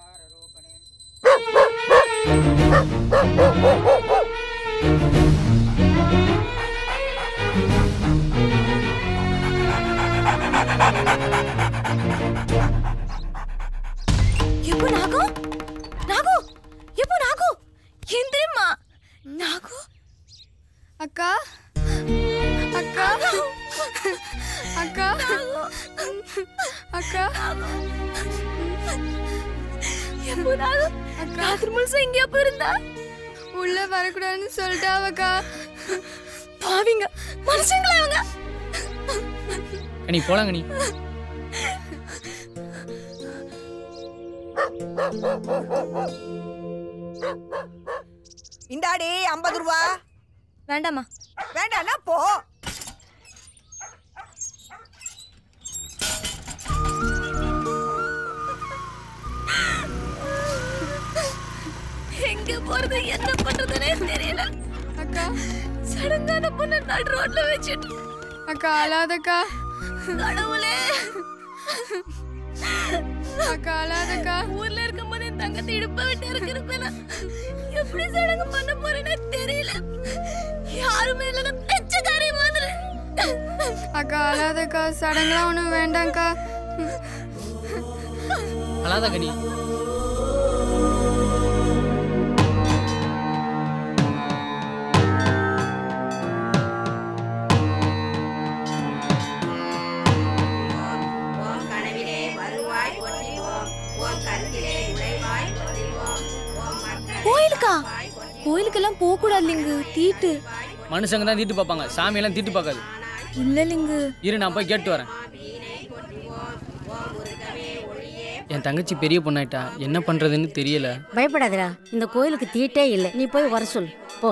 எப்போ நாகு நாகு எப்போ நாகு எந்திரிம்மா நாகு அக்கா அக்கா அக்கா அக்கா எப்போ நாகு ராத்திரி முழுசும் இங்கே எப்போ இருந்தா உள்ள வரக்கூடாதுன்னு சொல்லிட்டாவக்கா பாவிங்க மனுஷங்களா அவங்க கனி போலாம் கனி இந்தாடி ஐம்பது ரூபா வேண்டாமா வேண்டாம்னா போ எங்க போறது என்ன பண்றதுனே தெரியல அக்கா சடங்கான பொண்ணு நடு ரோட்ல வச்சுட்டு அக்கா அழாதக்கா கடவுளே அக்கா அழாதக்கா ஊர்ல இருக்கும்போது என் தங்கத்தை இடுப்ப விட்டு இருக்கிறப்ப எப்படி சடங்கு பண்ண போறேன்னு தெரியல யாருமே இல்ல பெச்சக்காரி மாதிரி அக்கா அழாதக்கா சடங்குலாம் ஒன்றும் வேண்டாம்க்கா அழாத கனி கோயிலுக்கா கோயிலுக்கெல்லாம் போக கூடாது லிங்கு தீட்டு மனுஷங்க தான் தீட்டு பார்ப்பாங்க சாமியெல்லாம் தீட்டு பார்க்காது இல்ல லிங்கு இரு நான் போய் கேட்டு வரேன் என் தங்கச்சி பெரிய பொண்ணாயிட்டா என்ன பண்றதுன்னு தெரியல பயப்படாதடா இந்த கோயிலுக்கு தீட்டே இல்லை நீ போய் வர சொல் போ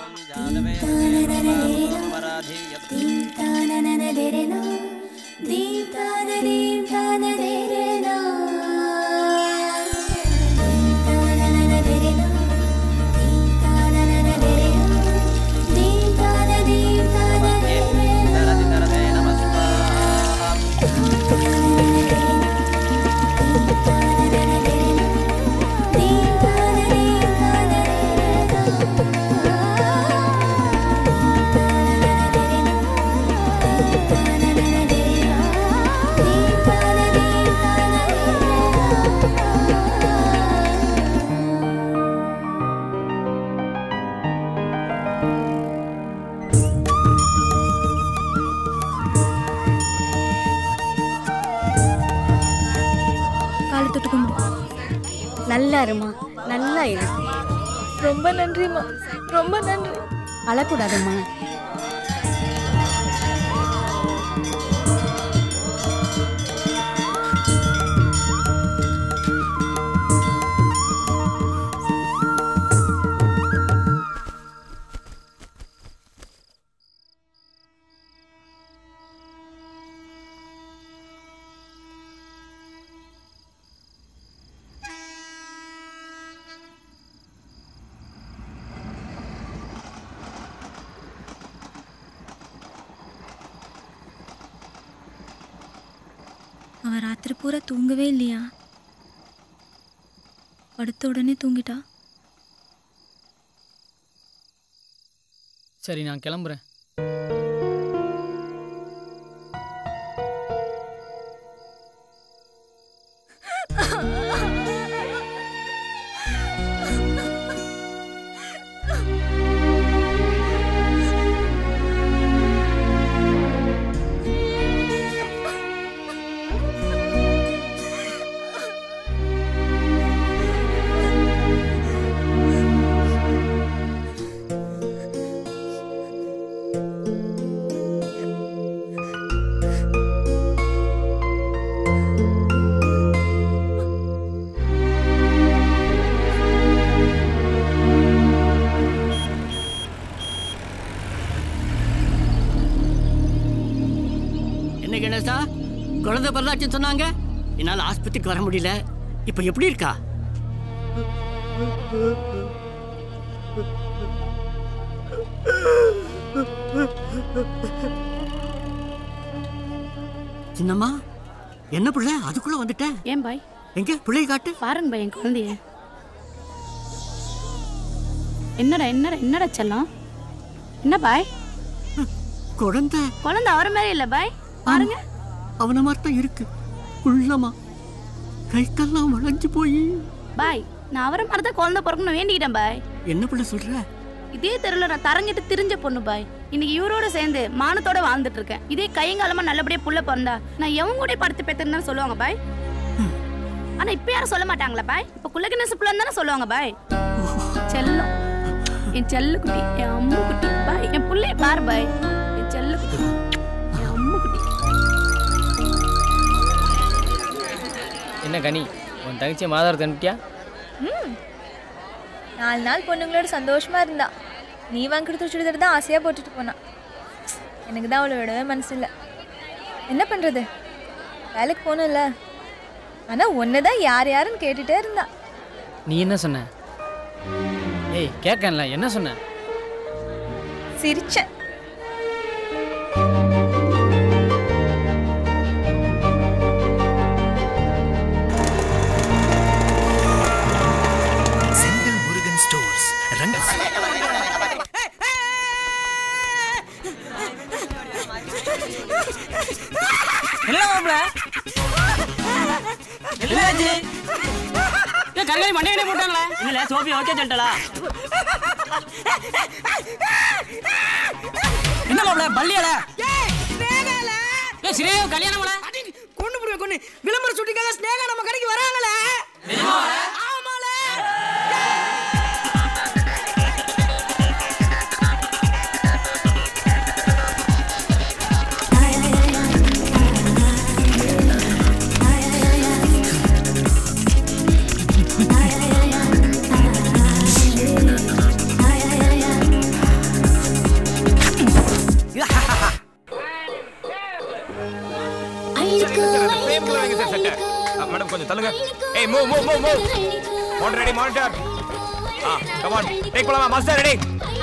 காலை தொட்டு கும்பிடு நல்லா இருமா நல்லா இரு ரொம்ப நன்றிம்மா ரொம்ப நன்றி அழக்கூடாதும்மா அவ ராத்திரி பூரா தூங்கவே இல்லையா படுத்த உடனே தூங்கிட்டா சரி நான் கிளம்புறேன் என்ன கணேசா குழந்தை பிறந்தாச்சுன்னு சொன்னாங்க என்னால் ஆஸ்பத்திரிக்கு வர முடியல இப்போ எப்படி இருக்கா சின்னம்மா என்ன பிள்ளை அதுக்குள்ள வந்துட்ட ஏன் பாய் எங்க பிள்ளைய காட்டு பாருங்க பாய் என் குழந்தைய என்னடா என்னடா என்னடா செல்லம் என்ன பாய் குழந்தை குழந்தை அவர மாதிரி இல்ல பாய் பாருங்க அவன மாதிரி தான் இருக்கு குள்ளமா கைக்கெல்லாம் வளைஞ்சு போய் பாய் நான் அவரை மாதிரி தான் குழந்தை பிறக்கணும் வேண்டிக்கிட்டேன் பாய் என்ன பிள்ளை சொல்ற இதே தெருல நான் தரங்கிட்டு திரிஞ்ச பொண்ணு பாய் இன்னைக்கு இவரோட சேர்ந்து மானத்தோட வாழ்ந்துட்டு இருக்கேன் இதே கையங்காலமா நல்லபடியா புள்ள பிறந்தா நான் எவங்க கூட படுத்து பெத்துன்னு சொல்லுவாங்க பாய் ஆனா இப்ப யாரும் சொல்ல மாட்டாங்களா பாய் இப்ப குள்ளக்கிணசு புள்ளன்னு தானே சொல்லுவாங்க பாய் செல்லம் என் செல்ல குட்டி என் அம்மு குட்டி பாய் என் புள்ளைய பாரு பாய் என் செல்ல குட்டி என் அம்மு குட்டி என்ன கனி உன் தங்கச்சி மாதாரத்தை அனுப்பிட்டியா ம் நாலு நாள் பொண்ணுங்களோட சந்தோஷமா இருந்தா நீ வாங்கி கொடுத்த சுடிதார் தான் ஆசையாக போட்டுட்டு போனான் எனக்கு தான் அவளை விடவே மனசு இல்லை என்ன பண்ணுறது வேலைக்கு போகணும்ல ஆனால் ஒன்று தான் யார் யாருன்னு கேட்டுட்டே இருந்தா நீ என்ன சொன்ன ஏய் கேட்கல என்ன சொன்ன சிரிச்சேன் செந்தில் முருகன் ஸ்டோர்ஸ் ரங்க என்ன மாப்பிள என்னாச்சு ஏன் கல்யாணி மண்டையனே போட்டாங்களா இல்ல சோபி ஓகே சொல்லிட்டலா என்ன மாப்பிள பள்ளியால ஏ சிறையோ கல்யாணம் கொண்டு போடுவேன் கொண்டு விளம்பரம் சுட்டிக்காக ஸ்னேகா நம்ம கடைக்கு வராங்களே மேடம் கொஞ்சம் தள்ளுங்க ஏய் move move move move monitor ready monitor ஆ கம் ஆன் டேக் போலாமா மாஸ்டர் ரெடி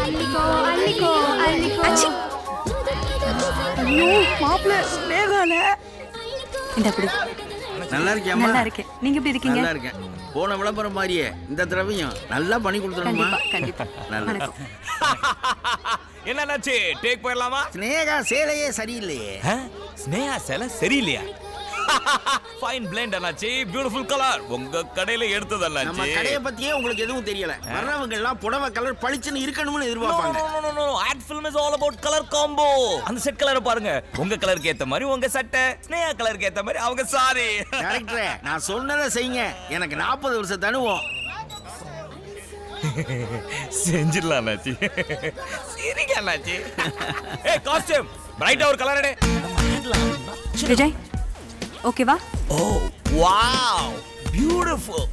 ஐயோ மாப்பிள்ள ஸ்னேகால இந்த அப்படி நல்லா இருக்கியாமா நல்லா இருக்கேன் நீங்க எப்படி இருக்கீங்க நல்லா இருக்கேன் போன விளம்பரம் மாதிரியே இந்த தடவையும் நல்லா பண்ணி கொடுத்துருமா கண்டிப்பா நல்லா என்னாச்சு டேக் போயிடலாமா ஸ்னேகா சேலையே சரியில்லையே ஸ்னேகா சேலை சரியில்லையா ஃபைன் பிளேண்ட் அண்ணாச்சி பியூட்டிஃபுல் கலர் உங்க கடையில எடுத்தது நம்ம அண்ணாச்சி கடையை பத்தியே உங்களுக்கு எதுவும் தெரியல வர்றவங்க எல்லாம் புடவை கலர் பளிச்சுன்னு இருக்கணும்னு எதிர்பார்ப்பாங்க ad film is all about colour combo அந்த செட் கலரை பாருங்க உங்க கலருக்கு ஏத்த மாதிரி உங்க சட்டை ஸ்னேகா கலருக்கு ஏத்த மாதிரி அவங்க சாரி டேரக்டரே நான் சொன்னதை செய்யுங்க எனக்கு நாற்பது வருஷம் தனுவோம் செஞ்சிடலாம் அண்ணாச்சி சரிங்க அண்ணாச்சி ஏய் காஸ்டியூம் பிரைட்டா ஒரு கலர் எடு விஜய் ஓகேவா ஓ வாவ் பியூட்டிஃபுல்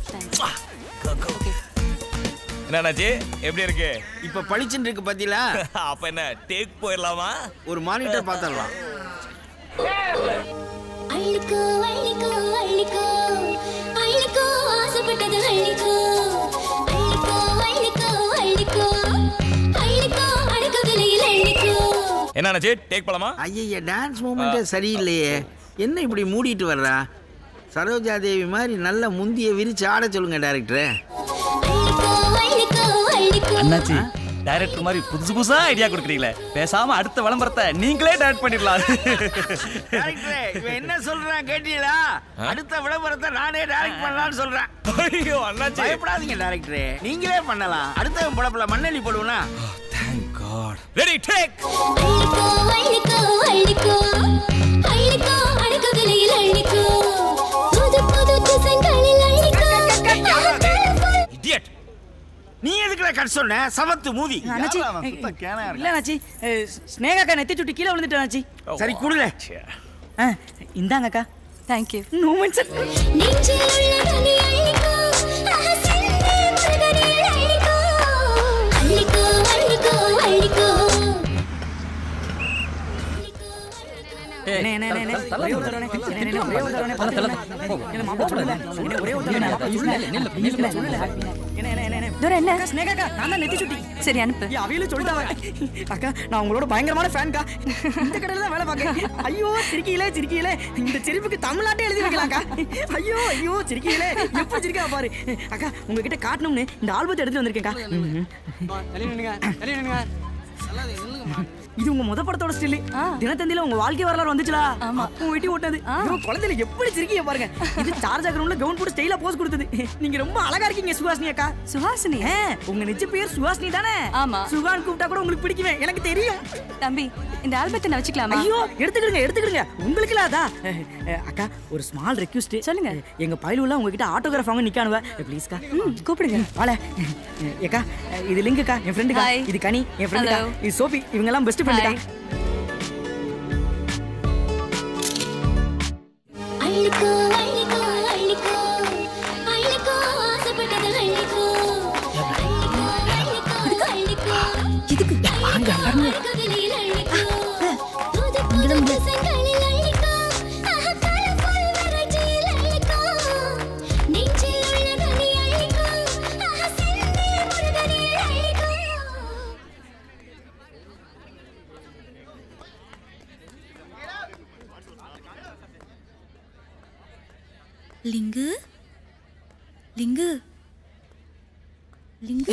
என்ன அண்ணாச்சி எப்படி இருக்கு இப்ப பளிச்சுன்னு இருக்கு பாத்தீங்களா அப்ப என்ன டேக் போயிடலாமா ஒரு மானிட்டர் பார்த்தரலாம் அள்ளிக்கோ அள்ளிக்கோ அள்ளிக்கோ அள்ளிக்கோ ஆசைப்பட்டது அள்ளிக்கோ அள்ளிக்கோ அள்ளிக்கோ அள்ளிக்கோ அள்ளிக்கோ அடக்க விலையில் அள்ளிக்கோ என்ன அண்ணாச்சி டேக் போலாமா ஐய டான்ஸ் மூமெண்ட்டே சரியில்லையே என்ன இப்படி மூடிட்டு வர்றா சரோஜா தேவி மாதிரி நல்ல முந்திய விரிச்சு ஆட சொல்லுங்க டேரக்டர் அள்ளிக்கோ அள்ளிக்கோ அண்ணாச்சி டைரக்டர் மாதிரி புதுசு புதுசா ஐடியா கொடுக்குறீங்களே பேசாம அடுத்த விளம்பரத்தை நீங்களே டைரக்ட் பண்ணிடலாம் டேரக்டர் இவன் என்ன சொல்றான் கேட்டீங்களா அடுத்த விளம்பரத்தை நானே டைரக்ட் பண்ணலாம்னு சொல்றேன் ஐயோ அண்ணாச்சி பயப்படாதீங்க டேரக்டர் நீங்களே பண்ணலாம் அடுத்த படப்புல மண்ணெண்ணி போடுவனா காட் ரெடி டேக் அள்ளிக்கோ அள்ளிக்கோ அள்ளிக்கோ அள்ளிக்கோ அடக்க விலையில் அள்ளிக்கோ புது புது டிசைன்களில் அள்ளிக்கோ இடியட் நீ எதுக்குல கட் சொன்ன சமத்து மூதி அண்ணாச்சி இல்ல அண்ணாச்சி அஹ், ஸ்னேகாக்கா நெத்தி சுட்டி கீழே விழுந்துட்டேன் அண்ணாச்சி சரி குடுல ஆ இந்தாங்கக்கா தேங்க்யூ நோ மென்ஷன் நெஞ்சில் உள்ள கனி அள்ளிக்கோ ஆஹா, சிந்தி முருகனில் அள்ளிக்கோ அள்ளிக்கோ அள்ளிக்கோ அள்ளிக்கோ என்ன, என்ன, என்ன, என்ன, ஒரே ஒரு தடவை, என்ன, என்ன, என்ன, ஒரே ஒரு தடவை, பார்த்து சொல்லுங்க. என்ன, மாப்பிள்ளை சொல்லல. என்ன, ஒரே ஒரு தடவை, மாப்பிள்ளை சொல்லல. இல்ல, சொல்லல. என்ன, என்ன, என்ன, என்ன. அக்கா, ஸ்னேகா அக்கா, நான் தான் நெத்தி சுட்டி. சரி அனுப்பு ஏய், அவியலும் சொல்லிட்டாங்க. அக்கா நான் உங்களோட பயங்கரமான ஃபேன்க்கா இந்த கடையில தான் வேலை பார்க்கேன் ஐயோ சிரிக்கீங்களே சிரிக்கீங்களே இந்த சிரிப்புக்கு தமிழ்நாட்டே எழுதி வைக்கலாம்க்கா ஐயோ ஐயோ சிரிக்கீங்களே எப்படி சிரிக்கா பாரு அக்கா உங்ககிட்ட காட்டணும்னு இந்த ஆல்பத்தை எடுத்து வந்திருக்கேன்க்கா இது உங்க முத படத்தோட ஸ்டில் தினத்தந்தில உங்க வாழ்க்கை வரலாறு வந்துச்சுல ஆமா உங்க வெட்டி ஓட்டது ஐயோ குழந்தைல எப்படி சிரிக்கீங்க பாருங்க இது சார்ஜ் ஆகிறவங்கள கவுன் போட்டு ஸ்டைலா போஸ் கொடுத்தது நீங்க ரொம்ப அழகா இருக்கீங்க சுஹாசினி அக்கா சுஹாசினி உங்க நிஜ பேர் சுஹாசினி தானே ஆமா சுகான் கூப்பிட்டா கூட உங்களுக்கு பிடிக்குமே எனக்கு தெரியும் தம்பி இந்த ஆல்பத்தை நான் வச்சுக்கலாமா ஐயோ எடுத்துக்கிடுங்க எடுத்துக்கிடுங்க உங்களுக்கு இல்லாதா அஹ், அஹ், அக்கா ஒரு ஸ்மால் ரெக்வஸ்ட் சொல்லுங்க எங்க பயிலுல உங்ககிட்ட ஆட்டோகிராஃப் வாங்க நிக்கானுவ ப்ளீஸ்க்கா கூப்பிடுங்க வாழ ஏக்கா அஹ், இது லிங்குக்கா என் ஃப்ரெண்டுக்கா Hi. இது கனி என் ஃப்ரெண்டுக்கா Hello. இது சோபி இவங்க எல்லாம் பெஸ்ட் ஃப்ரெண்டுக்கா அள்ளிக்கோ அள்ளிக்கோ அள்ளிக்கோ அள்ளிக்கோ ஆசைப்பட்டது அள்ளிக்கோ அள்ளிக்கோ அள்ளிக்கோ அள்ளிக்கோ இதுக்கு வாங்க அள்ளிக்கோ புது புது பசங்களில் அள்ளிக்கோ ஆஹா கலர்ஃபுல் வெரைட்டியில் அள்ளிக்கோ நெஞ்சில் உள்ளது நீ அள்ளிக்கோ ஆஹா செந்தில் முருகனில் அள்ளிக்கோ லிங்கு லிங்கு லிங்கு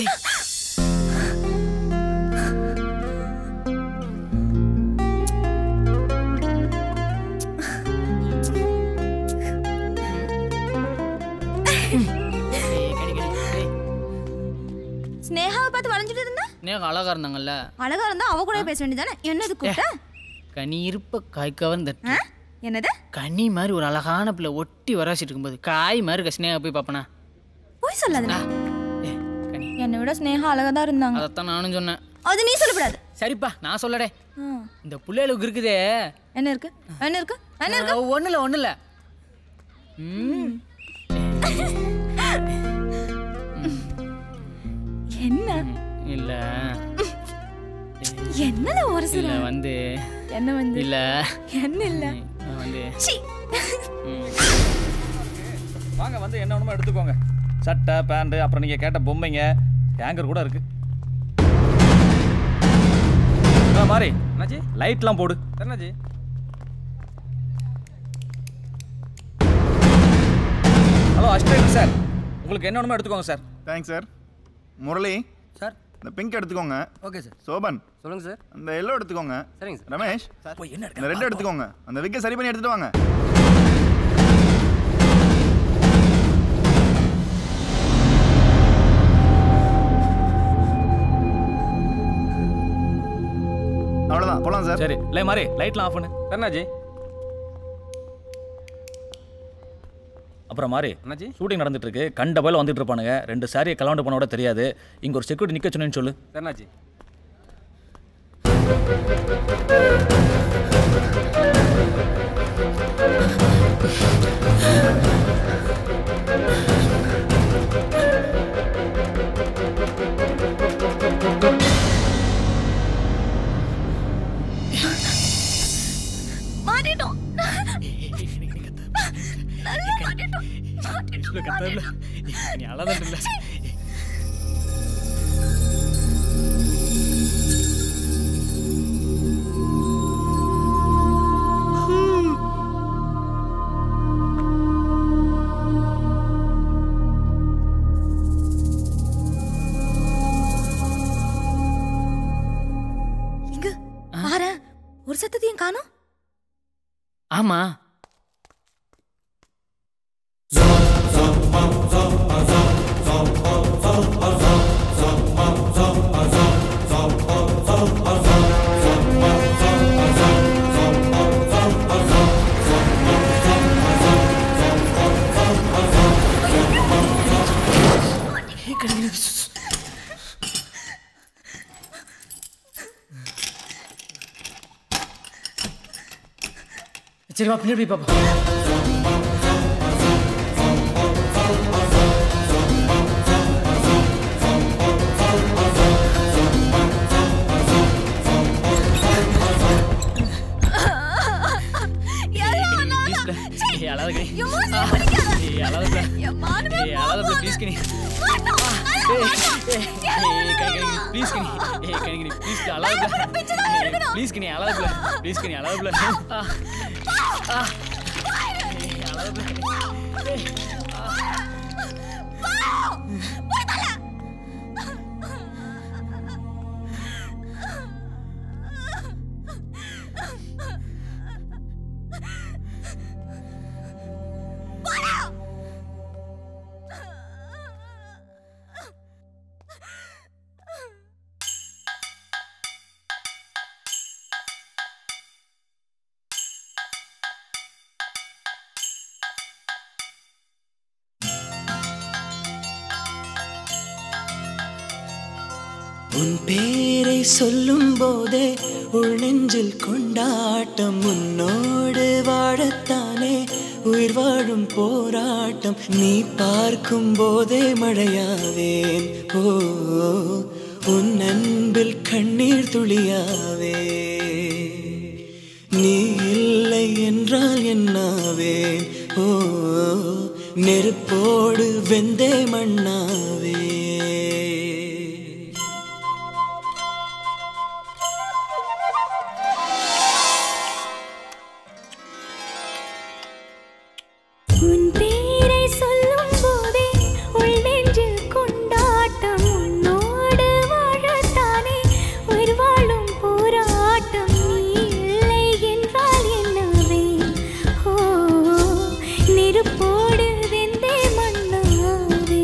ஸ்னேகாவை பார்த்து வளைஞ்சிட்டு இருந்தா நேகம் அழகா இருந்தாங்கல்ல அழகா இருந்தா அவ கூட பேச வேண்டியதானே என்னது கூப்பிட்ட கனி இருப்ப காய் கவர்ந்த என்னது கனி மாதிரி ஒரு அழகான பிள்ளை ஒட்டி வராசிட்டு இருக்கும்போது காய் மாதிரி இருக்க ஸ்னேகா போய் பாப்பனா போய் சொல்லாத என்னை விட ஸ்னேகா அழகா தான் இருந்தாங்க அதைத்தான் நானும் சொன்னேன் அது நீ சொல்லக்கூடாது சரிப்பா நான் சொல்லடே இந்த பிள்ளைகளுக்கு இருக்குதே என்ன இருக்கு என்ன இருக்கு என்ன இருக்கு ஒண்ணு இல்ல ஒண்ணு இல்ல ம். என்ன இல்ல என்னல ஒரு இல்ல சில வந்து என்ன வந்து இல்ல என்ன இல்ல வந்து சீ வாங்க வந்து என்ன வேணுமோ எடுத்துக்கோங்க சட்டை பேண்ட் அப்புறம் நீங்க கேட்ட பொம்மைங்க ஹேங்கர் கூட இருக்கு ஆ, மாறி என்னாச்சு லைட்லாம் போடு என்னாச்சு ஹலோ அஸ்டேட் சார் உங்களுக்கு என்ன வேணுமோ எடுத்துக்கோங்க sir thanks sir Murali sir இந்த பிங்க் எடுத்துக்கோங்க ஓகே சார் சோபன் சொல்லுங்க சார் அந்த எல்லோ எடுத்துக்கோங்க சரிங்க சார் ரமேஷ் போய் என்ன இந்த ரெட் எடுத்துக்கோங்க அந்த விக்கை சரி பண்ணி எடுத்துட்டு வாங்க அவ்வளோதான் போலாம் சார் சரி லை மாறி லைட்லாம் ஆஃப் பண்ணு என்னாச்சு அப்புறம் மாறி என்னாச்சு ஷூட்டிங் நடந்துட்டு இருக்கு கண்ட போல வந்துட்டு இருப்பானுங்க ரெண்டு சாரியை கலவாண்டு போனோட தெரியாது இங்க ஒரு செக்யூரிட்டி நிக்க சொன்னேன்னு சொல்லு என்னாச்சு மாட்டிட்டோம் நல்லா மாட்டிட்டோம் மாட்டிட்டோம் நீ அழதான் இல்ல இங்க பாரு ஒரு சத்தத்தையும் காணோம் ஆமா சரி வா பின்னாடி போய் பாப்போம் ஏய் அழாத கனி என் மூஞ்சில ஆ, பிடிக்காத. ஏய் அழாத பிள்ளை. என் மானமே ஏய் அழாத பிள்ளை ப்ளீஸ் கனி மாட்டோம். ஏய் ஏய் ஏய் கனி கனி ப்ளீஸ் கனி ஏய் கனி கனி ப்ளீஸ் அழாத பிள்ளை ப்ளீஸ் கனி அழாத பிள்ளை ப்ளீஸ் கனி அழாத பிள்ளை ஆ ஆ ஏய் அழாத பிள்ளை ஏய் உன் பேரை சொல்லும் போதே உள் நெஞ்சில் கொண்டாட்டம் உன்னோடு வாழத்தானே உயிர் வாழும் போராட்டம் நீ பார்க்கும் போதே மழையாவேன் ஓ உன் அன்பில் கண்ணீர் துளியாவே நீ இல்லை என்றால் என்னாவேன் ஓ நெருப்போடு வெந்தே மண்ணாவே உன் பேரை சொல்லும் போதே உள் நெஞ்சில் கொண்டாட்டம் உன்னோடு வாழத்தானே உயிர் வாழும் போராட்டம் நீ இல்லை என்றால் என்னவே ஓ நெருப்போடு வெந்தே மண்ணாவே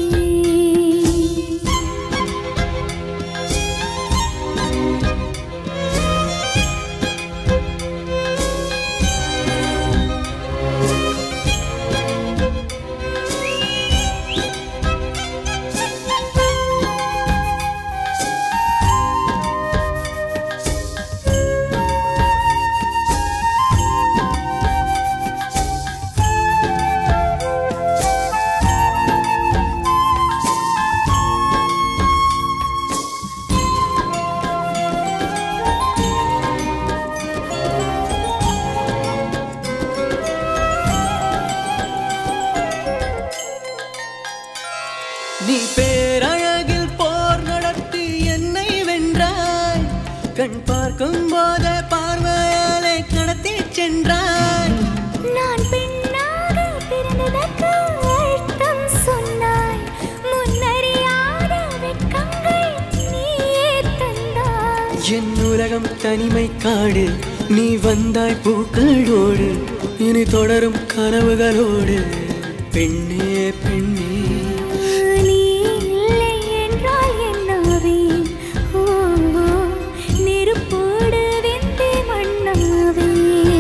நீ பேரழகில் போர் நடத்தி என்னை வென்றாய் கண் பார்க்கும் போதே பார்வையாலே கடத்தி சென்றாய் நான் பெண்ணாக பிறந்ததற்கு அர்த்தம் சொன்னாய் முன்னறியாத வெட்கங்கள் நீயே தந்தாய் என் உலகம் தனிமை காடு நீ வந்தாய் பூக்களோடு இனி தொடரும் கனவுகளோடு பெண்ணே பெண்ணே நீ இல்லை என்றால் என்னாவேன் ஓ நெருப்போடு வெந்தே மண்ணாவேன்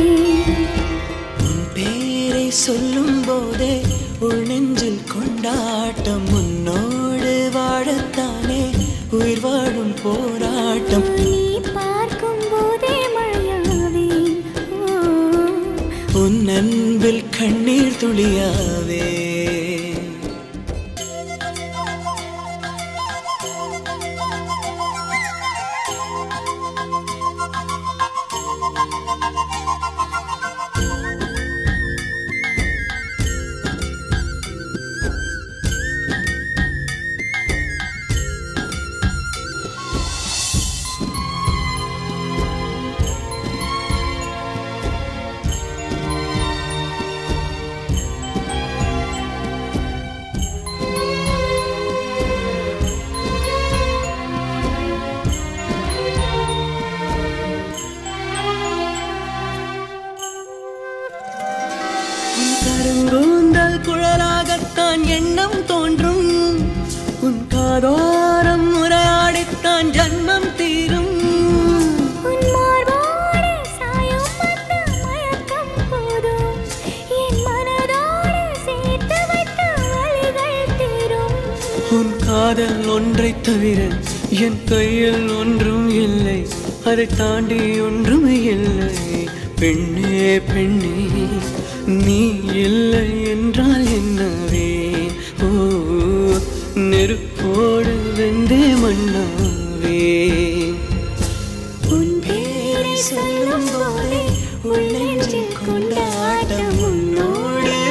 உன் பேரை சொல்லும் போதே உள் நெஞ்சில் கொண்டாட்டம் உன்னோடு வாழத்தானே உயிர் வாழும் போராட்டம் நீ பார்க்கும் போதே மழையாவேன் ஓ உன் அன்பில் கண்ணீர் துளியாவே உன் கருங்கூந்தல் குழலாகத்தான் எண்ணம் தோன்றும் உன் காதோரம் உரையாடித்தான் ஜன்மம் தீரும் உன் மார்போடு சாயும் அந்த மயக்கம் போதும் என் மனதோடு சேர்த்து வைத்த வழிகள் தீரும் உன் காதல் ஒன்றைத் தவிர என் கையில் ஒன்றும் இல்லை அதை தாண்டி ஒன்றும் இல்லை பெண்ணே பெண்ணே நீ இல்லை என்றால் என்னவே ஓ நெருப்போடு வெந்தே மண்ணாவே உன் பேரை சொல்லும் போதே உள் நெஞ்சில் கொண்டாட்டம் உன்னோடு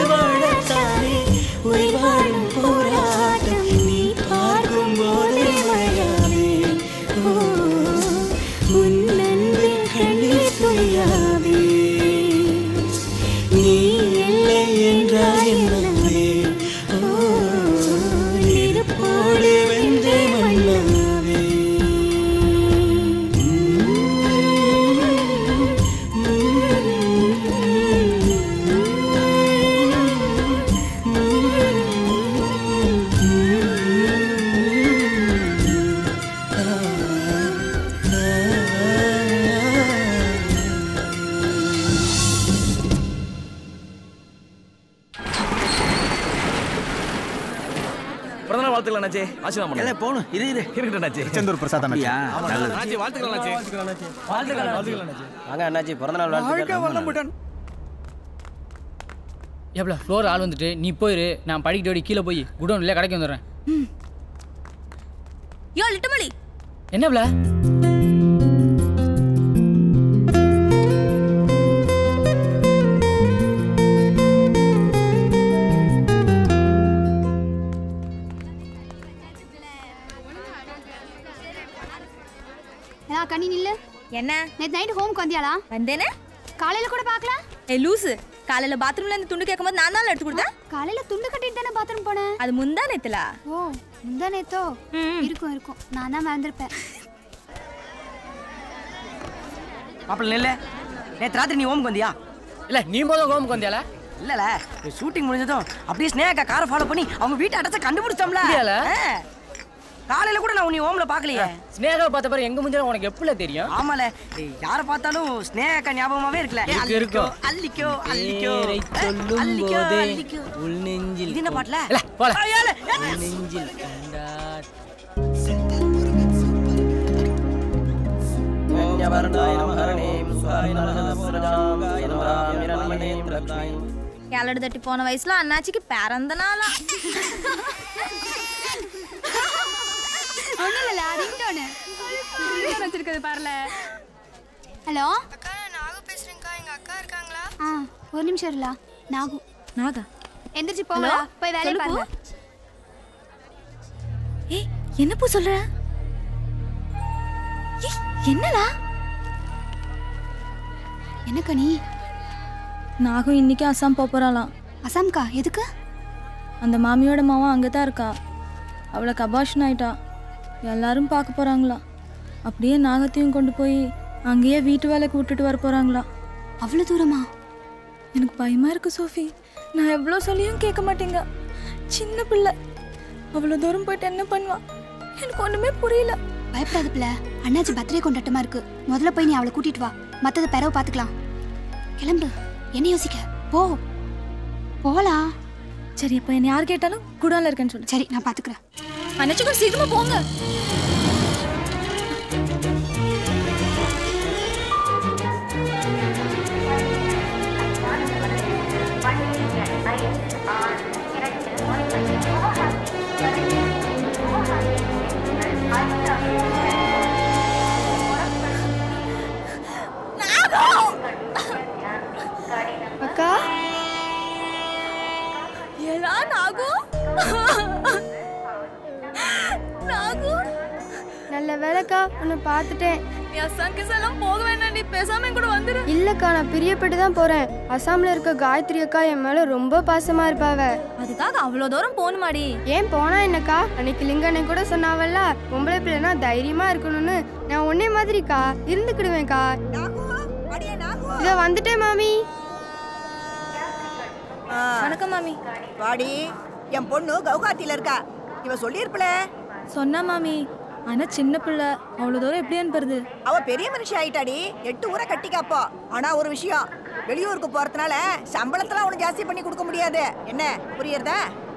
வாழ்த்துக்கள் அண்ணாச்சி ஆசீர்வாதம் பண்ணுங்க போணும் இரு இரு இருக்கட்டும் அண்ணாச்சி திருச்செந்தூர் பிரசாத் அண்ணாச்சி. ஆமா, நல்லது. அண்ணாச்சி வாழ்த்துக்கள் அண்ணாச்சி வாழ்த்துக்கள் அண்ணாச்சி. வாங்க அண்ணாச்சி பிறந்த நாள் வாழ்த்துக்கள் எவ்வளோ ஃப்ளோர் ஆள் வந்துட்டு நீ போயிரு நான் படிக்கிட்டு ஓடி கீழே போய் குடோன்ல கடைக்கு வந்துடுறேன் யோ லிட்டமலி என்ன பிள்ள ஏதா கண்ணி நில்லு என்ன நேத்து நைட் ஹோம்க்கு வந்தியாளா வந்தேனே காலையில கூட பார்க்கல ஏ லூசு காலையில பாத்ரூம்ல இருந்து துண்டு கேட்கும்போது நான் தான் எடுத்து கொடுத்தேன் காலையில துண்டு கட்டிட்டு தானே பாத்ரூம் போனேன் அது முந்தா நேத்துல ஓ முந்தா நேத்தோ இருக்கும் இருக்கும் நான் தான் மறந்துருப்பேன் மாப்பிள்ள நெல்ல நேற்று ராத்திரி நீ ஓமுக்கு வந்தியா இல்ல நீ போதும் ஹோமுக்கு வந்தியால இல்லல ஷூட்டிங் முடிஞ்சதும் அப்படியே ஸ்னேகா காரை ஃபாலோ பண்ணி அவங்க வீட்டை அடைச்ச கண்டுபிடிச்சிட்டோம்ல அப்படியால? ஆ. காலையில கூட நான் உன்னை ஓம்ல பார்க்கலையே ஸ்னேகாவை பார்த்த பிறகு எங்க முடிஞ்சாலும் உனக்கு எப்படி தெரியும் ஆமால ஏய், யாரை பார்த்தாலும் ஸ்னேகா ஞாபகமாவே இருக்குல்ல ஏய், இருக்கு, இருக்கும். அள்ளிக்கோ அள்ளிக்கோ பேரை ஏய், சொல்லும் அள்ளிக்கோ, போதே அள்ளிக்கோ. உள் நெஞ்சில் இது என்ன பாட்டுல இல்ல, போல. ஐயா, ஏலே, ஏலே. உள் நெஞ்சில் கண்டார் கேலடு தட்டி போன வயசுல அண்ணாச்சிக்கு பிறந்த நாளா ஒண்ணும் இல்ல ரிங்டோனு வச்சிருக்கிறது பாருல ஹலோ அக்கா நாகு பேசுறேன்க்கா எங்க அக்கா இருக்காங்களா ஆ ஒரு நிமிஷம் இருலா நாகு நாகா எந்திரிச்சு போங்களா போய் வேலையை சொல்லு, பாருங்க ஏய் என்ன பூ சொல்ற ஏய், என்னடா என்ன கனி நாகும் இன்னைக்கு அசாம் போப் போறாளாம் அசாம்கா எதுக்கு அந்த மாமியோட மாவன் அங்கே தான் இருக்கா அவளுக்கு அபாஷன் ஆயிட்டா எல்லாரும் பார்க்க போறாங்களா அப்படியே நாகத்தையும் கொண்டு போய் அங்கேயே வீட்டு வேலைக்கு விட்டுட்டு வர போறாங்களா அவ்வளோ தூரமா எனக்கு பயமா இருக்கு சோஃபி நான் எவ்வளோ சொல்லியும் கேட்க மாட்டேங்க சின்ன பிள்ளை அவ்வளோ தூரம் போயிட்டு என்ன பண்ணுவா எனக்கு ஒண்ணுமே புரியல பயப்படாத பிள்ளை அண்ணாச்சி பர்த்டே கொண்டாட்டமா இருக்கு முதல்ல போய் நீ அவளை கூட்டிட்டு வா மத்தத பிறகு பாத்துக்கலாம் கிளம்பு என்ன யோசிக்க போ போலாம் சரி அப்போ என்ன யார் கேட்டாலும் குடால இருக்கேன்னு சொல்லு சரி நான் பாத்துக்கிறேன் அண்ணாச்சிக்கும் சீக்கிரமா போங்க அக்கா ஏலா நாகு நாகு நல்ல வேலைக்கா உன்னை பார்த்துட்டேன் நீ அசாம் கிசாலாம் போக வேண்டாம் நீ பேசாம என் கூட வந்துரு இல்லக்கா நான் பிரியப்பட்டு தான் போறேன் அசாம்ல இருக்க காயத்ரி அக்கா என் மேல ரொம்ப பாசமா இருப்பாவ அதுக்காக அவ்வளோ தூரம் போகணுமாடி ஏன் போனா என்னக்கா அன்னைக்கு லிங்கனை கூட சொன்னாவல்ல பொம்பளை பிள்ளைனா தைரியமா இருக்கணும்னு நான் உன்னே மாதிரிக்கா இருந்துக்கிடுவேன்க்கா இதோ வந்துட்டேன் மாமி வணக்கம் மாமி வாடி என் பொண்ணு கவுகாத்தில இருக்கா இவ சொல்லியிருப்பல சொன்னா மாமி ஆனா சின்ன பிள்ளை அவ்வளோ தூரம் எப்படி அனுப்புறது அவ பெரிய மனுஷி ஆயிட்டாடி எட்டு ஊரை கட்டிக்காப்போ ஆனா ஒரு விஷயம் வெளியூருக்கு போறதுனால சம்பளத்தெல்லாம் அவனுக்கு ஜாஸ்தி பண்ணி கொடுக்க முடியாது என்ன புரியுறதா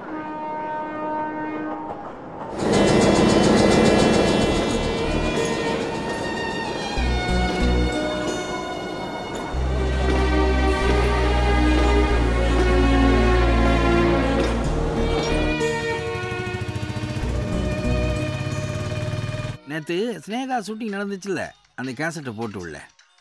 நேற்று ஸ்னேகா ஷூட்டிங் நடந்துச்சுல்ல அந்த கேசட்டை போட்டு உள்ள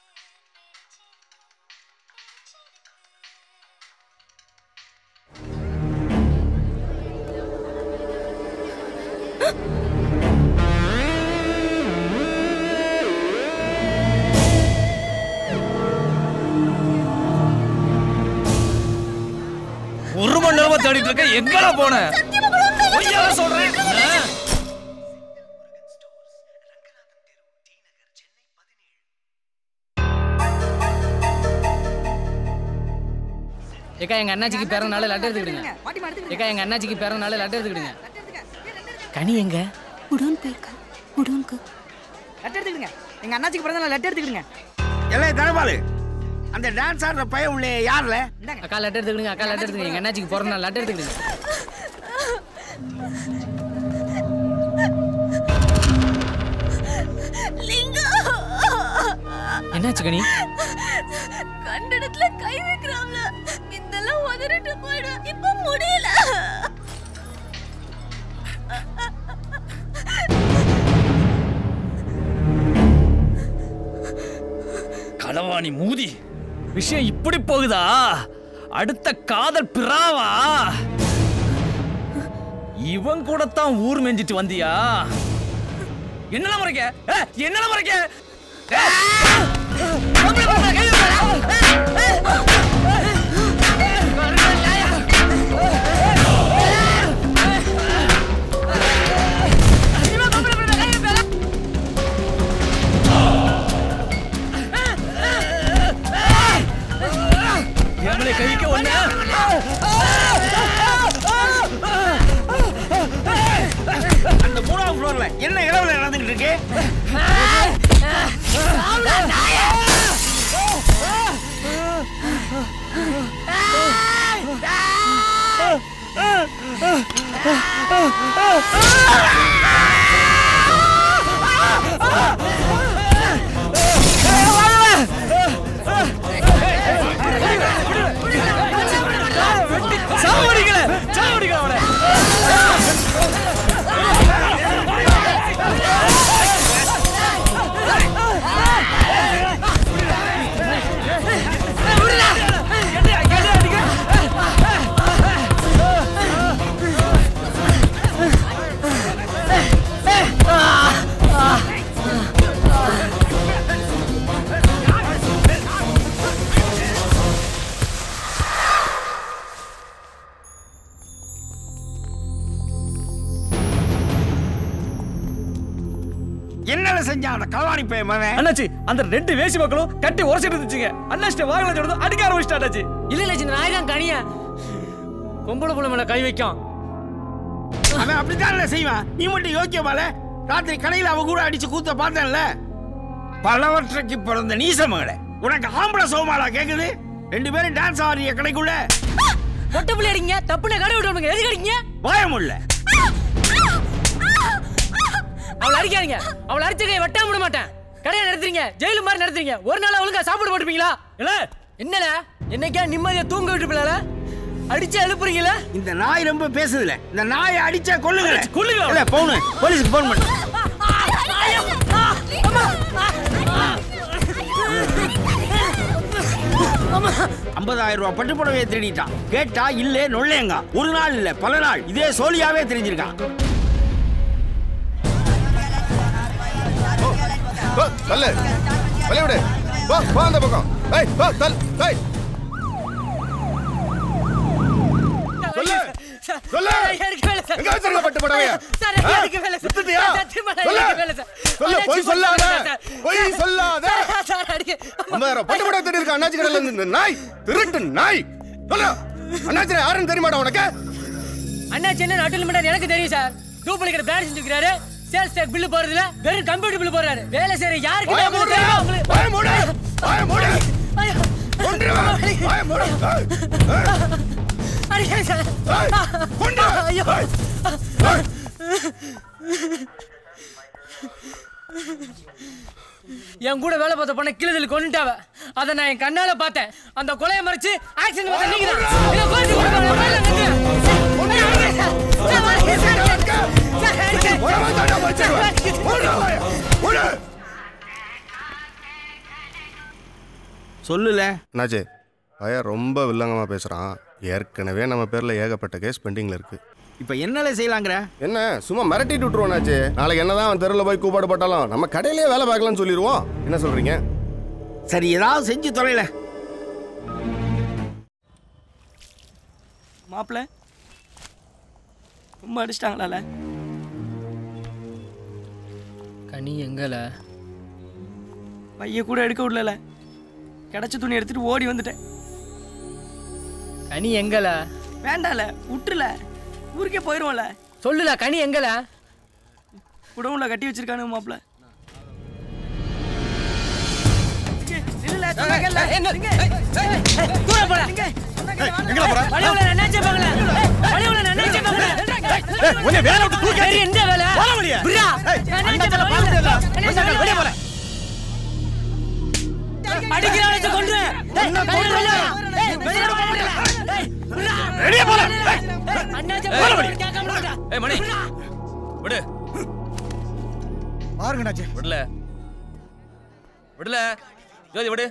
ஒரு மணி நேரமா தேடிட்டு இருக்க எங்கடா போன பொய்யால சொல்றேன் ஆ? ஏக்கா எங்க அண்ணாச்சிக்கு பிறந்த நாள் லட்டு எடுத்துக்கிடுங்க ஏக்கா எங்க அண்ணாச்சிக்கு பிறந்த நாள் லட்டு எடுத்துக்கிடுங்க கனி எங்க உடோன் போயிருக்கா உடோனுக்கு லெட்டர் எடுத்துக்கிடுங்க எங்க அண்ணாச்சிக்கு பிறந்த லெட்டர் எடுத்துக்கிடுங்க எல்லை தனபாலு அந்த டான்ஸ் ஆடுற பையன் உள்ளே யார்ல அக்கா லட்டு எடுத்துக்கிடுங்க அக்கா லட்டு எடுத்துக்கிடுங்க எங்க அண்ணாச்சிக்கு பிறந்த நாள் லட்டு எடுத்துக்கிடுங்க என்னாச்சு கனி கண்ட இடத்துல கை வைக்கிறாங்கள இதெல்லாம் உதறிட்டு போயிடும் இப்ப முடியல களவாணி மூதி விஷயம் இப்படி போகுதா அடுத்த காதல் பிராவா இவன் கூட தான் ஊர் மெஞ்சிட்டு வந்தியா என்னல முறைக்க ஏ, என்னல முறைக்க ஏ! பொம்பளை பொம்பளை கை வைப்பாளா? எங்களை கைக்கு ஒண்ணு அந்த மூணாவது ஃப்ளோர்ல என்ன இரவுல நடந்துகிட்டு இருக்கு சாவடிக்கல சாவடிக்கல அவனை என்னல செஞ்சான் அந்த களவாணி பையன் மவன் அண்ணாச்சி அந்த ரெண்டு வேசி மக்களும் கட்டி உரசிட்டு இருந்துச்சுங்க அண்ணாச்சிட்ட வாங்கலாம் சொல்றது அடிக்க ஆரம்பிச்சிட்டா அண்ணாச்சி இல்ல இல்ல இந்த நாய் தான் கனியா பொம்பளை புள்ள மேல கை வைக்கும் அவன் அப்படித்தான் செய்வான் நீ மட்டும் யோக்கியமால ராத்திரி கடையில் அவ கூட அடிச்சு கூத்த பார்த்தேன்ல பலவற்றைக்கு பிறந்த நீச மகளே உனக்கு ஆம்பளை சோமாலா கேக்குது ரெண்டு பேரும் டான்ஸ் ஆடுறிய கடைக்குள்ள மொட்டை புள்ளி அடிங்க தப்புன கடை விட்டு எதுக்கு அடிங்க பயமுள்ள அவளை அடிக்காதீங்க அவளை அடிச்ச கை வெட்டாம விட மாட்டேன் கடையை நடத்துறீங்க ஜெயிலு மாதிரி நடத்துறீங்க ஒரு நாள் ஒழுங்கா சாப்பாடு போட்டுப்பீங்களா இல்ல என்னல என்னைக்கா நிம்மதியா தூங்க விட்டுப்பீங்களா அடிச்சு எழுப்புறீங்களா இந்த நாய் ரொம்ப பேசுதுல இந்த நாயை அடிச்சா கொல்லுங்க கொல்லுங்க. இல்ல போனு போலீஸ்க்கு போன் பண்ணு ஐம்பதாயிரம் ரூபாய் பட்டு புடவையை திருடிட்டான் கேட்டா இல்ல நொல்லேங்க ஒரு நாள் இல்ல பல நாள் இதே சோழியாவே தெரிஞ்சிருக்கான் வா, தள்ளு வழி விடு வா வா அந்த பக்கம் ஏய் வா தல் ஏய் சொல்லு சொல்லு எங்க வச்சிருக்க பட்டு புடவைய சார், ஆ? எனக்கு வேலை சார். வித்துட்டியா? சத்தியமா நான் சொல்லு எனக்கு வேலை சார். சொல்லு அண்ணாச்சி பொய் சொல்லாத சொல்லுங்க சார். பொய் சொல்லாத சார், அடிக்க- ஐம்பதாயிரம் பட்டு புடவை திருடி இருக்க அண்ணாச்சி கடையில இருந்து இந்த நாய் திருட்டு நாய் சொல்லு அண்ணாச்சி யாருன்னு தெரியுமாடா உனக்கு அண்ணாச்சி என்ன நட்டுல மட்டும் எனக்கு தெரியும் சார் டூப்ளிகேட் பிராண்ட் செஞ்சுக்கிறாரு சேல்ஸ் டேக் பில்லு போறதுல வெறும் கம்ப்யூட்டர் பில்லு போறாரு வேலை செய்யற யாருக்கு வாய தான் மூடு. தெரியும் உங்களுக்கு? வாய மூடு. வாய மூடு. ஐயோ. கொன்றுவேன். வாய மூடு. ஏய், ஏய். அடிக்காதீங்க சார். ஏய், கொன்று. ஐயோ. ஏய். என் கூட வேலை பார்த்த பொண்ணை கிழுதில் கொண்டுட்டாவ அதை நான் என் கண்ணால பார்த்தேன் அந்த கொலையை மறைச்சு ஆக்சிடென்ட் பார்த்த நீங்க தான் இதை கோர்த்து கொடுப்பாங்க மேல நிறுத்து. ஐயோ, அடிக்காதீங்க சார். சார், அடிக்காதீங்க சார். சார், அடிக்காதீங்க. உடம்பை வச்சிருவேன். மூடு வாய. மூடு. சொல்லுல அண்ணாச்சி பையன் ரொம்ப வில்லங்கமாக பேசுகிறான் ஏற்கனவே நம்ம பேரில் ஏகப்பட்ட கேஸ் பெண்டிங்கில் இருக்கு இப்ப என்னல செய்யலாங்கிற என்ன சும்மா மிரட்டிட்டு விட்டுருவோண்ணாச்சு நாளைக்கு என்னதான் அவன் தெருவில் போய் கூப்பாடு போட்டாலும் நம்ம கடையிலேயே வேலை பார்க்கலாம்னு சொல்லிடுவோம் என்ன சொல்கிறீங்க சரி ஏதாவது செஞ்சு தொலைல மாப்பிள்ள ரொம்ப அடிச்சிட்டாங்களால கனி எங்கல பைய கூட எடுக்க விடல கிடைச்ச துணி எடுத்துட்டு ஓடி வந்துட்டேன் கனி எங்கல வேண்டால விட்டுல ஊருக்கே போயிருவோம்ல சொல்லுல கனி எங்கல குடவுல கட்டி வச்சிருக்கானு மாப்பிள்ள இல்ல சொன்னாங்கல்ல இங்க. தூர போல எங்கடா போற? வழிவுல நினைச்சே பாக்கல வழிவுல நினைச்சே பாக்கல ஏய், உன்னை வேலை விட்டு தூக்கி சரி, எந்த வேலை போற வழியா? விட்றா. ஏய், நான் நினைச்சே அண்ணாச்சால பாக்கல. பார்த்துட்டு இல்ல. நினைச்சே வெளியே பாக்கல. போறேன் அடிக்கிறானே கொன்று வெளியே போல அண்ணாச்சி ஏய், போல வெளியே. கேட்காம விடுடா. ஏய் மணி விடு பாருங்க நாச்சு விடல விடல ஜோதி விடு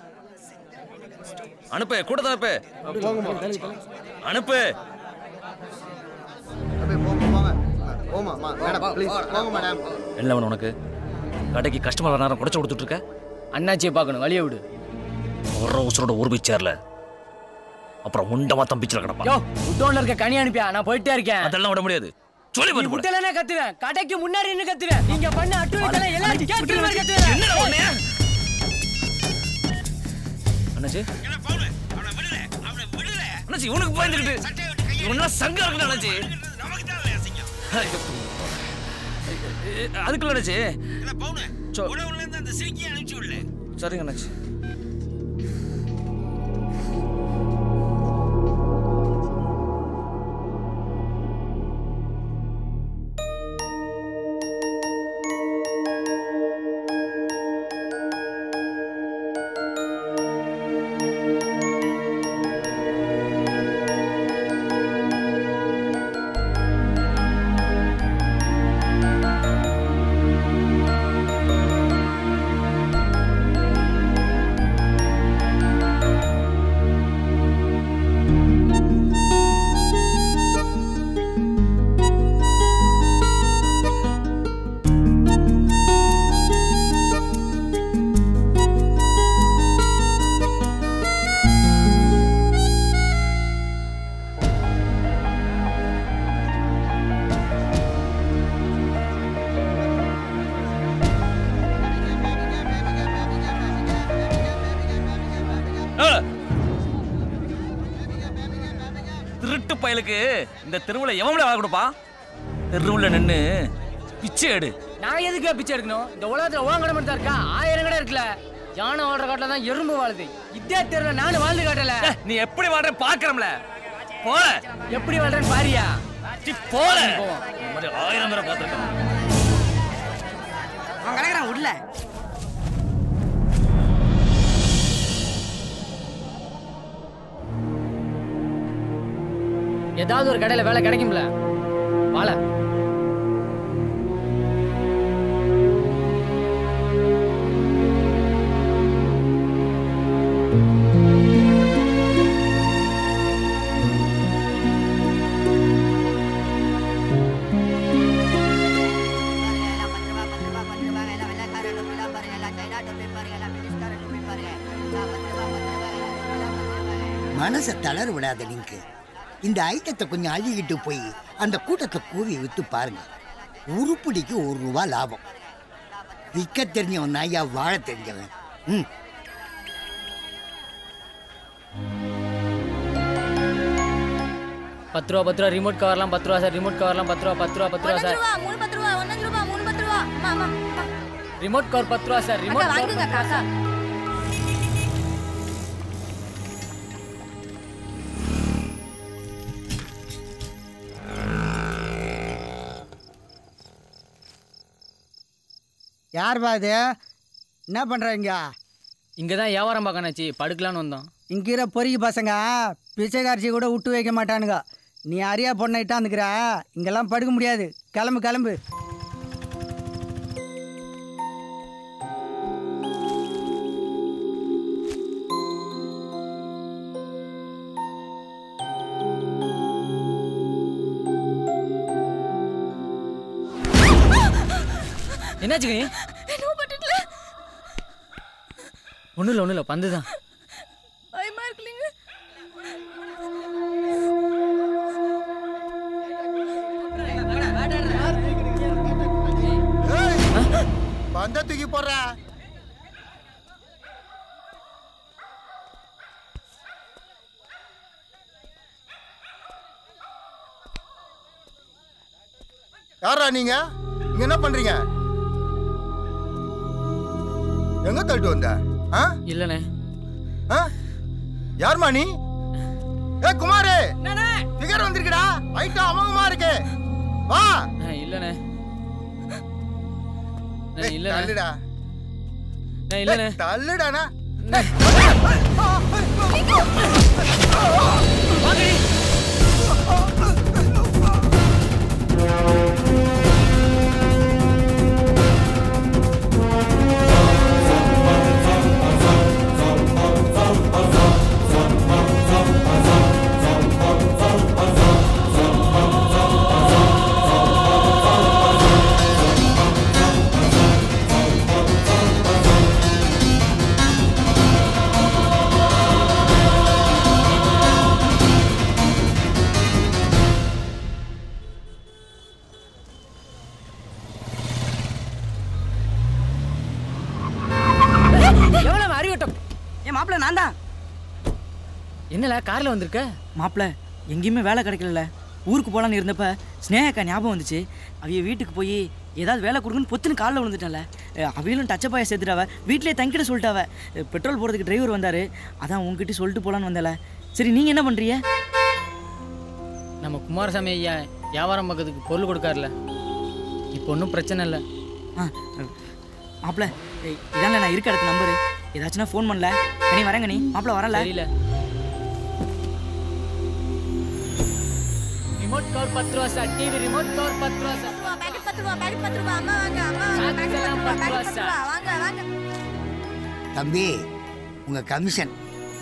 அனுப்பு கூட்டத்தை அனுப்பு அனுப்பு போமா மேடம் ப்ளீஸ் போங்க மேடம் என்ன வேணும் உனக்கு கடைக்கு கஸ்டமர் வர நேரம் குடைச்சு கொடுத்துட்டு இருக்க அண்ணாச்சியை பார்க்கணும் வழியை விடு ஒரு உசுரோட ஊர் போய் சேரல அப்புறம் உண்டமா தம்பிச்சில கிடப்பா யோ உட்டோன்ல இருக்க கனி அனுப்பியா நான் போயிட்டே இருக்கேன் அதெல்லாம் விட முடியாது சொல்லி நீ போட்டு போடு. விட்டலனா கத்துவேன் கடைக்கு முன்னாடி நின்னு கத்துவேன் நீங்க பண்ண அட்டுழித்தனம் எல்லாம் கேட்கிற மாதிரி கத்துவேன் என்னடா உன்னைய? அண்ணாச்சி அண்ணாச்சி இவனுக்கு பயந்துக்கிட்டு இவனெல்லாம் சங்கம் இருக்குடா அண்ணாச்சி அதுக்குள்ள அண்ணாச்சி சொ- அந்த சிரிக்கி அனுப்பிச்சு விடல சரிங்க அண்ணாச்சி திருட்டு பயலுக்கு இந்த தெருவுல எவன் வேலை கொடுப்பான் தெருவுல நின்னு பிச்சை எடு நான் எதுக்கு பிச்சை எடுக்கணும் இந்த உலகத்துல உலகம் கடமை தான் இருக்கா ஆயிரம் கடை இருக்குல்ல யானை வாழ்ற காட்டுல தான் எறும்பு வாழுது இதே தெருல நானும் வாழ்ந்து காட்டல நீ எப்படி வாழ்ற பாக்குறோம்ல போல எப்படி வாழ்றேன்னு பாரியா போல இந்த மாதிரி ஆயிரம் பேரை பார்த்துருக்கேன் அவன் கிடக்குறான் உள்ள ஏதாவது ஒரு கடையில வேலை கிடைக்கும்ல வாழ மனசை தளர விடாத லிங்க் இந்த ஐட்டத்தை கொஞ்சம் அள்ளிக்கிட்டு போய் அந்த கூட்டத்தை கூவி வித்து பாருங்க உருப்படிக்கு ஒரு ரூபா லாபம் விற்க தெரிஞ்சவன் ஐயா வாழ தெரிஞ்சவன் ம் பத்து ரூபா பத்து ரூபா ரிமோட் கவர்லாம் பத்து ரூபா சார் ரிமோட் கவர்லாம் பத்து ரூபா பத்து ரூபா பத்து ரூபா சார் மூணு பத்து ரூபா ஒன்னஞ்சு ரூபா மூணு பத்து ரூபா அம்மா அம்மா ரிமோட் கவர் பத்து ரூபா சார் அக்கா ரிமோட் கவர் வாங்குங்க காக்கா யார் பாது என்ன பண்றீங்க இங்க தான் வியாபாரம் பார்க்கணாச்சு படுக்கலான்னு வந்தோம் இங்க இருக்கிற பொறுக்கி பசங்க பிச்சைக்காரிச்சி கூட விட்டு வைக்க மாட்டானுங்க நீ அரியா பொண்ணாயிட்டா வந்துக்கிற இங்கெல்லாம் படுக்க முடியாது கிளம்பு கிளம்பு என்னாச்சு கனி என்ன பட்டுல ஒன்றும் இல்லை ஒன்றும் இல்லை பந்து தான் பயமா இருக்குல்லைங்க பந்த தூக்கி போடுற யாரா நீங்க இங்க என்ன பண்றீங்க எங்க தள்ளிட்டு வந்த ஆ இல்லைண்ணே ஆ? யாரும்மா நீ ஏ குமாரு ஃபிகர் வந்திருக்குடா ஐட்டம் அமங்கமா இருக்கு வா இல்லைண்ணே ஏய், இல்லைண்ணே தள்ளுடா இல்லைண்ணே ஏய், தள்ளுடாண்ணா எவ்வளவு அறிவட்டம் என் மாப்பிள்ள நான் தான் என்னல கார்ல வந்திருக்க மாப்பிள்ள எங்கேயுமே வேலை கிடைக்கல ஊருக்கு போலான்னு இருந்தப்ப ஸ்னேகக்கா ஞாபகம் வந்துச்சு அவிய வீட்டுக்கு போய் ஏதாவது வேலை கொடுக்குன்னு பொத்துன்னு காலில் விழுந்துட்டால அவையிலும் டச்சப்பாயை சேர்த்துட்டாவ வீட்டிலே தங்கிட சொல்லிட்டாவ அஹ், பெட்ரோல் போடுறதுக்கு டிரைவர் வந்தாரு அதான் உங்ககிட்ட சொல்லிட்டு போலான்னு வந்தல சரி நீங்க என்ன பண்றீங்க நம்ம குமாரசாமி ஐயா வியாபாரம் பக்கத்துக்கு பொருள் கொடுக்காருல இப்போ ஒன்றும் பிரச்சனை இல்லை மாப்பிள்ள இதாங்க நான் இருக்க இடத்து நம்பரு ஏதாச்சும் ஃபோன் பண்ணல கனி வரேங்க நீ மாப்பிள்ள வரல தெரியல ரிமோட் கவர் பத்து ரூபா சார் டிவி ரிமோட் கவர் பத்து ரூபா சார் பேக்கெட் பத்து ரூபா பேக்கெட் பத்து ரூபா அம்மா வாங்க அம்மா வாங்க பேக்கெட் பத்து ரூபா பேக்கெட் பத்து ரூபா வாங்க வாங்க தம்பி உங்க கமிஷன்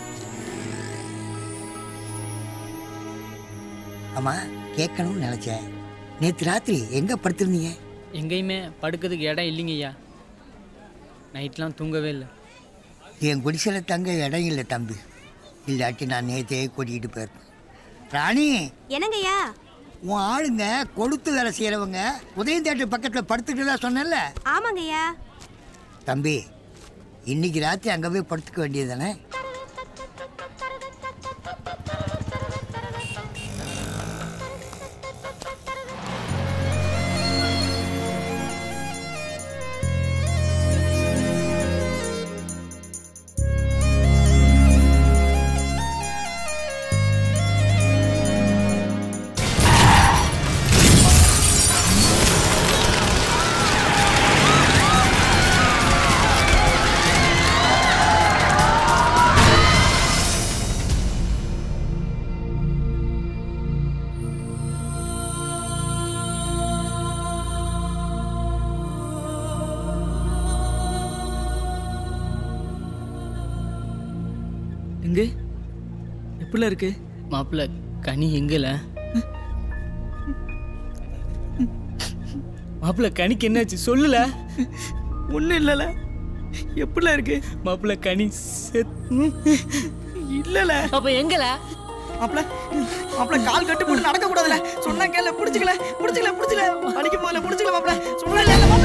ஆமா கேட்கணும்னு நினைச்சேன் நேற்று ராத்திரி எங்க படுத்திருந்தீங்க எங்கேயுமே படுக்கிறதுக்கு இடம் இல்லைங்க ஐயா நைட்லாம் தூங்கவே இல்லை என் குடிசையில தங்க இடம் இல்லை தம்பி இல்லாட்டி நான் நேத்தே கூட்டிகிட்டு போயிருப்பேன் ராணி என்னங்கய்யா உன் ஆளுங்க கொளுத்து வேலை செய்கிறவங்க உதயம் தேட்டர் பக்கத்தில் படுத்துக்கிட்டு சொன்னேன்ல ஆமாங்கய்யா தம்பி இன்னைக்கு ராத்திரி அங்கே போய் படுத்துக்க வேண்டியது தானே எங்க எப்படில இருக்கு மாப்பிள்ள கனி எங்கல மாப்பிள்ள கனிக்கு என்னாச்சு சொல்லல ஒன்றும் இல்லைல எப்படில இருக்கு மாப்பிள்ள கனி செத் இல்லல அப்ப எங்கல மாப்பிள மாப்பிள கால் கட்டு போட்டு நடக்க கூடாதுல சொன்னா கேள புடிச்சுக்கல புடிச்சுக்கல புடிச்சுக்கல அடிக்க போதல புடிச்சுக்கல மாப்பிள சொன்னா இல்ல மாப்பிள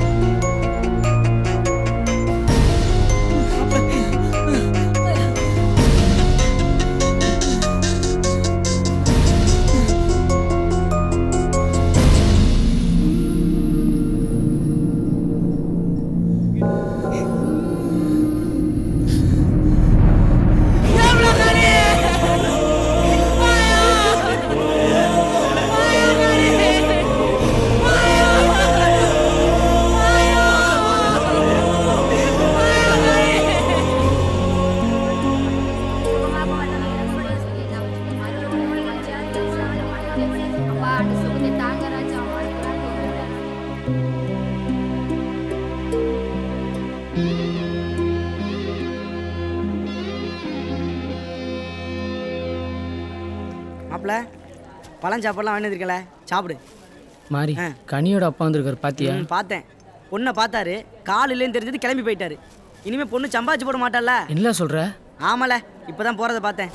மாப்பிள பழம் சாப்பாடுலாம் வாங்கி இருக்கல சாப்பிடு மாறி கனியோட அப்பா வந்திருக்காரு பாத்தியா ம், பார்த்தேன் பொண்ணை பார்த்தாரு கால் இல்லைன்னு தெரிஞ்சது கிளம்பி போயிட்டாரு இனிமே பொண்ணு சம்பாதிச்சு போட மாட்டால என்ன சொல்ற ஆமால இப்பதான் போறத பார்த்தேன்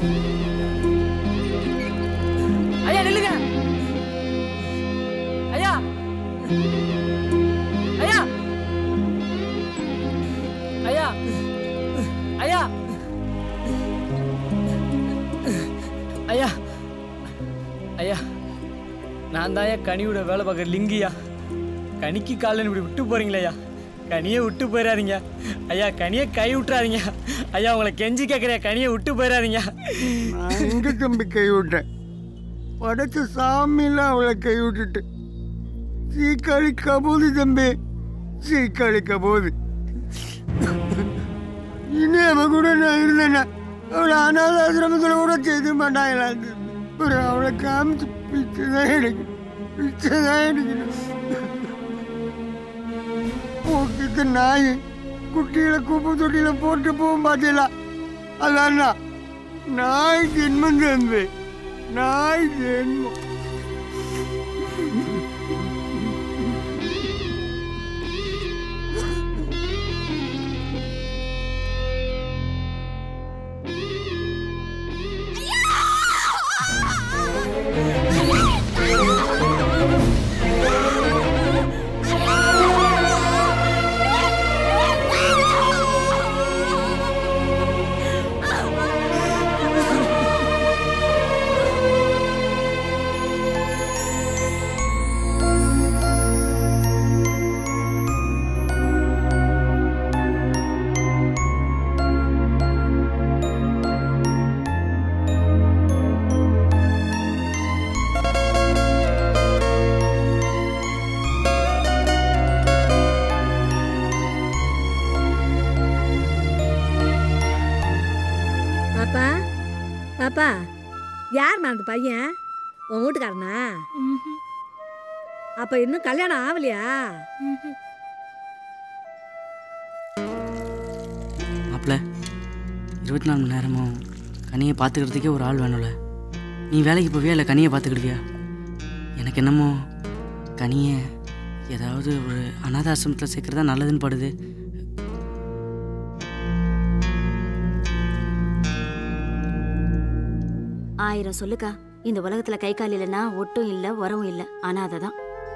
ஐயா நில்லுங்க ஐயா ஐயா ஐயா ஐயா ஐயா ஐயா நான் தான் ஐயா கனியோட வேலை பார்க்குற லிங்கியா கனிக்கு காலையில் இப்படி விட்டு போறீங்களே ஐயா கனியை விட்டு போயிடாதீங்க ஐயா கனியை கை விட்டுறாதீங்க ஐயா உங்களை கெஞ்சி கேட்குறேன் கனியை விட்டு போயிடாதீங்க நான் எங்க தம்பி கை விட்டேன் படைச்ச சாமியில அவளை கை விட்டுட்டு சீக்காளி கபோது தம்பி சீக்காளி கபோது இன்னும் அவன் கூட நான் இருந்தேன்னா அவளை அனாத ஆசிரமத்தில் கூட செய்து மாட்டாங்களா ஒரு அவளை காமிச்சு பிச்சை தான் எனக்கு பிச்சை தான் எனக்கு போட்டுக்கு நாய் குட்டிகளை குப்பை தொட்டியில போட்டு போகும் பார்த்தீங்களா அதான் நாய் ஜென்மம் தம்பி நாய் ஜென்மம் பாப்பா பாப்பா யாருண்ணா அந்த பையன் உன் வீட்டுக்காரனா அப்ப இன்னும் கல்யாணம் ஆகலையா மாப்பிள்ள இருபத்தி நாலு மணி நேரமும் கனியை பார்த்துக்கிறதுக்கே ஒரு ஆள் வேணும்ல நீ வேலைக்கு போவியா இல்லை கனியை பார்த்துக்கிடுவியா எனக்கு என்னமோ கனியை ஏதாவது ஒரு அனாதாசிரமத்தில் சேர்க்குறதா நல்லதுன்னு படுது ஆயிரம் சொல்லுக்கா இந்த உலகத்துல கை கால் இல்லைன்னா ஒட்டும் இல்ல உரமும் இல்ல அனாதை தான்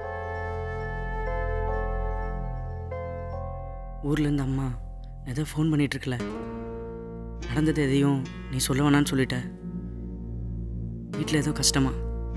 ஊர்லேருந்து அம்மா ஏதோ ஃபோன் பண்ணிட்டு இருக்கல நடந்தது எதையும் நீ சொல்ல வேணான்னு சொல்லிட்ட வீட்டில் ஏதோ கஷ்டமா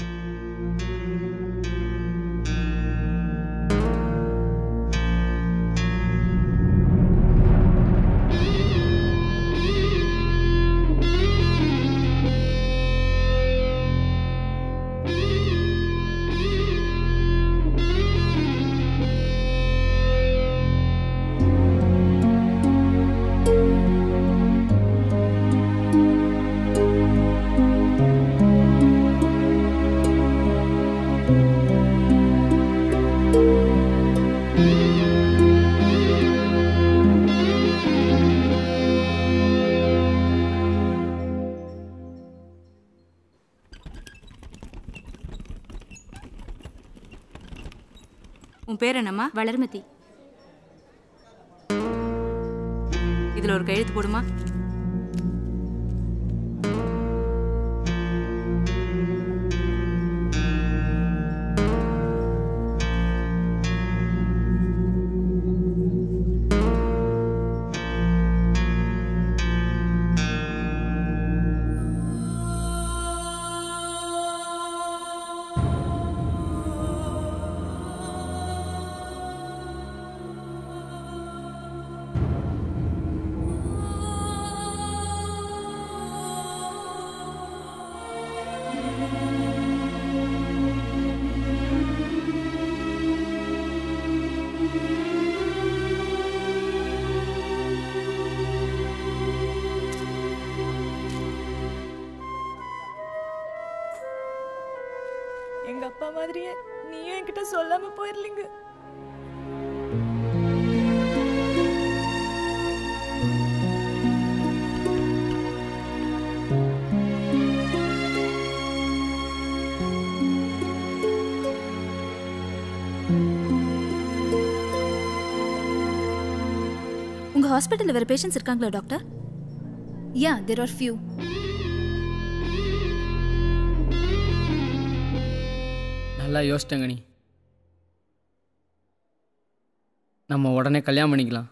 உன் பேர் என்னம்மா வளர்மதி இதுல ஒரு கையெழுத்து போடுமா எங்க அப்பா மாதிரியே நீயும் என்கிட்ட சொல்லாம போயிரலீங்க உங்க ஹாஸ்பிட்டல்ல வேற பேஷண்ட்ஸ் இருக்காங்களா doctor ya there are few நல்லா யோசிட்டேங்க நீ நம்ம உடனே கல்யாணம் பண்ணிக்கலாம்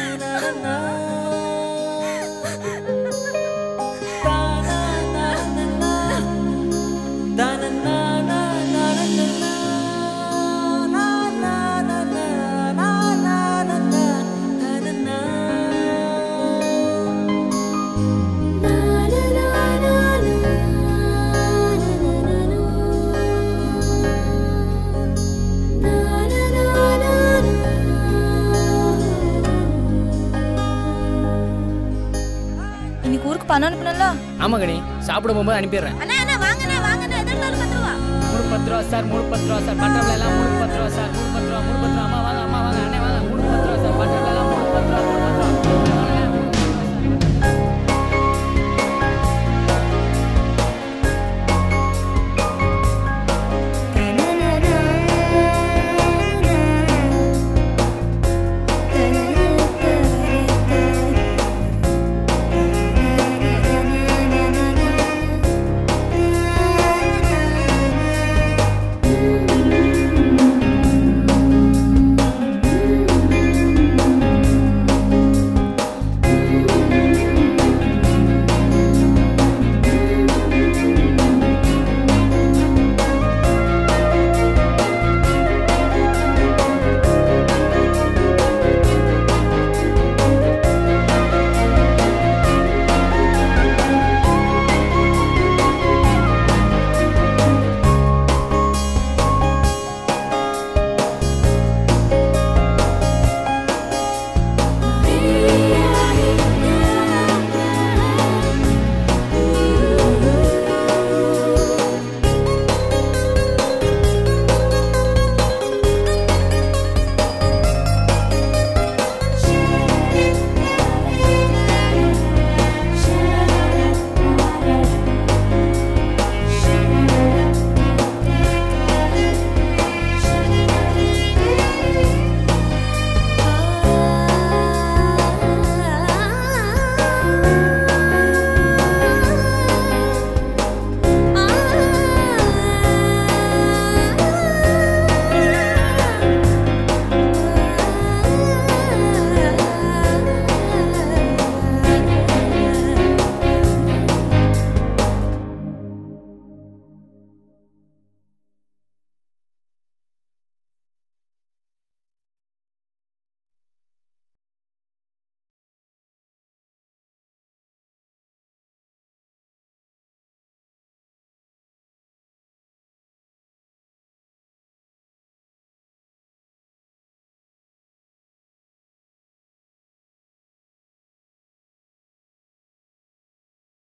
Ta-na-na-na அம்மாவுக்கு பணம் அனுப்பணும்ல ஆமா கணி சாப்பிட போகும்போது அனுப்பிடுறேன் அண்ணா அண்ணா வாங்கண்ணா வாங்கண்ணா எதிர்த்து ஒரு பத்து ரூபா மூணு பத்து ரூபா சார் மூணு பத்து ரூபா சார் பட்டர்ல எல்லாம் மூணு பத்து ரூபா சார் மூணு பத்து ரூபா